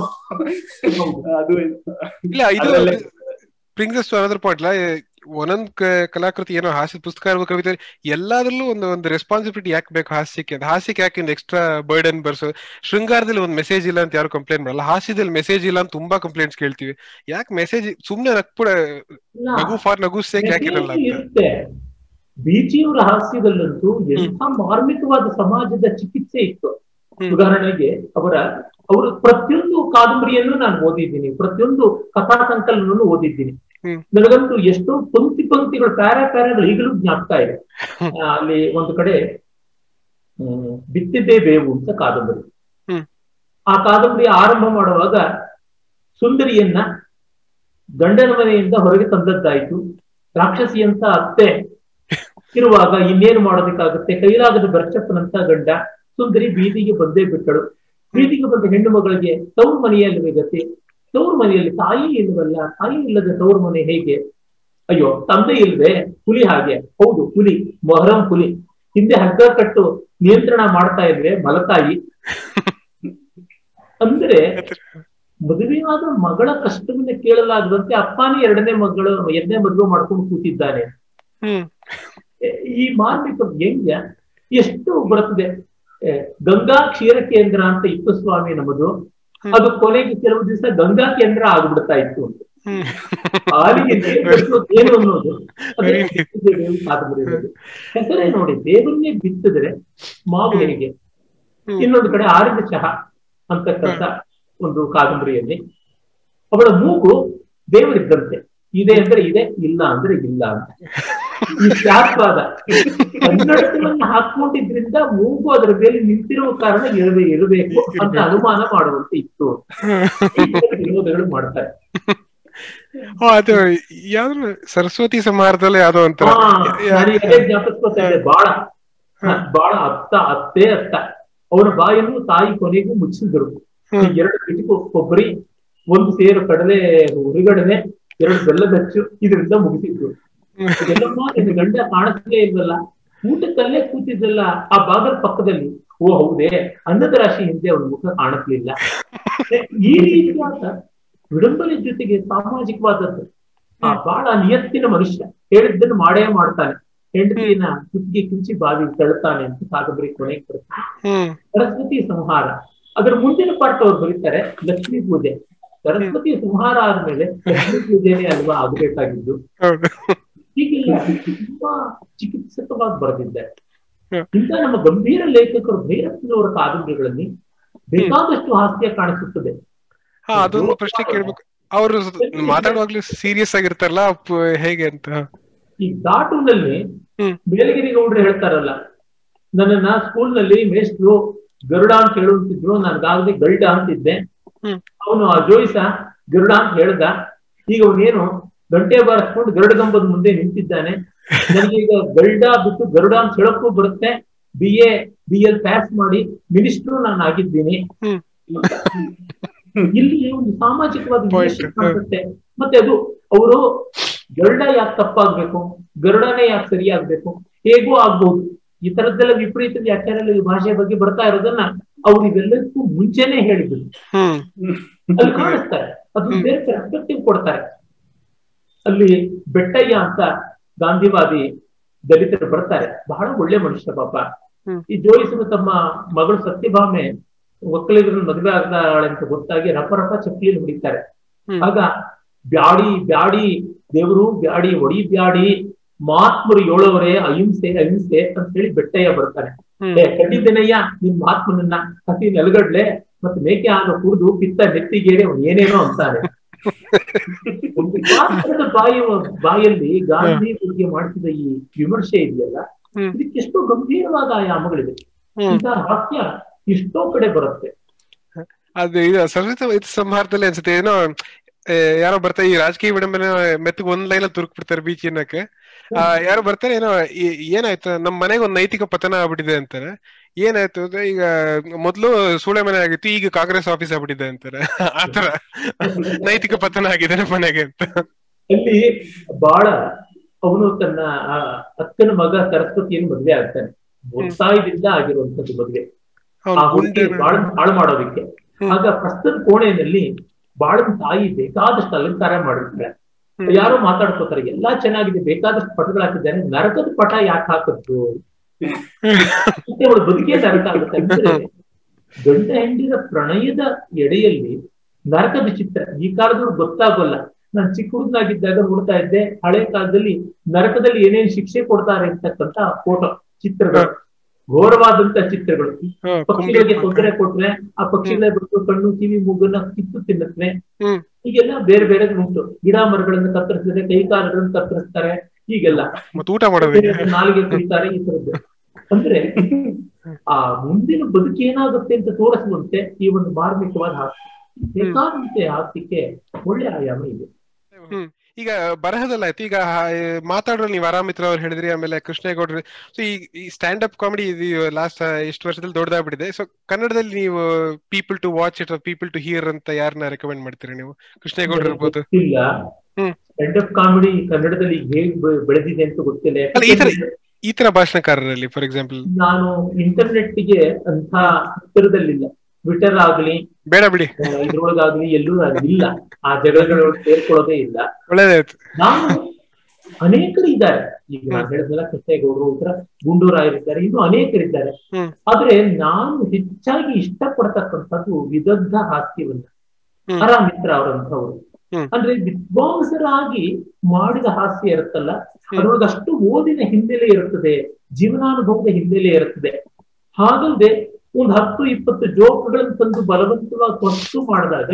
ಅದು ಇಲ್ಲ ಇದು ಅದ್ರಲ್ಲೇ ಬ್ರಿಂಗ್ಸ್ ಟು ಅನದರ್ ಪಾಯಿಂಟ್ ಇಲ್ಲ ಒಂದೊಂದ್ ಕ- ಕಲಾಕೃತಿ ಏನೋ ಹಾಸ್ಯ ಪುಸ್ತಕ ಇರ್ಬೋದು, ಕವಿತೆ ಎಲ್ಲಾದ್ರಲ್ಲೂ ಒಂದು ಒಂದು ರೆಸ್ಪಾನ್ಸಿಬಿಲಿಟಿ ಯಾಕೆ ಬೇಕು ಹಾಸ್ಯಕ್ಕೆ ಅಂತ ಹಾಸ್ಯಕ್ಕೆ ಯಾಕೆ ಒಂದು ಎಕ್ಸ್ಟ್ರಾ ಬರ್ಡನ್ ಬರ್ಸೋ ಶೃಂಗಾರದಲ್ಲಿ ಒಂದು ಮೆಸೇಜ್ ಇಲ್ಲ ಅಂತ ಯಾರು ಕಂಪ್ಲೇಂಟ್ ಮಾಡಲ್ಲ ಹಾಸ್ಯದಲ್ಲಿ ಮೆಸೇಜ್ ಇಲ್ಲ ಅಂತ ತುಂಬಾ ಕಂಪ್ಲೇಂಟ್ಸ್ ಕೇಳ್ತೀವಿ ಯಾಕೆ ಮೆಸೇಜ್ ಸುಮ್ನೆ ನಕ್ಬಿಡ ಇಲ್ಲ. ನಗು ಫಾರ್ ನಗು ಸೇಕ್ ಯಾಕೆ ಇರಲ್ಲ ಮೆಸೇಜ್ ಅಂತ ಇರುತ್ತೆ ಬೀಚಿಯವರ ಹಾಸ್ಯದಲ್ಲಂತೂ ಎಂಥ ಮಾರ್ಮಿಕವಾದ ಸಮಾಜದ ಚಿಕಿತ್ಸೆ ಇತ್ತು ಹ್ಮ್. ಉದಾಹರಣೆಗೆ ಅವರ ಅವರ ಪ್ರತಿಯೊಂದು ಕಾದಂಬರಿಯನ್ನು ನಾನು ಓದಿದ್ದೀನಿ ಪ್ರತಿಯೊಂದು ಕಥಾ ಸಂಕಲನವನ್ನು ಓದಿದ್ದೀನಿ ಹ್ಮ್. ನನಗಂತೂ ಎಷ್ಟೋ ಪಂಕ್ತಿ ಪಂಕ್ತಿಗಳು ಪ್ಯಾರಾ ಪ್ಯಾರಾಗಳು ಈಗಲೂ ಜ್ಞಾಪಕ ಇದೆ ಹ್ಮ್. ಆ, ಅಲ್ಲಿ ಒಂದು ಕಡೆ ಹ್ಮ್, ಬಿತ್ತಿದ್ದೇ ಬೇವು ಅಂತ ಕಾದಂಬರಿ ಹ್ಮ್. ಆ ಕಾದಂಬರಿ ಆರಂಭ ಮಾಡುವಾಗ ಸುಂದರಿಯನ್ನ ಗಂಡನ ಮನೆಯಿಂದ ಹೊರಗೆ ತಂದದ್ದಾಯ್ತು ರಾಕ್ಷಸಿ ಅಂತ ಅತ್ತೆ ಇರುವಾಗ ಇನ್ನೇನು ಮಾಡೋದಕ್ಕಾಗುತ್ತೆ ಕೈಲಾಗದ ಬೆರ್ಚಪ್ಪನಂತ ಗಂಡ ಸುಂದರಿ ಬೀದಿಗೆ ಬಂದೇ ಬಿಟ್ಟಳು ಬೀದಿಗೆ ಬಂದ ಹೆಣ್ಣು ಮಗಳಿಗೆ ತವ್ರ ಮನೆಯಲ್ಲಿ ಗತಿ ತವ್ರ ಮನೆಯಲ್ಲಿ ತಾಯಿ ಇಲ್ಲವಲ್ಲ ತಾಯಿ ಇಲ್ಲದ ತವ್ರ ಮನೆ ಹೇಗೆ ಅಯ್ಯೋ ತಂದೆ ಇಲ್ವೇ ಹುಲಿ ಹಾಗೆ ಹೌದು ಹುಲಿ ಮೊಹರಂ ಹುಲಿ ಹಿಂದೆ ಹಗ್ಗ ಕಟ್ಟು ನಿಯಂತ್ರಣ ಮಾಡ್ತಾ ಇದ್ರೆ ಮಲತಾಯಿ ಅಂದ್ರೆ ಮದುವೆಯಾದ ಮಗಳ ಕಷ್ಟವನ್ನ ಕೇಳಲಾಗದಂತೆ ಅಪ್ಪನೇ ಎರಡನೇ ಮಗಳು ಎರಡನೇ ಮದುವೆ ಮಾಡ್ಕೊಂಡು ಕೂತಿದ್ದಾನೆ ಹ್ಮ್ ಈ ಮಾರ್ಮಿಕ ವ್ಯಂಗ್ಯ ಎಷ್ಟು ಬರುತ್ತದೆ ಏ, ಗಂಗಾ ಕ್ಷೀರ ಕೇಂದ್ರ ಅಂತ ಇತ್ತು ಸ್ವಾಮಿ ನಮ್ಮದು ಅದು ಕೊನೆಗೆ ಕೆಲವು ದಿವಸ ಗಂಗಾ ಕೇಂದ್ರ ಆಗ್ಬಿಡ್ತಾ ಇತ್ತು ಅಂತ ಹ್ಮ್ ಹಾಲಿಗೆ ನೀರು ಕಟ್ಟೋದು ಏನು ಅನ್ನೋದು ಅದೇ Very nice. ದೇವರು ಕಾದಂಬರಿ ಇರೋದು. ಹೆಸರೇ ನೋಡಿ ದೇವರನ್ನೇ ಬಿತ್ತಿದ್ರೆ ಮಾವು ಹೇಗೆ ಹ್ಮ್. ಇನ್ನೊಂದು ಕಡೆ ಆರಿದ ಚಹಾ ಅಂತಕ್ಕಂಥ ಒಂದು ಕಾದಂಬರಿಯಲ್ಲಿ ಅವಳ ಮೂಗು ದೇವರಿದ್ದಂತೆ ಇದೆ ಅಂದ್ರೆ ಇದೆ ಇಲ್ಲ ಅಂದ್ರೆ ಇಲ್ಲ ಅಂತ ಈ ಶಾಸ್ತ್ರಾದ ಕನ್ನಡಕವನ್ನು ಹಾಕೊಂಡಿದ್ರಿಂದ ಮೂಗು ಅದರ ಮೇಲೆ ನಿಂತಿರುವ ಕಾರಣ ಇರಬೇ ಇರಬೇಕು ಅಂತ ಅನುಮಾನ ಮಾಡುವಂತೆ ಇತ್ತು ಈ ತರ ವಿರೋಧಗಳು ಮಾಡ್ತಾರೆ ಓ, ಅದು ಯಾವ್ದು ಸರಸ್ವತಿ ಸಮಾರದಲ್ಲಿ ಯಾವ್ದೋ ಒಂಥರ ಹಾ, ಯಾ- ನನಗೆ ಅದೇ ಜ್ಞಾಪಿಸ್ಕೊತಾ ಇದೆ ಬಾಳ ಬಾಳ ಅತ್ತ ಅತ್ತೆ ಅತ್ತ ಅವರ ಬಾಯನ್ನು ತಾಯಿ ಕೊನೆಗೂ ಮುಚ್ಚಿದ್ರು ಹ್ಮ್. ಈ ಎರಡು ಕಿಟಕು ಕೊಬ್ಬರಿ ಒಂದು ಸೇರು ಕಡಲೆ ಹುರಿಗಡಲೆ ಎರಡು ಬೆಲ್ಲದ ಹಚ್ಚು ಇದರಿಂದ ಮುಗಿಸಿದ್ರು ಇದೆಲ್ಲಮ್ಮ ನಿನ್ನ ಗಂಡ ಕಾಣಿಸ್ಲೇ ಇಲ್ವಲ್ಲ ಊಟಕ್ಕಲ್ಲೇ ಕೂತಿದ್ದಲ್ಲ ಆ ಬಾಗಲ್ ಪಕ್ಕದಲ್ಲಿ ಓ ಹೌದೇ ಅನ್ನದ ರಾಶಿ ಹಿಂದೆ ಅವನ ಮುಖ ಕಾಣಿಸ್ಲಿಲ್ಲ ಈ ರೀತಿಯಾದ ವಿಡಂಬನೆ ಜೊತೆಗೆ ಸಾಮಾಜಿಕವಾದದ್ದು ಆ ಬಹಳ ನಿಯತ್ತಿನ ಮನುಷ್ಯ ಹೇಳಿದ್ದನ್ನು ಮಾಡೇ ಮಾಡ್ತಾನೆ ಹೆಂಡತಿನ ಕುತ್ತಿಗೆ ಕಿಂಚಿ ಬಾವಿ ತಳ್ತಾನೆ ಅಂತ ಕಾದಂಬರಿ ಕೊನೆಗೆ ಬರುತ್ತೆ ಹ್ಮ್ ಸರಸ್ವತಿ ಸಂಹಾರ ಅದರ ಮುಂದಿನ ಪಾಠ ಅವ್ರು ಬರೀತಾರೆ ಲಕ್ಷ್ಮೀ ಪೂಜೆ ಸರಸ್ವತಿ ಸಂಹಾರ ಆದ್ಮೇಲೆ ಲಕ್ಷ್ಮೀ ಪೂಜೆನೇ ಅಲ್ವಾ ಆಗ್ಬೇಕಾಗಿದ್ದು ಹೌದು ಹೀಗೆಲ್ಲ ತುಂಬಾ ಚಿಕಿತ್ಸಕವಾಗಿ ಬರೆದಿದ್ದಾರೆ ಹ್ಮ್. ಇಂಥ ನಮ್ಮ ಗಂಭೀರ ಲೇಖಕರು ಭೈರಪ್ಪನವರ ಕಾದಂಬರಿಗಳಲ್ಲಿ ಬೇಕಾದಷ್ಟು ಹಾಸ್ಯ ಕಾಣಿಸುತ್ತದೆ ಹಾ ಅದೊಂದು ಪ್ರಶ್ನೆ ಕೇಳ್ಬೇಕು ಅವರು ಮಾತಾಡುವಾಗ್ಲೂ ಸೀರಿಯಸ್ ಆಗಿರ್ತಾರಲ್ಲ ಅಪ್- ಹೇಗೆ ಅಂತ ಈ ದಾಟುನಲ್ಲಿ ಹ್ಮ್. ಬೇಲಗಿರಿ ಗೌಡ್ರು ಹೇಳ್ತಾರಲ್ಲ ನನ್ನನ್ನ ಸ್ಕೂಲ್ ನಲ್ಲಿ ಮೇಷ್ಟ್ರು ಗರುಡ ಅಂತ ಹೇಳುತ್ತಿದ್ರು ನನ್ಗಾಗದೆ ಗಲ್ಡ ಅಂತಿದ್ದೆ ಹ್ಮ್. ಅವನು ಆ ಜೋಯಿಸ ಗರುಡ ಅಂತ ಹೇಳ್ದ ಈಗ ಅವನೇನು ಗಂಟೆ ಬಾರಿಸ್ಕೊಂಡು ಗರುಡಗಂಬದ ಮುಂದೆ ನಿಂತಿದ್ದಾನೆ ನನಗೆ ಈಗ ಗರುಡ ಬಿಟ್ಟು ಗರುಡ ಅಂತ ಹೇಳಕ್ಕೂ ಬರುತ್ತೆ B A B L pass ಮಾಡಿ ಮಿನಿಸ್ಟ್ರು ನಾನು ಆಗಿದ್ದೀನಿ ಹ್ಮ್. ಇಲ್ಲಿ ಒಂದು ಸಾಮಾಜಿಕವಾದ Point. ಉದ್ದೇಶ ಕಾಣುತ್ತೆ ಮತ್ತೆ ಅದು ಅವರು ಗರುಡ ಯಾಕೆ ತಪ್ಪಾಗ್ಬೇಕು ಗರುಡನೇ ಯಾಕೆ ಸರಿಯಾಗ್ಬೇಕು ಹೇಗೂ ಆಗ್ಬಹುದು ಈ ತರದ್ದೆಲ್ಲ ವಿಪರೀತ ವ್ಯಾಖ್ಯಾನ ಈ ಭಾಷೆ ಬಗ್ಗೆ ಬರ್ತಾ ಇರೋದನ್ನ ಅವ್ರು ಇವೆಲ್ಲಕ್ಕೂ ಮುಂಚೆನೆ ಹೇಳಿದ್ರು ಹ್ಮ್ ಅಲ್ಲಿ ಕಾಣಿಸ್ತಾರೆ ಅದು ಹ್ಮ್. ಬೇರೆ ಪರ್ಸ್ಪೆಕ್ಟಿವ್ ಕೊಡ್ತಾರೆ ಅಲ್ಲಿ ಬೆಟ್ಟಯ್ಯ ಅಂತ ಗಾಂಧಿವಾದಿ ದಲಿತರು ಬರ್ತಾರೆ ಬಹಳ ಒಳ್ಳೆ ಮನುಷ್ಯ ಪಾಪ ಹ್ಮ್. ಈ ಜೋಯಿಸರು ತಮ್ಮ ಮಗಳು ಸತ್ಯಭಾಮೆ ಒಕ್ಕಲಿಗರನ್ನು ಮದುವೆ ಆಗ್ತಾಳೆ ಅಂತ ಗೊತ್ತಾಗಿ ರಪ ರಪ ಚಪ್ಪಲಿಯಲ್ಲಿ ಹೊಡಿತಾರೆ ಹ್ಮ್. ಆಗ ಬ್ಯಾಡಿ ಬ್ಯಾಡಿ ದೇವರು ಬ್ಯಾಡಿ ಒಡಿ ಬ್ಯಾಡಿ ಮಹಾತ್ಮರು ಏಳವರೇ ಅಹಿಂಸೆ ಅಹಿಂಸೆ ಅಂತ ಹೇಳಿ ಬೆಟ್ಟಯ್ಯ ಬರ್ತಾನೆ ಹ್ಮ್ ಏ ಕಂಡಿದ್ದೇನಯ್ಯ ನಿಮ್ ಮಹಾತ್ಮನನ್ನ ಹಸಿ ನೆಲಗಡ್ಲೆ ಮತ್ತೆ ಮೇಕೆ ಹಾಲು ಕುಡಿದು ಪಿತ್ತ ನೆತ್ತಿಗೇರಿ ಅವ್ನು ಏನೇನೋ ಅಂತಾನೆ ಒಂದು ಪಾತ್ರದ ಬಾಯಿ ಬಾಯಲ್ಲಿ ಗಾಂಧಿ ಬಗ್ಗೆ ಮಾಡಿಸಿದ ಈ ವಿಮರ್ಶೆ ಇದೆಯಲ್ಲ ಹ್ಮ್. ಇದಕ್ಕೆ ಎಷ್ಟೋ ಗಂಭೀರವಾದ ಆಯಾಮಗಳಿವೆ ಹ್ಮ್ ಇಂತಹ ಹಾಸ್ಯ ಎಷ್ಟೋ ಕಡೆ ಬರುತ್ತೆ ಅದು ಇದು ಸರಸ್ವತಿ ಇದು ಸಂಹಾರದಲ್ಲಿ ಅನ್ಸುತ್ತೆ ಏನೋ ಆ, ಯಾರೋ ಬರ್ತಾರೆ ಈ ರಾಜಕೀಯ ವಿಡಂಬನೆ ಮೆತ್ತಗೆ ಒಂದ್ ಲೈನ್ ತುರುಕ್ ಬಿಡ್ತಾರೆ ಬೀಚ್ ಅನ್ನಕ್ಕೆ ಆ, ಯಾರೋ ಬರ್ತಾರೆ ಏನೋ ಈ- ಏನಾಯ್ತು ನಮ್ ಮನೆಗೆ ಒಂದ್ ನೈತಿಕ ಪತನ ಆಗ್ಬಿಟ್ಟಿದೆ ಅಂತಾರೆ ಏನಾಯ್ತು ಅಂದ್ರೆ ಈಗ ಮೊದ್ಲು ಸೂಳೆ ಮನೆ ಆಗಿತ್ತು ಈಗ ಕಾಂಗ್ರೆಸ್ ಆಫೀಸ್ ಆಗ್ಬಿಟ್ಟಿದೆ ಅಂತಾರೆ ಆತರ ನೈತಿಕ ಪತನ ಆಗಿದೆ ನಮ್ಮ ಮನೆಗೆ ಅಂತ ಅಲ್ಲಿ ಬಹಳ ಅವನು ತನ್ನ ಆ ಅಕ್ಕನ ಮಗ ಸರಸ್ವತಿಯನ್ನು ಮದ್ವೆ ಆಗ್ತಾನೆ ಒತ್ತಾಯದಿಂದ ಆಗಿರುವಂತದ್ದು ಮದ್ವೆ ಆ ಅವ್ನು ಹುಡುಗಿ ಗುಂಡೆ ಬಾಳ ಹಾಳು ಮಾಡೋದಕ್ಕೆ ಹ್ಮ್. ಆಗ ಪ್ರಸ್ತುತ ಕೋಣೆಯಲ್ಲಿ ಬಾಳನ್ ತಾಯಿ ಬೇಕಾದಷ್ಟು ಅಲಂಕಾರ ಮಾಡಿರ್ತಾಳೆ ಹ್ಮ್. ಯಾರೋ ಮಾತಾಡ್ಕೋತಾರೆ ಎಲ್ಲಾ ಚೆನ್ನಾಗಿದೆ ಬೇಕಾದಷ್ಟು ಪಟಗಳು ಹಾಕಿದ್ದಾರೆ ನರಕದ ಪಟ ಯಾಕೆ ಹಾಕದ್ದು ಮತ್ತೆ ಅವಳು ಬದುಕೇ ನರಕ ಆಗುತ್ತೆ ಅಂದ್ರೆ ಗಂಡ ಹೆಂಡಿರ ಪ್ರಣಯದ ಎಡೆಯಲ್ಲಿ ನರಕದ ಚಿತ್ರ ಈ ಕಾಲದವ್ರು ಗೊತ್ತಾಗೋಲ್ಲ ನಾನು ಚಿಕ್ಕ ಹುಡುಗನಾಗಿದ್ದಾಗ ನೋಡ್ತಾ ಇದ್ದೆ ಹಳೆ ಕಾಲದಲ್ಲಿ ನರಕದಲ್ಲಿ ಏನೇನ್ ಶಿಕ್ಷೆ ಕೊಡ್ತಾರೆ ಅಂತಕ್ಕಂತ ಫೋಟೋ ಚಿತ್ರಗಳು ಘೋರವಾದಂತ ಚಿತ್ರಗಳು ಹಾ, ಪಕ್ಷಿಗಳಿಗೆ ಕುಂಬಿ- ತೊಂದರೆ ಕೊಟ್ರೆ ಆ ಪಕ್ಷಿಗಳ ಬಿಟ್ಟು ಕಣ್ಣು ಕಿವಿ ಮೂಗನ್ನ ಕಿತ್ತು ತಿನ್ನತ್ವೆ ಹ್ಮ್ ಹೀಗೆಲ್ಲ ಬೇರೆ ಬೇರೆ ಉಂಟು ಗಿಡ ಮರಗಳನ್ನ ಕತ್ತರಿಸಿದ್ರೆ ಕೈ ಕಾಲುಗಳನ್ನ ಕತ್ತರಿಸ್ತಾರೆ ಹೀಗೆಲ್ಲ ಮತ್ತೆ ಊಟ ಮಾಡೋದಕ್ಕೆ ನಾಲಿಗೆ ಕುಡಿತಾರೆ ಈ ತರದ್ದು ಅಂದ್ರೆ ಆ ಮುಂದಿನ ಬದುಕು ಏನಾಗುತ್ತೆ ಅಂತ ತೋರಿಸುವಂತೆ ಈ ಒಂದು ಮಾರ್ಮಿಕವಾದ ಹಾಸ್ಯ ಬೇಕಾದಂತೆ ಹಾಸ್ಯಕ್ಕೆ ಒಳ್ಳೆ ಆಯಾಮ ಇದೆ ಹ್ಮ್ ಈಗ ಬರಹದಲ್ಲ ಆಯ್ತು ಈಗ ಆ- ಮಾತಾಡೋರು ನೀವು ಆರಾಮಿತ್ರ ಅವ್ರು ಹೇಳಿದ್ರಿ ಆಮೇಲೆ ಕೃಷ್ಣೇಗೌಡ್ರು ಸೊ ಈ ಈ ಸ್ಟ್ಯಾಂಡ್ ಅಪ್ ಕಾಮಿಡಿ ಇದು ಲಾಸ್ಟ್ ಎಷ್ಟು ವರ್ಷದಲ್ಲಿ ದೊಡ್ಡದಾಗ್ಬಿಟ್ಟಿದೆ ಸೊ ಕನ್ನಡದಲ್ಲಿ ನೀವು people to watch it people to hear ಅಂತ ಯಾರನ್ನ ರೆಕಮೆಂಡ್ ಮಾಡ್ತೀರಿ ನೀವು ಕೃಷ್ಣೇಗೌಡ್ರು ಇರ್ಬೋದು ಇಲ್ಲ ಹ್ಮ್. ಸ್ಟ್ಯಾಂಡ್ ಅಪ್ ಕಾಮಿಡಿ ಕನ್ನಡದಲ್ಲಿ ಹೇಗ್ ಬೆ- ಬೆಳೆದಿದೆ ಅಂತ ಗೊತ್ತಿಲ್ಲ ಅಲ್ಲ, ಈ ತರ- ಯಾಕಂದ್ರೆ ಈ ತರ ಭಾಷಣಕಾರರಲ್ಲಿ ಫಾರ್ ಎಕ್ಸಾಂಪಲ್ ನಾನು ಇಂಟರ್ನೆಟ್ಗೆ ಅಂತ ಹತ್ತಿರದಲ್ಲಿಲ್ಲ ಟ್ವಿಟರ್ ಆಗ್ಲಿ ಬೇಡ ಬಿಡಿ ಆ, ಇದ್ರೊಳಗಾಗ್ಲಿ ಎಲ್ಲೂ ನಾನು ಇಲ್ಲ ಆ ಜಗಳಗಳೊಳಗೆ ಸೇರ್ಕೊಳ್ಳೋದೇ ಇಲ್ಲ ಒಳ್ಳೇದಾಯ್ತು ನಾನು ಅನೇಕರು ಇದ್ದಾರೆ ಈಗ ನಾನು ಹೇಳಿದ್ನಲ್ಲ ಕೃಷ್ಣೇಗೌಡರು ಈ ತರ ಗುಂಡೂರಾಯರಿದ್ದಾರೆ ಇನ್ನು ಅನೇಕರಿದ್ದಾರೆ ಹ್ಮ್. ಆದ್ರೆ ನಾನು ಹೆಚ್ಚಾಗಿ ಇಷ್ಟಪಡ್ತಕ್ಕಂಥದ್ದು ವಿದಗ್ಧ ಹಾಸ್ಯವನ್ನ ಹ್ಮ್. ಹರ ಮಿತ್ರ ಅವರಂಥವ್ರು ಹ್ಮ್. ಅಂದ್ರೆ ವಿದ್ವಾಂಸರಾಗಿ ಮಾಡಿದ ಹಾಸ್ಯ ಇರುತ್ತಲ್ಲ ಹ್ಮ್. ಅದ್ರೊಳಗೆ ಅಷ್ಟು ಓದಿನ ಹಿನ್ನೆಲೆ ಇರುತ್ತದೆ ಜೀವನಾನುಭವದ ಹಿನ್ನೆಲೆ ಇರುತ್ತದೆ ಹಾಗಲ್ಲದೆ ಒಂದ್ ಹತ್ತು ಇಪ್ಪತ್ತು ಜೋಕ್ಗಳನ್ನು ತಂದು ಬಲವಂತವಾಗಿ ವಸ್ತು ಮಾಡಿದಾಗ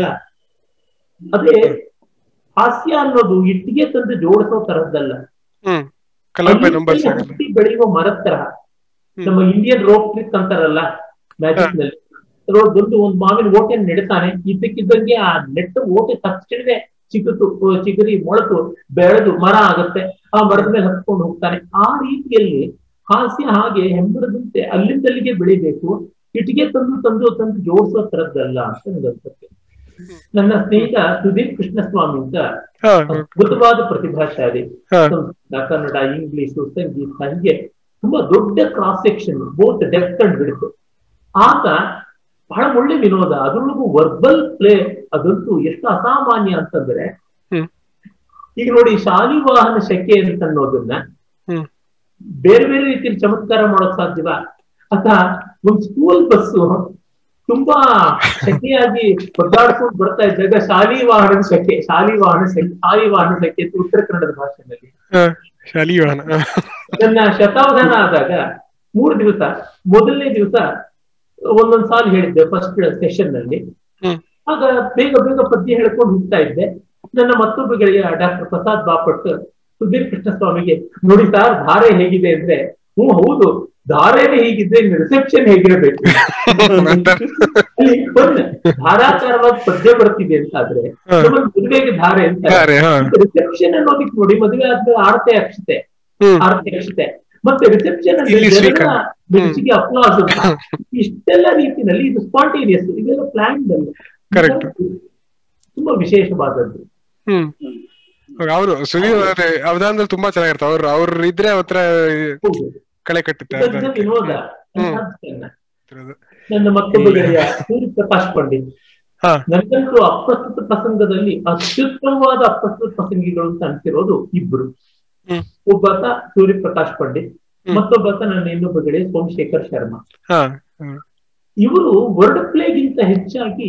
ಅದೇ ಹಾಸ್ಯ ಅನ್ನೋದು ಇಟ್ಟಿಗೆ ತಂದು ಜೋಡಿಸೋ ತರದ್ದಲ್ಲ ಹ್ಮ್ ಕಲಂಬೆ ನಂಬರ್ ಅಲ್ಲಿಂದಲೇ ಹುಟ್ಟಿ ಬೆಳೆಯುವ ಮರದ ತರಹ ನಮ್ಮ ಇಂಡಿಯನ್ ರೋಪ್ ಟ್ರಿಕ್ ಅಂತಾರಲ್ಲ ಮ್ಯಾಜಿಕ್ ನಲ್ಲಿ ಅದ್ರೊಳಗೆ ಬಂದು ಒಂದು ಮಾವಿನ ಓಟೆ ನೆಡ್ತಾನೆ ಇದ್ದಕ್ಕಿದ್ದಂಗೆ ಆ ನೆಟ್ಟ ಓಟೆ ತಕ್ಷಣವೇ ಚಿಗುತು ಚಿಗುರಿ ಮೊಳತು ಬೆಳೆದು ಮರ ಆಗುತ್ತೆ ಆ ಮರದ ಮೇಲೆ ಹತ್ಕೊಂಡು ಹೋಗ್ತಾನೆ ಆ ರೀತಿಯಲ್ಲಿ ಹಾಸ್ಯ ಹಾಗೆ ಹೆಂಬರದಂತೆ ಅಲ್ಲಿಂದಲ್ಲಿಗೆ ಬೆಳಿಬೇಕು ಇಟ್ಟಿಗೆ ತಂದು ತಂದು ತಂದು ಜೋಡಿಸೋ ತರದ್ದಲ್ಲ ಅಂತ ನನಗನ್ಸುತ್ತೆ ನನ್ನ ಸ್ನೇಹಿತ ಸುಧೀರ್ ಕೃಷ್ಣಸ್ವಾಮಿ ಅಂತ ಹಾ ಅದ್ಭುತವಾದ ಪ್ರತಿಭಾಶಾಲಿ ಹಾ ಸಂಸ್ಕೃತ ಕನ್ನಡ ಇಂಗ್ಲಿಷ್ ಸಂಗೀತ ಹೀಗೆ ತುಂಬಾ ದೊಡ್ಡ cross section both depth and ಬಿಡುತ್ತೆ ಆತ ಬಹಳ ಒಳ್ಳೆ ವಿನೋದ ಅದ್ರೊಳಗೂ ವರ್ಬಲ್ ಪ್ಲೇ ಅದಂತೂ ಎಷ್ಟು ಅಸಾಮಾನ್ಯ ಅಂತಂದ್ರೆ ಹ್ಮ್. ಈಗ ನೋಡಿ ಶಾಲಿವಾಹನ ಶಕೆ ಅಂತ ಅನ್ನೋದನ್ನ ಹ್ಮ್. ಬೇರೆ ಬೇರೆ ರೀತಿಯಲ್ಲಿ ಚಮತ್ಕಾರ ಮಾಡೋಕ್ ಸಾಧ್ಯವ ಅಥವಾ ಒಂದ್ ಸ್ಕೂಲ್ ಬಸ್ಸು ತುಂಬಾ ಶಕೆಯಾಗಿ ಒದ್ದಾಡ್ಕೊಂಡು ಬರ್ತಾ ಇದ್ದಾಗ ಶಾಲಿವಾಹನದ ಶಕೆ ಶಾಲಿವಾಹನ ಶಕೆ ಶಾಲಿವಾಹನ ಶಕೆ ಅಂತ ಉತ್ತರ ಕನ್ನಡದ ಭಾಷೆಯಲ್ಲಿ ಹಾ ಶಾಲಿವಾಹನ ಹಾ. ನನ್ನ ಶತಾವಧಾನ ಆದಾಗ ಮೂರು ದಿವಸ ಮೊದಲನೇ ದಿವಸ ಒಂದೊಂದ್ ಸಾಲ ಹೇಳಿದ್ದೆ ಫಸ್ಟ್ ಸೆಷನ್ ನಲ್ಲಿ ಹ್ಮ್. ಆಗ ಬೇಗ ಬೇಗ ಪದ್ಯ ಹೇಳ್ಕೊಂಡು ಹೋಗ್ತಾ ಇದ್ದೆ ನನ್ನ ಮತ್ತೊಬ್ಬ ಗೆಳೆಯ ಡಾಕ್ಟರ್ ಪ್ರಸಾದ್ ಬಾಪಟ್ ಸುಧೀರ್ ಕೃಷ್ಣಸ್ವಾಮಿಗೆ ನೋಡಿ ಸರ್ ಧಾರೆ ಹೇಗಿದೆ ಅಂದ್ರೆ ಹ್ಮ್ ಹೌದು ಧಾರೆನೇ ಹೀಗಿದ್ರೆ ರಿಸೆಪ್ಷನ್ ಹೇಗಿರಬೇಕು ನಂತರ ಅಲ್ಲಿ ಪದ್ಯ ಧಾರಾಕಾರವಾಗಿ ಪದ್ಯ ಬರ್ತಿದೆ ಅಂತ ಆದ್ರೆ ಹಾ. ನಮ್ಮಲ್ಲಿ ಮದುವೆಗೆ ಧಾರೆ ಅಂತ ಧಾರೆ, ಹಾ. ರಿಸೆಪ್ಷನ್ ಅನ್ನೋದಕ್ಕೆ ನೋಡಿ ಮದುವೆ ಆದ್ಮೇಲೆ ಆರತಿ ಅಕ್ಷತೆ ಹ್ಮ್ ಆರತಿ ಅಕ್ಷತೆ ಮತ್ತೆ ರಿಸೆಪ್ಷನ್ ಇಲ್ಲಿ ಸ್ವೀಕಾರ. ಮೆಣಸಿಗೆ ಅಪ್ಲಾಸ್ ಅಂತ ಇಷ್ಟೆಲ್ಲ ರೀತಿಯಲ್ಲಿ ಇದು ಸ್ಪಾಂಟೇನಿಯಸ್ ಇದೆಲ್ಲ ಪ್ಲಾನ್ ಅಲ್ಲ Correct. ತುಂಬಾ ವಿಶೇಷವಾದದ್ದು ಹ್ಮ್ ಅವರು ಸುದೀಪ್ ಅವ್ರೆ ಅವಧಾನದಲ್ಲಿ ತುಂಬಾ ಚೆನ್ನಾಗಿರ್ತಾರೆ ಅವ್ರು ಅವ್ರು ಇದ್ರೆ ಅವತ್ರ ಹೌದು ಕಳೆ ಕಟ್ಟುತ್ತೆ ಇದನ್ನ ವಿನೋದ ಹ್ಮ್. ಸಾಧ್ಯನ. ಅವ್ರದ್ದು. ನನ್ನ ಮತ್ತೊಬ್ಬ ಗೆಳೆಯ ಸೂರ್ಯ ಪ್ರಕಾಶ್ ಪಂಡಿತ್ ಹಾ ನನಗಂತೂ ಅಪ್ರಸ್ತುತ ಪ್ರಸಂಗದಲ್ಲಿ ಅತ್ಯುತ್ತಮವಾದ ಅಪ್ರಸ್ತುತ ಪ್ರಸಂಗಿಗಳು ಅಂತ ಅನ್ಸಿರೋದು ಇಬ್ರು ಹ್ಮ್. ಒಬ್ಬಾತ ಸೂರ್ಯ ಪ್ರಕಾಶ್ ಪಂಡಿತ್ ಹ್ಮ್. ಮತ್ತೊಬ್ಬಾತ ನನ್ನ ಇನ್ನೊಬ್ಬ ಗೆಳೆಯ ಸೋಮಶೇಖರ್ ಶರ್ಮಾ ಹಾ ಹ್ಮ್. ಇವರು ವರ್ಡ್ ಪ್ಲೇಗಿಂತ ಹೆಚ್ಚಾಗಿ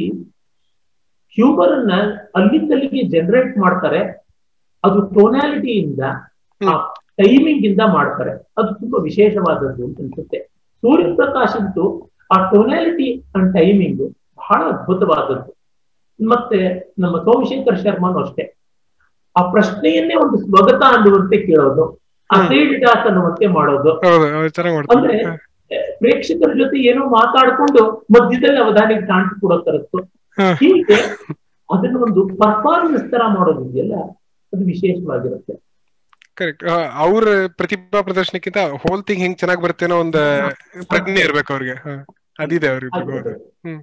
ಹ್ಯೂಮರ್ ಅನ್ನ ಅಲ್ಲಿಂದಲ್ಲಿಗೆ ಜನರೇಟ್ ಮಾಡ್ತಾರೆ ಅದು ಟೋನಾಲಿಟಿಯಿಂದ ಆ ಟೈಮಿಂಗ್ ಇಂದ ಮಾಡ್ತಾರೆ ಅದು ತುಂಬಾ ವಿಶೇಷವಾದದ್ದು ಅಂತ ಅನ್ಸುತ್ತೆ ಸೂರ್ಯ ಪ್ರಕಾಶ್ ಅಂತೂ ಆ ಟೋನಾಲಿಟಿ ಅಂಡ್ ಟೈಮಿಂಗ್ ಬಹಳ ಅದ್ಭುತವಾದದ್ದು ಮತ್ತೆ ನಮ್ಮ ಸೋಮಶೇಖರ್ ಶರ್ಮಾನು ಅಷ್ಟೇ ಆ ಪ್ರಶ್ನೆಯನ್ನೇ ಒಂದು ಸ್ವಗತ ಅನ್ನುವಂತೆ ಕೇಳೋದು ಆ ಹ್ಮ್. ಸೈಡ್ ಟಾಕ್ ಅನ್ನುವಂತೆ ಮಾಡೋದು ಹೌದು ಅವ್ರು ಚೆನ್ನಾಗಿ ಅಂದ್ರೆ ಮಾಡ್ತಾರೆ ಪ್ರೇಕ್ಷಕರ ಜೊತೆ ಏನೋ ಮಾತಾಡ್ಕೊಂಡು ಮಧ್ಯದಲ್ಲಿ ಅವಧಾನಿಗೆ ಕಾಣಿಸಿ ಕೊಡೋ ತರದ್ದು ಹಾ. ಹೀಗೆ ಅದನ್ನ ಒಂದು ಪರ್ಫಾರ್ಮೆನ್ಸ್ ತರ ಮಾಡೋದಿದೆಯಲ್ಲ ಅದು ವಿಶೇಷವಾಗಿರುತ್ತೆ ಕರೆಕ್ಟ್ ಅವ್ರ ಪ್ರತಿಭಾ ಪ್ರದರ್ಶನಕ್ಕಿಂತ ಹೋಲ್ ಥಿಂಗ್ ಹೆಂಗ್ ಚೆನ್ನಾಗಿ ಬರುತ್ತೆ ಅನ್ನೋ ಒಂದು ಪ್ರಜ್ಞೆ ಇರ್ಬೇಕು ಅವ್ರಿಗೆ ಹಾ. ಅದಿದೆ ಅವ್ರಿಬ್ರಿಗೂ ಹ್ಮ್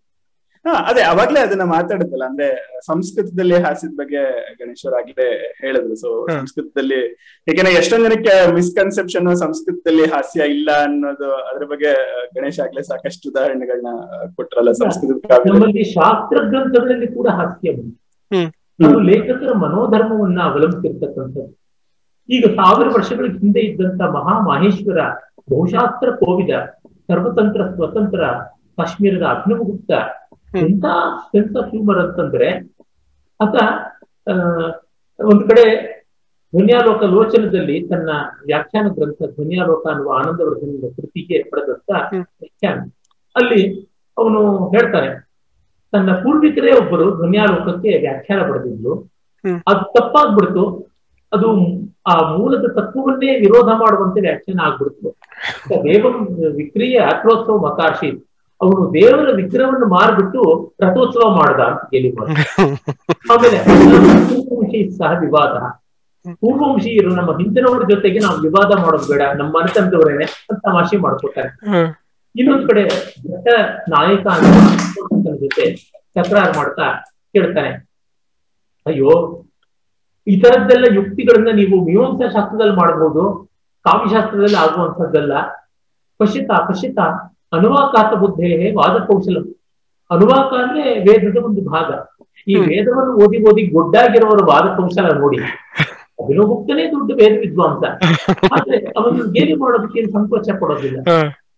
ಹಾ ಅದೇ ಅವಾಗ್ಲೇ ಅದನ್ನ ಮಾತಾಡುತ್ತಲ್ಲ ಅಂದ್ರೆ ಸಂಸ್ಕೃತದಲ್ಲಿ ಹಾಸ್ಯದ ಬಗ್ಗೆ ಗಣೇಶ್ವರ್ ಆಗ್ಲೇ ಹೇಳಿದ್ರು ಸೊ ಹಾ. ಸಂಸ್ಕೃತದಲ್ಲಿ ಯಾಕೆಂದ್ರೆ ಎಷ್ಟೊಂದ್ ಜನಕ್ಕೆ ಮಿಸ್ಕನ್ಸೆಪ್ಷನ್ ಸಂಸ್ಕೃತದಲ್ಲಿ ಹಾಸ್ಯ ಇಲ್ಲ ಅನ್ನೋದು ಅದ್ರ ಬಗ್ಗೆ ಆ, ಗಣೇಶ್ ಆಗ್ಲೇ ಸಾಕಷ್ಟು ಉದಾಹರಣೆಗಳನ್ನ ಕೊಟ್ರಲ್ಲ ಸಂಸ್ಕೃತದ ಕಾವ್ಯದಲ್ಲಿ ನಮ್ಮಲ್ಲಿ ಶಾಸ್ತ್ರ ಗ್ರಂಥಗಳಲ್ಲಿ ಕೂಡ ಹಾಸ್ಯ ಉಂಟು ಹ್ಮ್ ಅದು ಲೇಖಕರ ಮನೋಧರ್ಮವನ್ನ ಅವಲಂಬಿಸಿರ್ತಕ್ಕಂಥದ್ದು ಈಗ ಸಾವಿರ ವರ್ಷಗಳ ಹಿಂದೆ ಇದ್ದಂತ ಮಹಾ ಮಾಹೇಶ್ವರ ಬಹುಶಾಸ್ತ್ರ ಕೋವಿದ ಸರ್ವತಂತ್ರ ಸ್ವತಂತ್ರ ಕಾಶ್ಮೀರದ ಅಭಿನವಗುಪ್ತ ಹ್ಮ್. ಎಂತ ಸೆನ್ಸ್ ಆಫ್ ಹ್ಯೂಮರ್ ಅಂತಂದ್ರೆ ಆತ ಆ, ಒಂದ್ ಕಡೆ ಧ್ವನ್ಯಾಲೋಕ ಲೋಚನದಲ್ಲಿ ತನ್ನ ವ್ಯಾಖ್ಯಾನ ಗ್ರಂಥ ಧ್ವನ್ಯಾಲೋಕ ಅನ್ನುವ ಆನಂದವರ್ಧನ ಕೃತಿಗೆ ಪಡೆದಂತ ಹ್ಮ್. ವ್ಯಾಖ್ಯಾನ ಅಲ್ಲಿ ಅವನು ಹೇಳ್ತಾನೆ ತನ್ನ ಪೂರ್ವಿಕರೇ ಒಬ್ಬರು ಧ್ವನ್ಯಾಲೋಕಕ್ಕೆ ವ್ಯಾಖ್ಯಾನ ಬರೆದಿದ್ರು ಹ್ಮ್. ಅದು ತಪ್ಪಾಗ್ಬಿಡ್ತು ಅದು ಆ ಮೂಲದ ತತ್ವವನ್ನೇ ವಿರೋಧ ಮಾಡುವಂತೆ ವ್ಯಾಖ್ಯಾನ ಆಗ್ಬಿಡ್ತು ದೇವಂ ವಿಕ್ರಿಯ ಅಕ್ರೋತ್ಸವ ಮಕಾಶಿ ಅವನು ದೇವರ ವಿಗ್ರಹವನ್ನು ಮಾರ್ಬಿಟ್ಟು ರಥೋತ್ಸವ ಮಾಡ್ದ ಅಂತ ಕೇಳಿ ಆಮೇಲೆ ಪೂರ್ವವಂಶಿ ಸಹ ವಿವಾದ ಪೂರ್ವವಂಶೀಯರು ನಮ್ಮ ಹಿಂದಿನವರ ಜೊತೆಗೆ ನಾವು ವಿವಾದ ಮಾಡೋದು ಬೇಡ ನಮ್ಮ ಮನೆತನದವರೇನೆ ಅಂತ ತಮಾಷೆ ಮಾಡ್ಕೊತಾರೆ ಹ್ಮ್ ಇನ್ನೊಂದ್ ಕಡೆ ದೊಡ್ಡ ನಾಯಕ ಅಂತ ಜೊತೆ ತಕರಾರು ಮಾಡ್ತಾ ಕೇಳ್ತಾನೆ ಅಯ್ಯೋ ಈ ತರದ್ದೆಲ್ಲ ಯುಕ್ತಿಗಳನ್ನ ನೀವು ಮೀಮಾಂಸಾ ಶಾಸ್ತ್ರದಲ್ಲಿ ಮಾಡ್ಬೋದು ಕಾವ್ಯಶಾಸ್ತ್ರದಲ್ಲಿ ಆಗುವಂತದ್ದಲ್ಲ ಪಶ್ಯತ ಪಶ್ಯತ ಅನುವಾಕಾತ ಬುದ್ಧೇ ವಾದ ಕೌಶಲ ಅನುವಾಕ ಅಂದ್ರೆ ವೇದದ ಒಂದು ಭಾಗ ಈ ಹ್ಮ್. ವೇದವನ್ನು ಓದಿ ಓದಿ ಗೊಡ್ಡಾಗಿರೋರ ವಾದ ಕೌಶಲ ನೋಡಿ ಅಭಿನವಗುಪ್ತನೇ ದೊಡ್ಡ ವೇದ ವಿದ್ವಾಂಸ ಆದ್ರೆ ಅವನು ಗೇಲಿ ಮಾಡೋದಕ್ಕೆ ಏನ್ ಸಂಕೋಚ ಪಡೋದಿಲ್ಲ ಹಾ.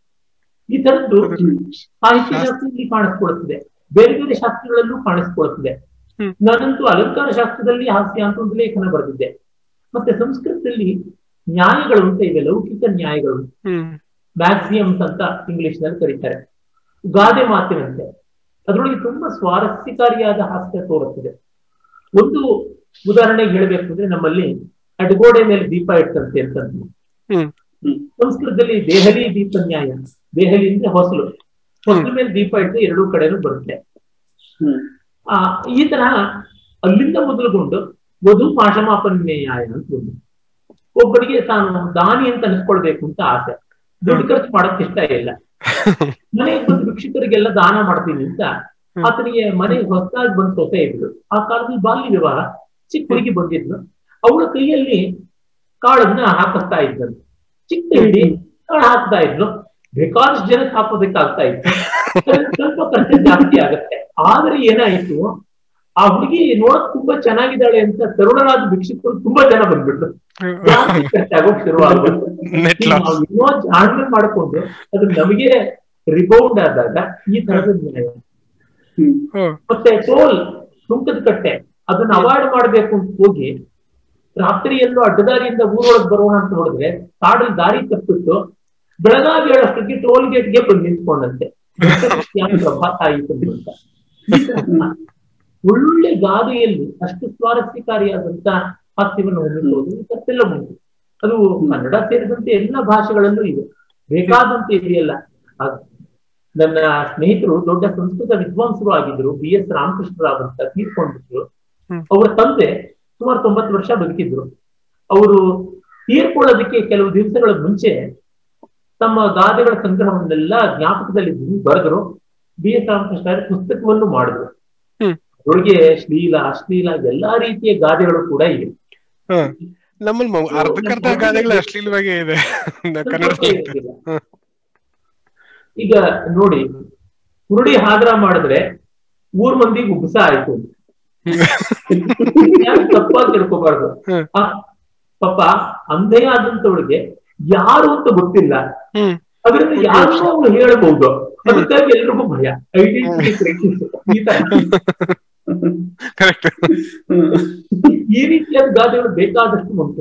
ಈ ತರದ್ದು ಸಾಹಿತ್ಯ ಶಾಸ್ತ್ರದಲ್ಲಿ ಕಾಣಿಸ್ಕೊಳ್ತಿದೆ ಬೇರೆ ಬೇರೆ ಶಾಸ್ತ್ರಗಳಲ್ಲೂ ಕಾಣಿಸ್ಕೊಳ್ತಿದೆ ಹ್ಮ್. ನಾನಂತೂ ಅಲಂಕಾರ ಶಾಸ್ತ್ರದಲ್ಲಿ ಹಾಸ್ಯ ಅಂತ ಒಂದು ಲೇಖನ ಬರೆದಿದ್ದೆ ಮತ್ತೆ ಸಂಸ್ಕೃತದಲ್ಲಿ ನ್ಯಾಯಗಳು ಅಂತ ಇವೆ ಲೌಕಿಕ ನ್ಯಾಯಗಳು ಹ್ಮ್ ಮ್ಯಾಕ್ಸಿಯಮ್ಸ್ ಅಂತ ಇಂಗ್ಲಿಷ್ ನಲ್ಲಿ ಕರೀತಾರೆ ಗಾದೆ ಮಾತಿನಂತೆ ಅದರೊಳಗೆ ತುಂಬಾ ಸ್ವಾರಸ್ಯಕಾರಿಯಾದ ಹಾಸ್ಯ ತೋರುತ್ತದೆ ಒಂದು ಉದಾಹರಣೆಗೆ ಹೇಳಬೇಕು ಅಂದ್ರೆ ನಮ್ಮಲ್ಲಿ ಅಡ್ಗೋಡೆ ಮೇಲೆ ದೀಪ ಇಟ್ಟಂತೆ ಅಂತಂದ್ವಿ ಹ್ಮ್ ಸಂಸ್ಕೃತದಲ್ಲಿ ದೆಹಲಿ ದೀಪ ನ್ಯಾಯ ದೆಹಲಿ ಅಂದ್ರೆ ಹೊಸಲು ಹೊಸಲು ಮೇಲೆ ದೀಪ ಇಟ್ಟು ಎರಡೂ ಕಡೆನೂ ಬರುತ್ತೆ ಹ್ಮ್ ಆ ಈ ತರ ಅಲ್ಲಿಂದ ಮೊದಲುಗೊಂಡು ವಧು ಪಾಶಮಾಪನ ನ್ಯಾಯ ಅಂತ ಒಂದು ಒಬ್ಬನಿಗೆ ತಾನು ದಾನಿ ಅಂತ ಅನ್ಸ್ಕೊಳ್ಬೇಕು ಅಂತ ಆಸೆ ದುಡ್ಡು ಖರ್ಚು ಮಾಡಕ್ ಇಷ್ಟ ಇಲ್ಲ ಮನೆಗೆ ಬಂದು ಭಿಕ್ಷುಕರಿಗೆಲ್ಲ ದಾನ ಮಾಡ್ತೀನಿ ಅಂತ ಆತನಿಗೆ ಮನೆಗೆ ಹೊಸದಾಗಿ ಬಂದ್ ಸೊಸೆ ಇದ್ಲು ಆ ಕಾಲದಲ್ಲಿ ಬಾಲ್ಯ ವಿವಾಹ ಚಿಕ್ಕ ಹುಡುಗಿ ಬಂದಿದ್ಲು ಅವಳ ಕೈಯಲ್ಲಿ ಕಾಳನ್ನ ಹಾಕಿಸ್ತಾ ಇದ್ದಂತೆ ಚಿಕ್ಕ ಹಿಡಿ ಕಾಳು ಹಾಕ್ತಾ ಇದ್ಲು ಬೇಕಾದಷ್ಟು ಜನಕ್ಕೆ ಹಾಕೋದಕ್ಕಾಗ್ತಾ ಇತ್ತು ಅದ್ರಲ್ಲಿ ಸ್ವಲ್ಪ ಖರ್ಚು ಜಾಸ್ತಿ ಆಗತ್ತೆ ಆದ್ರೆ ಏನಾಯ್ತು ಆ ಹುಡುಗಿ ನೋಡಕ್ ತುಂಬಾ ಚೆನ್ನಾಗಿದ್ದಾಳೆ ಅಂತ ತರುಣರಾದ ಭಿಕ್ಷುಕರು ತುಂಬಾ ಜನ ಬಂದ್ಬಿಟ್ರು ಜಾಸ್ತಿ ಖರ್ಚಾಗೋಕ್ ಶುರುವಾಗ್ಬಿಟ್ಟು ನೆಟ್ ಈಗ ಲಾಸ್ ನಾವು ಇನ್ನೂ ಜಾಣ್ಮೆ ಮಾಡ್ಕೊಂಡು ಅದು ನಮಗೆ ರಿಬೌಂಡ್ ಆದಾಗ ಈ ತರದ ನ್ಯಾಯ ಹ್ಮ್ ಮತ್ತೆ ಟೋಲ್ ಸುಂಕದ ಕಟ್ಟೆ ಅದನ್ನ ಅವಾಯ್ಡ್ ಮಾಡ್ಬೇಕು ಅಂತ ಹೋಗಿ ರಾತ್ರಿಯಲ್ಲೂ ಅಡ್ಡದಾರಿಯಿಂದ ಊರೊಳಗೆ ಬರೋಣ ಅಂತ ನೋಡಿದ್ರೆ ಕಾಡಲ್ಲಿ ದಾರಿ ತಪ್ಪಿಟ್ಟು ಬೆಳಗಾಗಿ ಹೇಳೋಷ್ಟಕ್ಕೆ ಟೋಲ್ ಗೇಟ್ಗೆ ಬಂದು ನಿಂತ್ಕೊಂಡಂತೆ ಯಾವ ಪ್ರಭಾತ ಆಯಿತು ಅಂತ ಈ ತರ ಒಳ್ಳೆ ಗಾದೆಯಲ್ಲಿ ಅಷ್ಟು ಸ್ವಾರಸ್ಯಕಾರಿಯಾದಂತ ಹಾಸ್ಯವನ್ನು ಹೊಂದಿರುವುದು ತಪ್ಪೆಲ್ಲ ಉಂಟು ಅದು ಕನ್ನಡ ಸೇರಿದಂತೆ ಎಲ್ಲ ಭಾಷೆಗಳಲ್ಲೂ ಇದೆ ಬೇಕಾದಂತೆ ಇದೆಯಲ್ಲ ಅದು ನನ್ನ ಸ್ನೇಹಿತರು ದೊಡ್ಡ ಸಂಸ್ಕೃತ ವಿದ್ವಾಂಸರು ಆಗಿದ್ರು ಬಿ ಎಸ್ ರಾಮಕೃಷ್ಣರಾವ್ ಅಂತ ತೀರ್ಕೊಂಡಿದ್ರು ಹ್ಮ್. ಅವರ ತಂದೆ ಸುಮಾರು ತೊಂಬತ್ತು ವರ್ಷ ಬದುಕಿದ್ರು ಅವರು ತೀರ್ಕೊಳ್ಳೋದಕ್ಕೆ ಕೆಲವು ದಿವಸಗಳ ಮುಂಚೆ ತಮ್ಮ ಗಾದೆಗಳ ಸಂಗ್ರಹವನ್ನೆಲ್ಲ ಜ್ಞಾಪಕದಲ್ಲಿ ಬರೆದ್ರು ಬಿ ಎಸ್ ರಾಮಕೃಷ್ಣ ಪುಸ್ತಕವನ್ನು ಮಾಡಿದ್ರು ಹ್ಮ್. ಅದರೊಳಗೆ ಶ್ಲೀಲ ಅಶ್ಲೀಲ ಎಲ್ಲಾ ರೀತಿಯ ಗಾದೆಗಳು ಕೂಡ ಇವೆ ಹ. ನಮ್ಮಲ್ಲಿ ಮ- ಅರ್ಧಕ್ಕರ್ಧ ಗಾದೆಗಳು ಅಶ್ಲೀಲವಾಗೇ ಇದೆ ಕನ್ನಡದಲ್ಲಿ ಇರ್ಲಿಲ್ಲ. ಈಗ ನೋಡಿ ಕುರುಡಿ ಹಾದ್ರ ಮಾಡಿದ್ರೆ ಊರ್ ಮಂದಿಗೆ ಉಬ್ಸ ಆಯ್ತು ಯಾರು ತಪ್ಪಾಗಿ ತಿಳ್ಕೊಬಾರ್ದು ಹ್ಮ್. ಆ, ಪಾಪ ಅಂದೇ ಆದಂತವಳಿಗೆ ಯಾರು ಅಂತ ಗೊತ್ತಿಲ್ಲ ಹ್ಮ್ ಅದರಿಂದ ಯಾರು ಅವ್ರು ಹೇಳಬಹುದು ಅದಕ್ಕಾಗಿ ಎಲ್ರಿಗೂ ಭಯ ಐಡೆಂಟಿಟಿ ಕ್ರೈಸಿಸ್ ಈ ತರ ಕರೆಕ್ಟ್ ಈ ರೀತಿಯಾದ ಗಾದೆಗಳು ಬೇಕಾದಷ್ಟು ಉಂಟು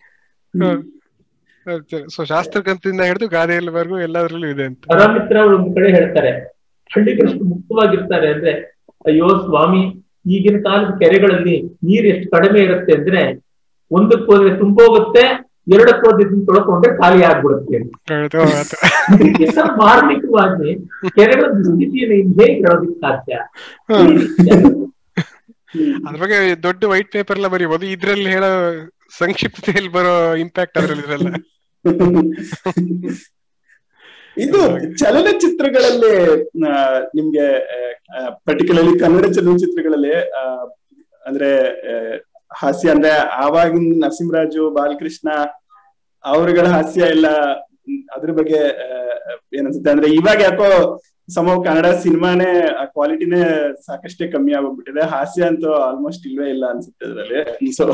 ಸೊ ಶಾಸ್ತ್ರಗ್ರಂಥದಿಂದ ಹಿಡಿದು ಗಾದೆಯಲ್ಲಿವರೆಗೂ ಎಲ್ಲದರಲ್ಲೂ ಇದೆ ಅಂತ ಪರಮಿತ್ರ ಅವರು ಒಂದ್ ಕಡೆ ಹೇಳ್ತಾರೆ ಹಳ್ಳಿಗರು ಎಷ್ಟು ಮುಕ್ತವಾಗಿರ್ತಾರೆ ಅಂದ್ರೆ ಅಯ್ಯೋ ಸ್ವಾಮಿ ಈಗಿನ ಕಾಲದ ಕೆರೆಗಳಲ್ಲಿ ನೀರ್ ಎಷ್ಟು ಕಡಿಮೆ ಇರುತ್ತೆ ಅಂದ್ರೆ ಒಂದಕ್ಕೆ ಹೋದ್ರೆ ತುಂಬೋಗುತ್ತೆ ಎರಡಕ್ಕೆ ಹೋದ್ರೆ ಇದನ್ನ ತೊಳ್ಕೊಂಡ್ರೆ ಖಾಲಿ ಆಗ್ಬಿಡುತ್ತೆ ಹೌದು, ಆತ. ಇದಕ್ಕಿಂತ ಮಾರ್ಮಿಕವಾಗಿ ಕೆರೆಗಳ ದುಸ್ಥಿತಿಯನ್ನು ಇನ್ ಹೇಗೆ ಹೇಳೋದಕ್ಕೆ ಸಾಧ್ಯ ಈ ರೀತಿಯಾದ- ಅದ್ರ ಬಗ್ಗೆ ದೊಡ್ಡ ವೈಟ್ ಪೇಪರ್ ಎಲ್ಲ ಬರೀಬಹುದು ಇದ್ರಲ್ಲಿ ಹೇಳೋ ಸಂಕ್ಷಿಪ್ತತೆಯಲ್ಲಿ ಬರೋ ಇಂಪ್ಯಾಕ್ಟ್ ಅದ್ರಲ್ಲಿ ಇರಲ್ಲ ಇದು ಚಲನಚಿತ್ರಗಳಲ್ಲಿ ಆ, ನಿಮ್ಗೆ ಪರ್ಟಿಕ್ಯುಲರ್ಲಿ ಕನ್ನಡ ಚಲನಚಿತ್ರಗಳಲ್ಲಿ ಆ, ಅಂದ್ರೆ ಆ, ಹಾಸ್ಯ ಅಂದ್ರೆ ಆವಾಗಿನ ನರಸಿಂಹರಾಜು ಬಾಲಕೃಷ್ಣ ಅವರುಗಳ ಹಾಸ್ಯ ಎಲ್ಲ ಮ್, ಅದ್ರ ಬಗ್ಗೆ ಆ, ಏನನ್ಸುತ್ತೆ ಅಂದ್ರೆ ಇವಾಗ ಯಾಕೋ ಸಮ ಕನ್ನಡ ಸಿನಿಮಾನೇ ಕ್ವಾಲಿಟಿನೇ ಸಾಕಷ್ಟೇ ಕಮ್ಮಿ ಆಗೋಗ್ಬಿಟ್ಟಿದೆ ಹಾಸ್ಯ ಅಂತೂ ಆಲ್ಮೋಸ್ಟ್ ಇಲ್ವೇ ಇಲ್ಲ ಅನ್ಸುತ್ತೆ ಅದ್ರಲ್ಲಿ ಸೊ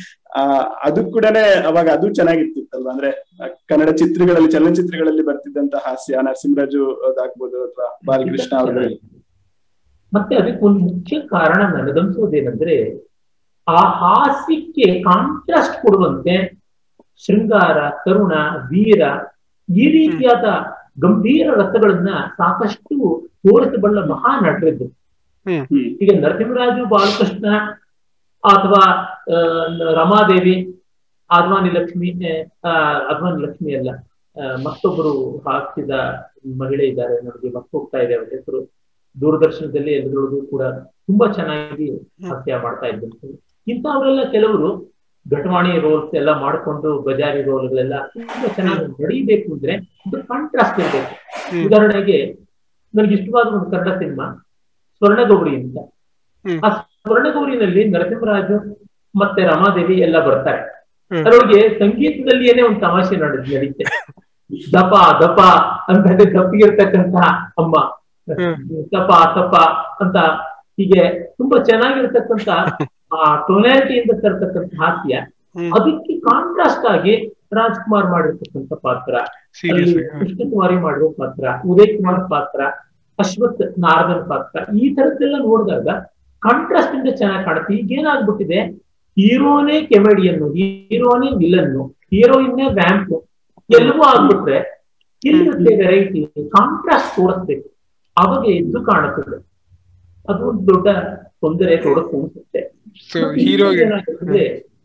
ಅದು ಕೂಡನೇ ಅವಾಗ ಅದು ಚೆನ್ನಾಗಿರ್ತಿತ್ತಲ್ವಾ ಅಂದ್ರೆ ಆ, ಕನ್ನಡ ಚಿತ್ರಗಳಲ್ಲಿ ಚಲನಚಿತ್ರಗಳಲ್ಲಿ ಬರ್ತಿದ್ದಂತ ಹಾಸ್ಯ ನರಸಿಂಹರಾಜು ಅದಾಗ್ಬೋದು ಅಥವಾ ಬಾಲಕೃಷ್ಣ ಅವರಲ್ಲಿ ಮತ್ತೆ ಅದಕ್ಕೆ ಒಂದು ಮುಖ್ಯ ಕಾರಣ ನನಗನ್ಸೋದೇನಂದ್ರೆ ಆ ಹಾಸ್ಯಕ್ಕೆ ಕಾಂಟ್ರಾಸ್ಟ್ ಕೊಡುವಂತೆ ಶೃಂಗಾರ ಕರುಣ ವೀರ ಈ ರೀತಿಯಾದ ಗಂಭೀರ ರಸಗಳನ್ನ ಸಾಕಷ್ಟು ತೋರಿಸಬಲ್ಲ ಮಹಾ ನಟರಿದ್ದು ಹ್ಮ್ ಹ್ಮ್ ಈಗ ನರಸಿಂಹರಾಜು ಬಾಲಕೃಷ್ಣ ಅಥವಾ ಆ, ರಮಾದೇವಿ ಆದ್ವಾನಿ ಲಕ್ಷ್ಮಿ ಆ, ಆದ್ವಾನಿ ಲಕ್ಷ್ಮಿ ಅಲ್ಲ ಆ, ಮತ್ತೊಬ್ಬರು ಹಾಕಿದ ಮಹಿಳೆ ಇದ್ದಾರೆ ನನಗೆ ಮರ್ತೋಗ್ತಾ ಇದೆ ಅವರ ಹೆಸರು ದೂರದರ್ಶನದಲ್ಲಿ ಎಲ್ಲರೊಳಗೂ ಕೂಡ ತುಂಬಾ ಚೆನ್ನಾಗಿ ಹಾಸ್ಯ ಮಾಡ್ತಾ ಇದ್ದಂತೆ ಇಂಥವರೆಲ್ಲ ಕೆಲವರು ಘಟವಾಣಿ ರೋಲ್ಸ್ ಎಲ್ಲ ಮಾಡ್ಕೊಂಡು ಬಜಾರಿ ರೋಲ್ಗಳೆಲ್ಲ ತುಂಬಾ ಚೆನ್ನಾಗಿ ನಡೀಬೇಕು ಅಂದ್ರೆ ಇದು ಕಾಂಟ್ರಾಸ್ಟ್ ಇರ್ಬೇಕು ಹ್ಮ್. ಉದಾಹರಣೆಗೆ ನನಗೆ ಇಷ್ಟವಾದ ಒಂದು ಕನ್ನಡ ಸಿನಿಮಾ ಸ್ವರ್ಣಗೌರಿ ಅಂತ ಹ್ಮ್. ಆ ಸ್ವರ್ಣಗೌರಿನಲ್ಲಿ ನರಸಿಂಹರಾಜು ಮತ್ತೆ ರಮಾದೇವಿ ಎಲ್ಲ ಬರ್ತಾರೆ ಹ್ಮ್. ಅದರೊಳಗೆ ಸಂಗೀತದಲ್ಲಿಯೇನೆ ಒಂದು ತಮಾಷೆ ನಡೆ ನಡೀತೆ ದಪ ದಪ ಅಂತ ದಪ್ಪಿಗಿರ್ತಕ್ಕಂತಹ ಅಮ್ಮ ಹ್ಮ್. ತಪ ತಪ ಅಂತ ಹೀಗೆ ತುಂಬಾ ಚೆನ್ನಾಗಿರ್ತಕ್ಕಂತ ಆ ಟೊನಾಲಿಟಿಯಿಂದ ತರ್ತಕ್ಕಂಥ ಹಾಸ್ಯ ಹ್ಮ್ ಅದಕ್ಕೆ ಕಾಂಟ್ರಾಸ್ಟ್ ಆಗಿ ರಾಜ್ಕುಮಾರ್ ಮಾಡಿರ್ತಕ್ಕಂಥ ಪಾತ್ರ ಸೀರಿಯಸ್ ಅಲ್ಲಿ ಕೃಷ್ಣಕುಮಾರಿ ಮಾಡಿರೋ ಪಾತ್ರ ಉದಯ್ ಕುಮಾರ್ ಪಾತ್ರ ಅಶ್ವಥ್ ನಾರದನ್ ಪಾತ್ರ ಈ ತರದ್ದೆಲ್ಲ ನೋಡಿದಾಗ ಕಾಂಟ್ರಾಸ್ಟ್ ಇಂದ ಚೆನ್ನಾಗಿ ಕಾಣುತ್ತೆ ಈಗ ಏನಾಗ್ಬಿಟ್ಟಿದೆ ಹೀರೋನೇ ಕೆಮಿಡಿಯನ್ನು ಹೀರೋನೇ ವಿಲನ್ನು ಹೀರೋಯಿನ್ನೇ ವ್ಯಾಂಪ್ ಎಲ್ಲವೂ ಆಗ್ಬಿಟ್ರೆ ಇಲ್ಲಿರುತ್ತೆ ವೆರೈಟಿ ಕಾಂಟ್ರಾಸ್ಟ್ ತೋರಿಸ್ಬೇಕು ಅವಾಗ ಎದ್ದು ಕಾಣುತ್ತದೆ ಅದು ಒಂದು ದೊಡ್ಡ ತೊಂದರೆ ತೊಡಕು ಅನ್ಸುತ್ತೆ ಸೊ ಮತ್ತೆ ಹೀರೋಗೆ ಇನ್ನೊಂದು ಏನಾಗ್ತದೆ,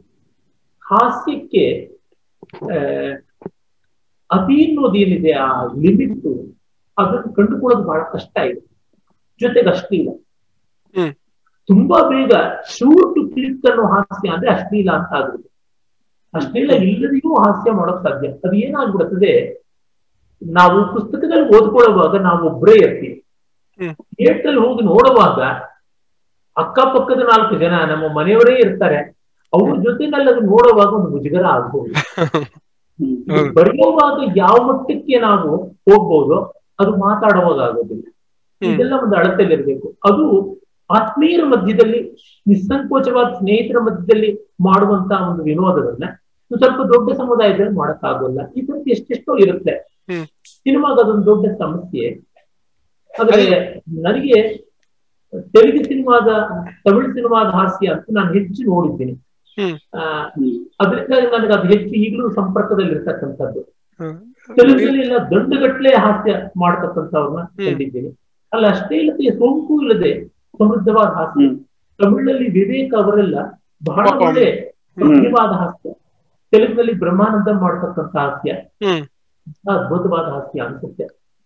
ಹಾಸ್ಯಕ್ಕೆ ಆ, ಅತಿ ಅನ್ನೋದೇನಿದೆ ಆ ಲಿಮಿಟ್ ಅದನ್ನು ಕಂಡುಕೊಳ್ಳೋದು ಬಹಳ ಕಷ್ಟ ಇದೆ ಜೊತೆಗೆ ಅಶ್ಲೀಲ ಹ್ಮ್. ತುಂಬಾ ಬೇಗ ಶೂರ್ ಟು ಕ್ಲಿಕ್ ಅನ್ನೋ ಹಾಸ್ಯ ಅಂದ್ರೆ ಅಶ್ಲೀಲ ಅಂತ ಆಗುತ್ತೆ ಅಶ್ಲೀಲ ಇಲ್ಲದೆಯೂ ಹಾಸ್ಯ ಮಾಡೋಕ್ ಸಾಧ್ಯ ಅದು ಏನಾಗ್ಬಿಡುತ್ತದೆ ನಾವು ಪುಸ್ತಕದಲ್ಲಿ ಓದ್ಕೊಳ್ಳುವಾಗ ನಾವು ಒಬ್ಬರೇ ಇರ್ತೀವಿ ಹ್ಮ್. ಥಿಯೇಟರ್ ಹೋಗಿ ನೋಡುವಾಗ ಅಕ್ಕಪಕ್ಕದ ನಾಲ್ಕು ಜನ ನಮ್ಮ ಮನೆಯವರೇ ಇರ್ತಾರೆ ಅವ್ರ ಜೊತೆನಲ್ಲಿ ಅದು ನೋಡುವಾಗ ಒಂದು ಮುಜುಗರ ಆಗ್ಬಹುದು ಹ್ಮ್ ಹೌದು. ಬರೆಯುವಾಗ ಯಾವ ಮಟ್ಟಕ್ಕೆ ನಾವು ಹೋಗ್ಬೋದು ಅದು ಮಾತಾಡುವಾಗ ಆಗೋದಿಲ್ಲ ಹ್ಮ್. ಇದೆಲ್ಲ ಒಂದು ಅಳತೆಯಲ್ಲಿರ್ಬೇಕು ಅದು ಆತ್ಮೀಯರ ಮಧ್ಯದಲ್ಲಿ ನಿಸ್ಸಂಕೋಚವಾದ ಸ್ನೇಹಿತರ ಮಧ್ಯದಲ್ಲಿ ಮಾಡುವಂತ ಒಂದು ವಿನೋದವನ್ನ ಒಂದು ಸ್ವಲ್ಪ ದೊಡ್ಡ ಸಮುದಾಯದಲ್ಲಿ ಮಾಡಕ್ಕಾಗೋಲ್ಲ ಈ ತರದ್ದು ಎಷ್ಟೆಷ್ಟೋ ಇರುತ್ತೆ ಹ್ಮ್. ಸಿನಿಮಾಗ ಅದೊಂದು ದೊಡ್ಡ ಸಮಸ್ಯೆ ಆದ್ರೆ ನನಗೆ ತೆಲುಗು ಸಿನಿಮಾದ ತಮಿಳು ಸಿನಿಮಾದ ಹಾಸ್ಯ ಅಂತ ನಾನು ಹೆಚ್ಚು ನೋಡಿದ್ದೀನಿ ಹ್ಮ್ ಆ, ಹ್ಮ್ ಅದರಿಂದ ನನಗೆ ಅದು ಹೆಚ್ಚು ಈಗಲೂ ಸಂಪರ್ಕದಲ್ಲಿ ಇರ್ತಕ್ಕಂಥದ್ದು ಹ್ಮ್. ತೆಲುಗಿನಲ್ಲಿ ಎಲ್ಲ ದಂಡುಗಟ್ಲೆ ಹಾಸ್ಯ ಮಾಡ್ತಕ್ಕಂಥವ್ರನ್ನ ಹ್ಮ್. ಕಂಡಿದ್ದೀನಿ ಅಲ್ಲ ಅಷ್ಟೇ ಇಲ್ಲದೆ ಸೋಂಕು ಇಲ್ಲದೆ ಸಮೃದ್ಧವಾದ ಹಾಸ್ಯ ಹ್ಮ್ ತಮಿಳಿನಲ್ಲಿ ವಿವೇಕ್ ಅವರೆಲ್ಲ ಬಹಳ ಪಾಪ. ಒಳ್ಳೆ ಹ್ಮ್. ಮುಖ್ಯವಾದ ಹಾಸ್ಯ ತೆಲುಗಿನಲ್ಲಿ ಬ್ರಹ್ಮಾನಂದ ಮಾಡ್ತಕ್ಕಂಥ ಹಾಸ್ಯ ಹ್ಮ್ ಅದ್ಭುತವಾದ ಹಾಸ್ಯ ಅನ್ಸುತ್ತೆ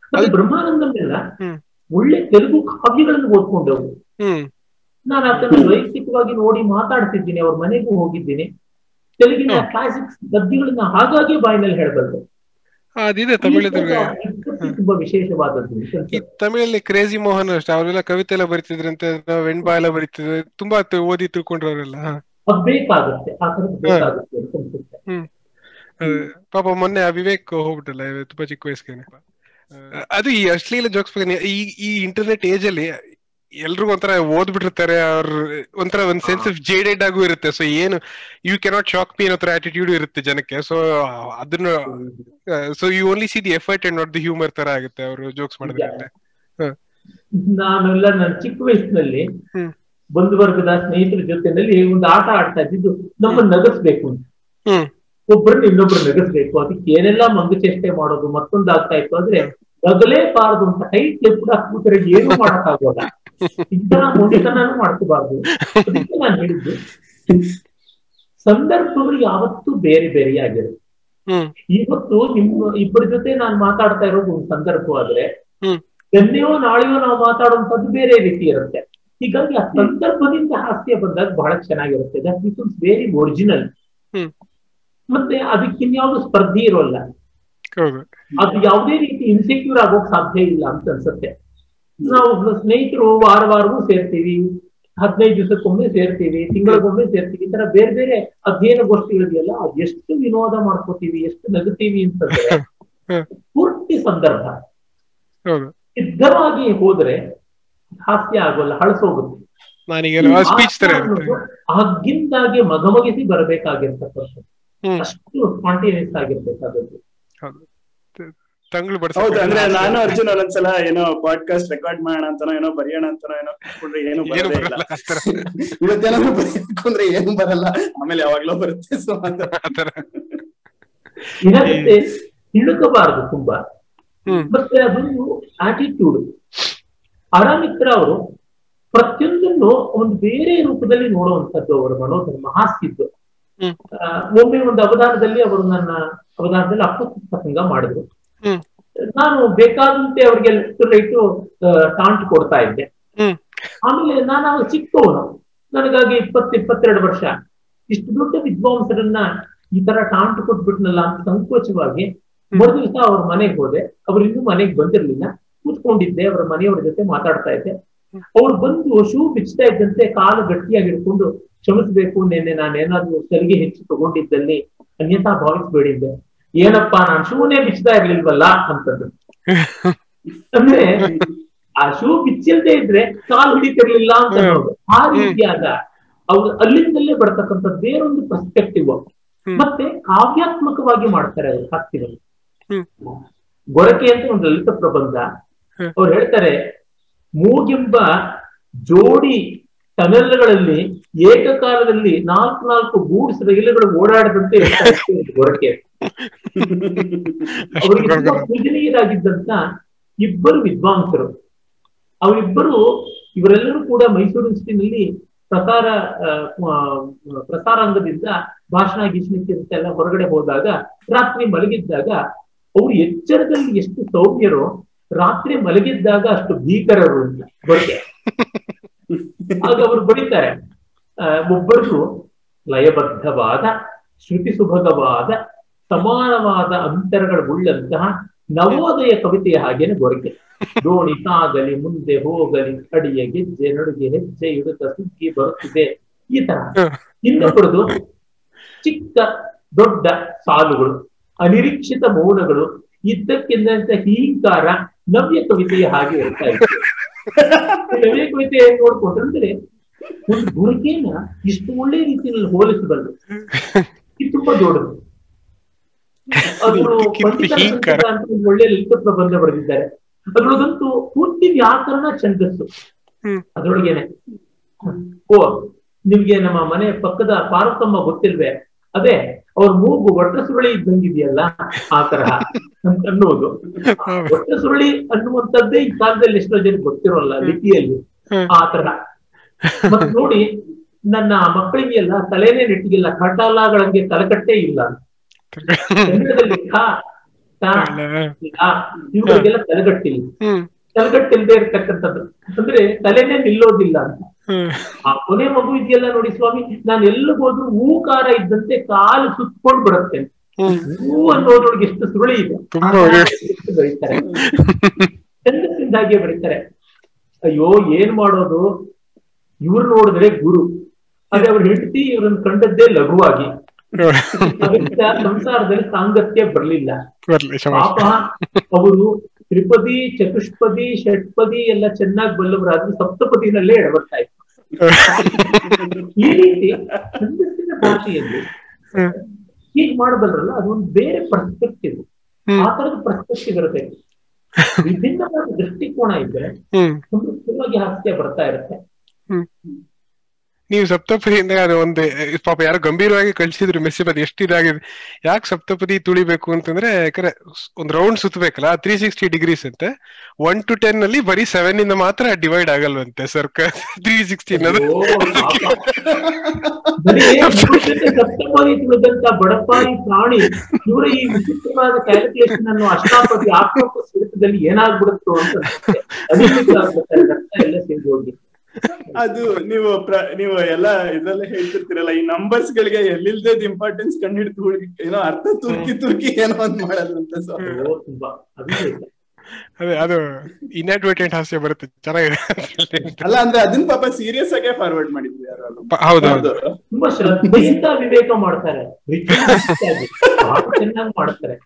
ಮತ್ತೆ ಬ್ರಹ್ಮಾನಂದಂ ಎಲ್ಲ ಹ್ಮ್. ಒಳ್ಳೆ ತೆಲುಗು ಕಾವ್ಯಗಳನ್ನು ಓದ್ಕೊಂಡವರು ಹ್ಮ್ ನಾನು ಅದನ್ನ ವೈಯಕ್ತಿಕವಾಗಿ ನೋಡಿ ಮಾತಾಡ್ತಿದ್ದೀನಿ ಅವ್ರ ಮನೆಗೂ ಹೋಗಿದ್ದೀನಿ ತೆಲುಗಿನ ಹ್ಮ್. ಕ್ಲಾಸಿಕ್ಸ್ ಗದ್ಯಗಳನ್ನ ಹಾಗಾಗಿ ಬಾಯಿನಲ್ಲಿ ಹೇಳಬಲ್ಲೆ ಅದಿದೆ ತಮಿಳದ್ರಿಗೆ ತುಂಬಾ ವಿಶೇಷವಾದದ್ದು ಈ ಅನ್ಸುತ್ತೆ. ತಮಿಳಲ್ಲಿ ಕ್ರೇಜಿ ಮೋಹನ್ ಅಷ್ಟೇ ಅವರೆಲ್ಲ ಕವಿತೆ ಎಲ್ಲ ಬರೀತಿದ್ರಂತೆ ವೆಣ್ಬಾ ಎಲ್ಲ ಬರೀತಿದ್ರು ತುಂಬಾ ತ- ಓದಿ ತಿಳ್ಕೊಂಡ್ರವರೆಲ್ಲ ಅದ್ ಬೇಕಾಗುತ್ತೆ ಆ ಥರದ್ದು ಬೇಕಾಗುತ್ತೆ ಅಂತ ಅನ್ಸುತ್ತೆ ಅದೇ. ಪಾಪ ಮೊನ್ನೆ ಆ ವಿವೇಕ್ ಹೋಗ್ಬಿಟ್ಟಲ್ಲ ಇವ ತುಂಬಾ ಚಿಕ್ಕ ವಯಸ್ಸಿಗೆ ಅದು ಈ ಅಶ್ಲೀಲ ಜೋಕ್ಸ್ ಬಗ್ಗೆ ನೀ- ಈ ಈ ಇಂಟರ್ನೆಟ್ ಏಜ್ ಅಲ್ಲಿ ಎಲ್ರಿಗೂ ಒಂಥರ ಓದ್ಬಿಟ್ಟಿರ್ತಾರೆ ಅವ್ರ ಒಂಥರ ಒಂದ್ ಸೆನ್ಸ್ ಆಫ್ ಜೇಡೆಡ್ ಆಗೂ ಇರುತ್ತೆ ಸೊ ಏನು ಯು ಕೆನಾಟ್ ಶಾಕ್ ಮೀ ಅನ್ನೋ ತರ ಆಟಿಟ್ಯೂಡ್ ಇರುತ್ತೆ ಜನಕ್ಕೆ ಸೊ ಅದನ್ನ so you only see the effort and not the humour ತರ ಆಗುತ್ತೆ ಅವರು ಜೋಕ್ಸ್ ಮಾಡಿದ್ರೆ ನಾನೆಲ್ಲ ನನ್ನ ಚಿಕ್ಕ ವಯಸ್ಸಿನಲ್ಲಿ ಹ್ಮ್. ಬಂಧು ವರ್ಗದ ಸ್ನೇಹಿತರ ಜೊತೆನಲ್ಲಿ ಒಂದು ಆಟ ಆಡ್ತಾ ಇದ್ದಿದ್ದು ನಮ್ಮನ್ನ ನಗಸ್ಬೇಕು ಅಂತ ಹ್ಮ್ ಒಬ್ಬರನ್ನ ಇನ್ನೊಬ್ರು ನಗಸ್ಬೇಕು ಅದಕ್ಕೆ ಏನೆಲ್ಲ ಮಂಗು ಚೇಷ್ಟೆ ಮಾಡೋದು ಮತ್ತೊಂದು ಆಗ್ತಾ ಇತ್ತು ಅಂದ್ರೆ ನಗಲೇಬಾರದು ಅಂತ ಟೈಟ್ ಎప్పుడు ಹಾಕ್ಬಿಟ್ರೆ ಏನು ಮಾಡಕ್ಕಾಗೋಲ್ಲ ಇಂತಹ ಮೊಂಡಿತನೂ ಮಾಡ್ಕೋಬಾರ್ದು ಅದಕ್ಕೆ ನಾನು ಹೇಳಿದ್ದು ಸಂದರ್ಭಗಳು ಯಾವತ್ತೂ ಬೇರೆ ಬೇರೆಯಾಗಿರುತ್ತೆ ಹ್ಮ್ ಇವತ್ತು ನಿಮ್ಮ ಇಬ್ಬರ ಜೊತೆ ನಾನು ಮಾತಾಡ್ತಾ ಇರೋದು ಒಂದು ಸಂದರ್ಭ ಆದ್ರೆ ಹ್ಮ್ ನಿನ್ನೆಯೋ ನಾಳೆಯೋ ನಾವು ಮಾತಾಡುವಂತದ್ದು ಬೇರೆ ರೀತಿ ಇರುತ್ತೆ ಹೀಗಾಗಿ ಆ ಸಂದರ್ಭದಿಂದ ಹಾಸ್ಯ ಬಂದಾಗ ಬಹಳ ಚೆನ್ನಾಗಿರುತ್ತೆ that becomes very original hmm ಮತ್ತೆ ಅದಕ್ಕೆ ಇನ್ಯಾವುದು ಸ್ಪರ್ಧೆ ಇರೋಲ್ಲ ಹೌದು ಅದು ಯಾವುದೇ ರೀತಿ ಇನ್ಸೆಕ್ಯೂರ್ ಆಗೋಕ್ ಸಾಧ್ಯ ಇಲ್ಲ ಅಂತ ಅನ್ಸುತ್ತೆ ನಾವು ಸ್ನೇಹಿತರು ವಾರ ವಾರವೂ ಸೇರ್ತೀವಿ ಹದಿನೈದು ದಿವಸಕ್ಕೊಮ್ಮೆ ಸೇರ್ತೀವಿ ತಿಂಗಳಿಗೊಮ್ಮೆ ಸೇರ್ತೀವಿ ಈ ತರ ಬೇರೆ ಬೇರೆ ಅಧ್ಯಯನ ಗೋಷ್ಠಿಗಳಿದೆಯಲ್ಲ ಅದ್ ಎಷ್ಟು ವಿನೋದ ಮಾಡ್ಕೋತೀವಿ ಎಷ್ಟು ನಗುತ್ತೀವಿ ಅಂತಂದ್ರೆ ಹ್ಮ್. ಪೂರ್ತಿ ಸಂದರ್ಭ ಹೌದು ಸಿದ್ಧವಾಗಿ ಹೋದ್ರೆ ಹಾಸ್ಯ ಆಗೋಲ್ಲ ಹಳಸೋಗುತ್ತೆ ನಾನೀಗ ಸ್ಪೀಚ್ ತರ ಇರುತ್ತೆ ಹಗ್ಗಿಂದಾಗೆ ಮಗಮಗಿಸಿ ಬರಬೇಕಾಗಿರ್ತಕ್ಕಂಥದ್ದು ಹ್ಮ್ ಅಷ್ಟು ಸ್ಪಾಂಟೇನಿಯಸ್ ಆಗಿರ್ಬೇಕಾದದ್ದು ಹೌದು ತಂಗಳು ಹೌದು ಅಂದ್ರೆ ಬಡ್ಸ ನಾನು ಅರ್ಜುನ್ ಒಂದೊಂದ್ಸಲ ಏನೋ ಪಾಡ್ಕಾಸ್ಟ್ ರೆಕಾರ್ಡ್ ಮಾಡೋಣ ಅಂತಾನೋ ಏನೋ ಬರೆಯೋಣ ಅಂತಾನೋ ಏನೋ ಕೂತ್ಕೊಂಡ್ರೆ ಏನು ಏನು ಬರೋದೇ ಇಲ್ಲ ಬರಲ್ಲ ಆ ತರ ಇವತ್ತೇನಾದ್ರು ಬರೀಬೇಕು ಅಂದ್ರೆ ಏನು ಬರಲ್ಲ ಆಮೇಲೆ ಯಾವಾಗ್ಲೋ ಬರುತ್ತೆ ಸೊ ಅಂತ ಆ ತರ ಏನಾಗುತ್ತೆ ತಿಳುಕಬಾರದು ತುಂಬಾ ಹ್ಮ್ ಮತ್ತೆ ಅದೊಂದು ಆಟಿಟ್ಯೂಡ್ ಆರಾಮಿತ್ರ ಅವರು ಪ್ರತಿಯೊಂದನ್ನು ಒಂದು ಬೇರೆ ರೂಪದಲ್ಲಿ ನೋಡುವಂತದ್ದು ಅವರ ಮನೋಧರ್ಮ ಹಾಸ್ಯದ್ದು ಹ್ಮ್ ಆ, ಒಮ್ಮೆ ಒಂದು ಅವಧಾನದಲ್ಲಿ ಅವರು ನನ್ನ ಅವಧಾನದಲ್ಲಿ ಅಪ್ಪತ್ತು ಪ್ರಸಂಗ ಮಾಡಿದ್ರು ಹ್ಮ್ ನಾನು ಬೇಕಾದಂತೆ ಅವ್ರಿಗೆ ಲೆಫ್ಟ್ ರೈಟು ಟಾಂಟ್ ಕೊಡ್ತಾ ಇದ್ದೆ ಹ್ಮ್ ಆಮೇಲೆ ನಾನು ಅವಾಗ ಚಿಕ್ಕವನು ನನಗಾಗಿ ಇಪ್ಪತ್ತು ಇಪ್ಪತ್ತೆರಡು ವರ್ಷ ಇಷ್ಟು ದೊಡ್ಡ ವಿದ್ವಾಂಸರನ್ನ ಈ ತರ ಟಾಂಟ್ ಕೊಟ್ಬಿಟ್ನಲ್ಲ ಅಂತ ಸಂಕೋಚವಾಗಿ ಮರು ದಿವಸ ಅವ್ರ ಮನೆಗೆ ಹೋದೆ ಅವ್ರು ಇನ್ನೂ ಮನೆಗೆ ಬಂದಿರ್ಲಿಲ್ಲ ಕೂತ್ಕೊಂಡಿದ್ದೆ ಅವ್ರ ಮನೆಯವ್ರ ಜೊತೆ ಮಾತಾಡ್ತಾ ಇದ್ದೆ ಅವ್ರು ಬಂದು ಶೂ ಬಿಚ್ತಾ ಇದ್ದಂತೆ ಕಾಲು ಗಟ್ಟಿಯಾಗಿ ಹಿಡ್ಕೊಂಡು ಕ್ಷಮಿಸ್ಬೇಕು ನಿನ್ನೆ ನಾನೇನಾದ್ರೂ ಸರಿಗೆ ಹೆಚ್ಚು ತಗೊಂಡಿದ್ದಲ್ಲಿ ಅನ್ಯಥಾ ಭಾವಿಸ್ಬೇಡಿದ್ದೆ ಏನಪ್ಪಾ ನಾನ್ ಶೂನೇ ಬಿಚ್ತಾ ಇರ್ಲಿಲ್ವಲ್ಲ ಅಂತಂದ್ರು ಅಂದ್ರೆ ಆ ಶೂ ಬಿಚ್ಚಿಲ್ದೇ ಇದ್ರೆ ಕಾಲು ಹಿಡಿತಿರ್ಲಿಲ್ಲ ಅಂತ ಅನ್ನೋದು ಆ ರೀತಿಯಾದ ಅವ್ರು ಅಲ್ಲಿಂದಲೇ ಬರ್ತಕ್ಕಂಥದ್ದು ಬೇರೊಂದು ಪರ್ಸ್ಪೆಕ್ಟಿವ್ ಹ್ಮ್. ಮತ್ತೆ ಕಾವ್ಯಾತ್ಮಕವಾಗಿ ಮಾಡ್ತಾರೆ ಅವ್ರು ಹಾಸ್ಯದಲ್ಲಿ ಹ್ಮ್ ಗೊರಕೆ ಅಂತ ಒಂದು ಲಲಿತ ಪ್ರಬಂಧ ಹ್ಮ್. ಅವ್ರು ಹೇಳ್ತಾರೆ ಮೂಗೆಂಬ ಜೋಡಿ ಟನಲ್ಗಳಲ್ಲಿ ಏಕಕಾಲದಲ್ಲಿ ನಾಲ್ಕು ನಾಲ್ಕು ಗೂಡ್ಸ್ ರೈಲುಗಳು ಓಡಾಡದಂತೆ ಇರ್ತಾ ಇತ್ತು ಒಂದು ಗೊರಕೆ ಅವರಿಗೆ ತುಂಬಾ ಪೂಜನೀಯರಾಗಿದ್ದಂತ ಇಬ್ಬರು ವಿದ್ವಾಂಸರು ಅವರಿಬ್ಬರು ಇವರೆಲ್ಲರೂ ಕೂಡ ಮೈಸೂರು ಇನ್ಸ್ಟಿಟ್ಯೂಟ್ನಲ್ಲಿ ಪ್ರಸಾರ ಆ, ಆ, ಪ್ರಸಾರಾಂಗದಿಂದ ಭಾಷಣ ಗೀಷಣಕ್ಕೆ ಅಂತೆಲ್ಲ ಹೊರಗಡೆ ಹೋದಾಗ ರಾತ್ರಿ ಮಲಗಿದ್ದಾಗ ಅವರು ಎಚ್ಚರದಲ್ಲಿ ಎಷ್ಟು ಸೌಮ್ಯರು ರಾತ್ರಿ ಮಲಗಿದ್ದಾಗ ಅಷ್ಟು ಭೀಕರರು ಅಂತ ಬಗ್ಗೆ ಆಗ ಅವರು ಬರೀತಾರೆ ಆ, ಒಬ್ಬರು ಲಯಬದ್ಧವಾದ ಶ್ರುತಿ ಸುಭಗವಾದ ಸಮಾನವಾದ ಅಂತರಗಳುಳ್ಳಂತಹ ನವೋದಯ ಕವಿತೆಯ ಹಾಗೇನೆ ಗೊರಕೆ ದೋಣಿ ಸಾಗಲಿ ಮುಂದೆ ಹೋಗಲಿ ಅಡಿಯ ಗೆಜ್ಜೆ ನಡುಗೆ ಹೆಜ್ಜೆ ಇಡುತ್ತ ಸುಗ್ಗಿ ಬರುತ್ತಿದೆ ಈ ತರ ಇನ್ನೊಬ್ಬರದು ಚಿಕ್ಕ ದೊಡ್ಡ ಸಾಲುಗಳು ಅನಿರೀಕ್ಷಿತ ಮೌನಗಳು ಇದ್ದಕ್ಕಿದ್ದಂತ ಹೀಂಕಾರ ನವ್ಯ ಕವಿತೆಯ ಹಾಗೆ ಇರ್ತಾ ಇತ್ತು ಈ ನವ್ಯ ಕವಿತೆ ನೋಡ್ಕೊಂಡ್ರೆ ಅಂದ್ರೆ ಒಂದು ಗುರಿಕೆನ ಇಷ್ಟು ಒಳ್ಳೆ ರೀತಿಯಲ್ಲಿ ಹೋಲಿಸಬಲ್ಲ ಇದು ತುಂಬಾ ದೊಡ್ಡದು ಅದು ಇದಕ್ಕಿಂತ ಪಂಡಿತ ಹೀಂಕಾರ. ಅಂತ ಒಂದು ಒಳ್ಳೆ ಲಲಿತ ಪ್ರಬಂಧ ಬರೆದಿದ್ದಾರೆ ಅದ್ರೊಳಗಂತೂ ಪೂರ್ತಿ ವ್ಯಾಕರಣ ಛಂದಸ್ಸು ಹ್ಮ್ ಅದ್ರೊಳಗೇನೆ ಓ ನಿಮ್ಗೆ ನಮ್ಮ ಮನೆ ಪಕ್ಕದ ಪಾರ್ವತಮ್ಮ ಗೊತ್ತಿಲ್ವೇ ಅದೇ ಅವ್ರ ಮೂಗು ಒಟ್ಟ ಸುರುಳಿ ಇದ್ದಂಗಿದೆಯಲ್ಲ ಆ ತರಹ ಅಂತ ಅನ್ನುವುದು ಒಟ್ಟ ಸುರುಳಿ ಅನ್ನುವಂಥದ್ದೇ ಈ ಕಾಲದಲ್ಲಿ ಎಷ್ಟೋ ಜನ ಗೊತ್ತಿರೋಲ್ಲ ಲಿಪಿಯಲ್ಲಿ ಹ್ಮ್. ಆ ತರಹ ಮತ್ ನೋಡಿ ನನ್ನ ಮಕ್ಕಳಿಗೆ ಎಲ್ಲ ತಲೆನೇ ನೆಟ್ಟಿಗಿಲ್ಲ ಕಟಾಲಗಳಂಗೆ ತಲೆಕಟ್ಟೆ ಇಲ್ಲ ಕನ್ನಡದಲ್ಲಿ ಖ ಈಗ ಇವುಗಳಿಗೆಲ್ಲ ತಲೆಗಟ್ಟಿಲ್ಲ ಹ್ಮ್ ತಲೆಗಟ್ಟಿಲ್ದೇ ಇರ್ತಕ್ಕಂಥದ್ದು ಅಂದ್ರೆ ತಲೆನೇ ನಿಲ್ಲೋದಿಲ್ಲ ಅಂತ ಹ್ಮ್ ಆ ಕೊನೆ ಮಗು ಇದೆಯಲ್ಲ ನೋಡಿ ಸ್ವಾಮಿ ನಾನು ಎಲ್ಲಿಗೆ ಹೋದ್ರು ಹೂಕಾರ ಇದ್ದಂತೆ ಕಾಲು ಸುತ್ಕೊಂಡ್ ಬಿಡುತ್ತೆ ಹ್ಮ್ ಹೂ ಅನ್ನೋದ್ರೊಳಗೆ ಎಷ್ಟು ಸುರುಳಿ ಇದೆ ತುಂಬಾ ಆ ಒಳ್ಳೆ- ಎಷ್ಟು ಬೆಳಿತಾರೆ ಚಂದಸಿಂದಾಗೆ ಬೆಳಿತಾರೆ ಅಯ್ಯೋ ಏನ್ ಮಾಡೋದು ಇವ್ರು ನೋಡಿದ್ರೆ ಗುರು ಅದೇ ಅವ್ರ ಹೆಂಡತಿ ಇವ್ರನ್ನ ಕಂಡದ್ದೇ ಲಘುವಾಗಿ ಅದರಿಂದ ಸಂಸಾರದಲ್ಲಿ ಸಾಂಗತ್ಯ ಬರ್ಲಿಲ್ಲ ಬರ್ಲಿ ಶಬಾಷ್ ಪಾಪ ಅವರು ತ್ರಿಪದಿ ಚತುಷ್ಪದಿ ಷಟ್ಪದಿ ಎಲ್ಲ ಚೆನ್ನಾಗಿ ಬಲ್ಲವರಾದ್ರೆ ಸಪ್ತಪದಿನಲ್ಲೇ ಎಡಬರ್ತಾ ಇತ್ತು ಈ ರೀತಿ ಛಂದಸ್ಸಿನ ಭಾಷೆಯಲ್ಲಿ ಹ್ಮ್. ಹೀಗ್ ಮಾಡಬಲ್ಲರಲ್ಲ ಅದೊಂದು ಬೇರೆ ಪರ್ಸ್ಪೆಕ್ಟಿವ್ ಹ್ಮ್. ಆ ತರದ ಪರ್ಸ್ಪೆಕ್ಟಿವ್ ಇರಬೇಕು ವಿಭಿನ್ನವಾದ ದೃಷ್ಟಿಕೋನ ಇದ್ರೆ ಹ್ಮ್ ಸಮೃದ್ಧವಾಗಿ ಹಾಸ್ಯ ಬರ್ತಾ ಇರುತ್ತೆ ನೀವು ಸಪ್ತಪದಿಯಿಂದ ಅದು ಒಂದು ಪಾಪ ಯಾರೋ ಗಂಭೀರವಾಗಿ ಕಳ್ಸಿದ್ರು ಮೆಸೇಜ್ ಅದು ಎಷ್ಟು ಇದಾಗಿದೆ ಯಾಕೆ ಸಪ್ತಪದಿ ತುಳಿಬೇಕು ಅಂತಂದ್ರೆ ಯಾಕಂದ್ರೆ ಒಂದ್ ರೌಂಡ್ ಸುತ್ತಬೇಕಲ್ಲ ತ್ರೀ ಸಿಕ್ಸ್ಟಿ ಡಿಗ್ರೀಸ್ ಅಂತೆ ಒನ್ ಟು ಟೆನ್ ಅಲ್ಲಿ ಬರೀ ಸೆವೆನ್ ಇಂದ ಮಾತ್ರ ಡಿವೈಡ್ ಆಗಲ್ವಂತೆ ಸರ್ಕ ತ್ರೀ ಸಿಕ್ಸ್ಟಿ ಅನ್ನೋದು ಅಯ್ಯೋ, ಪಾಪ. ಬರೀ ಮನುಷ್ಯತೆ ಸಪ್ತಪದಿ ತುಳಿದಂತ ಬಡಪಾಯಿ ಪ್ರಾಣಿ ಇವರ ಈ ವಿಚಿತ್ರವಾದ ಕ್ಯಾಲ್ಕುಲೇಷನ್ ಅನ್ನು ಅಷ್ಟಾಪದಿ ಆತ್ಮಕ ಸಿಡಿತದಲ್ಲಿ ಏನಾಗ್ಬಿಡುತ್ತೋ ಅಂತ ಅನ್ಸುತ್ತೆ. ಅಧಿಕ ಆಗ್ಬಿಡ್ತಾರೆ ರಕ್ತ ಎಲ್ಲ ಸೇರಿ ಹೋಗಿ ಅದು ನೀವು ಪ್ರ- ನೀವು ಎಲ್ಲ ಇದ್ರಲ್ಲೇ ಹೇಳ್ತಿರ್ತೀರಲ್ಲ ಈ ನಂಬರ್ಸ್ ಗಳಿಗೆ ಎಲ್ಲಿಲ್ದೇದ್ ಇಂಪಾರ್ಟೆನ್ಸ್ ಕಂಡಿಡ್ದು ಹುಡುಗಿ ಏನೋ ಅರ್ಥ ತುರ್ಕಿ ತುರ್ಕಿ ಏನೋ ಒಂದ್ ಮಾಡೋದು ಅಂತ ಸೊ ಅಯ್ಯೋ, ತುಂಬಾ ಅಭಿಷೇಕ ಅದೇ ಅದು ಇನ್ಅಡ್ವರ್ಟೆಂಟ್ ಹಾಸ್ಯ ಬರುತ್ತೆ ಚೆನ್ನಾಗಿದೆ ಅಲ್ಲ ಅಂದ್ರೆ ಅದನ್ನ ಪಾಪ ಸೀರಿಯಸ್ ಆಗೇ ಫಾರ್ವರ್ಡ್ ಮಾಡಿದ್ವಿ ಯಾರು ಅದು. ಪ- ಹೌದು ಹೌದು ಹೌದು. ತುಂಬಾ ಶ್ರದ್ಧೆಯಿಂದ ವಿವೇಕ ಮಾಡ್ತಾರೆ ವಿಚಾರವಾಗಿ ಬಹಳ ಚೆನ್ನಾಗಿ ಮಾಡ್ತಾರೆ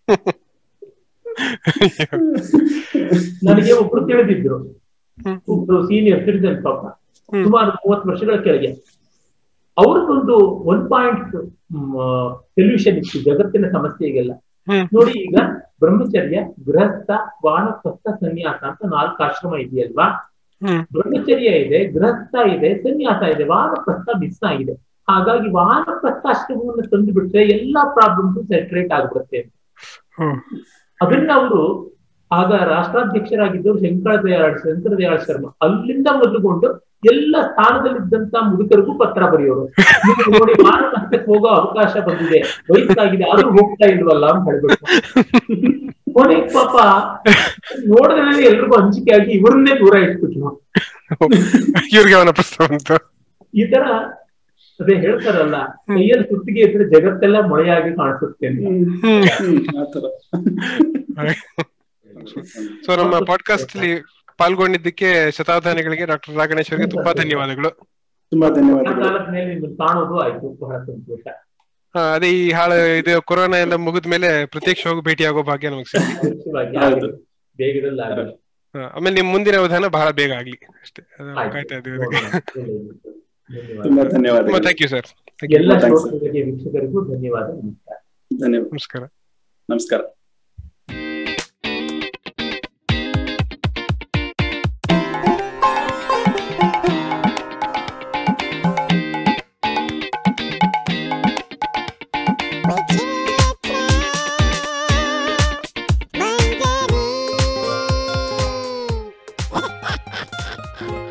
ನನಗೆ ಒಬ್ರು ತಿಳಿದಿದ್ರು ಹ್ಮ್. ಒಬ್ರು ಸೀನಿಯರ್ ಸಿಟಿಸನ್ ಪಾಪ ಹ್ಮ್. ಸುಮಾರು ಮೂವತ್ತು ವರ್ಷಗಳ ಕೆಳಗೆ ಅವ್ರದ್ದೊಂದು ಒನ್ ಪಾಯಿಂಟ್ ಸೊಲ್ಯೂಷನ್ ಇತ್ತು ಜಗತ್ತಿನ ಸಮಸ್ಯೆಗೆಲ್ಲ ಹ್ಮ್ ನೋಡಿ ಈಗ ಬ್ರಹ್ಮಚರ್ಯ ಗೃಹಸ್ಥ ವಾನಪ್ರಸ್ಥ ಸನ್ಯಾಸ ಅಂತ ನಾಲ್ಕು ಆಶ್ರಮ ಇದೆಯಲ್ವಾ ಹ್ಮ್ ಬ್ರಹ್ಮಚರ್ಯ ಇದೆ ಗೃಹಸ್ಥ ಇದೆ ಸನ್ಯಾಸ ಇದೆ ವಾನಪ್ರಸ್ಥ ಮಿಸ್ ಆಗಿದೆ ಹಾಗಾಗಿ ವಾನಪ್ರಸ್ಥ ಆಶ್ರಮವನ್ನು ತಂದು ಬಿಟ್ರೆ ಎಲ್ಲಾ ಪ್ರಾಬ್ಲಮ್ಸ್ ಸೆಟ್ರೇಟ್ ಆಗ್ಬಿಡುತ್ತೆ ಅಂತ. ಹ್ಮ್ ಅದನ್ನ ಅವರು ಆಗ ರಾಷ್ಟ್ರಾಧ್ಯಕ್ಷರಾಗಿದ್ದವರು ಶಂಕರ ದಯಾಳ್ ಶಂಕರ ದಯಾಳ್ ಶರ್ಮಾ ಅಲ್ಲಿಂದ ಮೊದಲುಗೊಂಡು ಎಲ್ಲ ಸ್ಥಾನದಲ್ಲಿದ್ದಂತ ಮುದುಕರಿಗೂ ಪತ್ರ ಬರೆಯೋರು ನೀವು ನೋಡಿ ಮಾನವಕ್ಕೆ ಹೋಗೋ ಅವಕಾಶ ಬಂದಿದೆ ವಯಸ್ಸಾಗಿದೆ ಆದ್ರೂ ಹೋಗ್ತಾ ಇಲ್ವಲ್ಲ ಅಂತ ಹೇಳ್ಬಿಟ್ಟು ಕೊನೆಗೆ ಪಾಪ ನೋಡಿದ್ರೆ ಎಲ್ರಿಗೂ ಹಂಚಿಕೆ ಆಗಿ ಇವ್ರನ್ನೇ ದೂರ ಇಟ್ಬಿಟ್ರು ಇವ್ರಿಗೆ ಅವನ ಪ್ರಸ್ತಾವ ಅಂತ ಈ ತರ ಅದೇ ಹೇಳ್ತಾರಲ್ಲ ಕೈಯಲ್ಲಿ ಸುತ್ತಿಗೆ ಇದ್ರೆ ಜಗತ್ತೆಲ್ಲ ಮೊಳೆಯಾಗಿ ಕಾಣಿಸುತ್ತೆ ಅಂತ ಹ್ಮ್ ಹ್ಮ್, ಆತರ. ಸೊ ನಮ್ಮ ಪಾಡ್ಕಾಸ್ಟ್ ಅಲ್ಲಿ ಪಾಲ್ಗೊಂಡಿದ್ದಕ್ಕೆ ಶತಾವಧಾನಿಗಳಿಗೆ ಡಾಕ್ಟರ್ ರಾಗಣೇಶ್ ಅವರಿಗೆ ತುಂಬಾ ಧನ್ಯವಾದಗಳು ತುಂಬಾ ಆ ಧನ್ಯವಾದಗಳು ಕಾಲದ ಮೇಲೆ ನಿಮ್ಮನ್ನು ಕಾಣೋದು ಆಯ್ತು ಬಹಳ ಸಂತೋಷ ಆ, ಅದೇ ಈ ಹಾಳ ಇದು ಕೊರೋನಾ ಎಲ್ಲ ಮುಗಿದ ಮೇಲೆ ಪ್ರತ್ಯಕ್ಷವಾಗಿ ಭೇಟಿ ಆಗೋ ಭಾಗ್ಯ ನಮಗೆ ಸಿಗ್ಲಿ ಮುಖ್ಯವಾಗಿ ಹೌದು. ಆಗಲಿ. ಬೇಗದಲ್ಲಿ ಆಗಲಿ ಆ, ಆಮೇಲೆ ನಿಮ್ ಮುಂದಿನ ಅವಧಾನ ಬಹಳ ಬೇಗ ಆಗ್ಲಿ ಅಷ್ಟೇ ಅದು ಆಯ್ತು. ಕಾಯ್ತಾ ಇದ್ದೀವಿ ನೋಡೋಣ. ಅದಕ್ಕೆ. ಒಳ್ಳೆಯದು. ಧನ್ಯವಾದ. ತುಂಬಾ ತುಂಬಾ ಧನ್ಯವಾದಗಳು ಥ್ಯಾಂಕ್ ಯು ಸರ್ ಎಲ್ಲ Thanks. ಶ್ರೋತೃಗಳಿಗೆ ವೀಕ್ಷಕರಿಗೂ ಧನ್ಯವಾದ ನಮಸ್ಕಾರ ಧನ್ಯವಾದ ನಮಸ್ಕಾರ ನಮಸ್ಕಾರ Mandarin.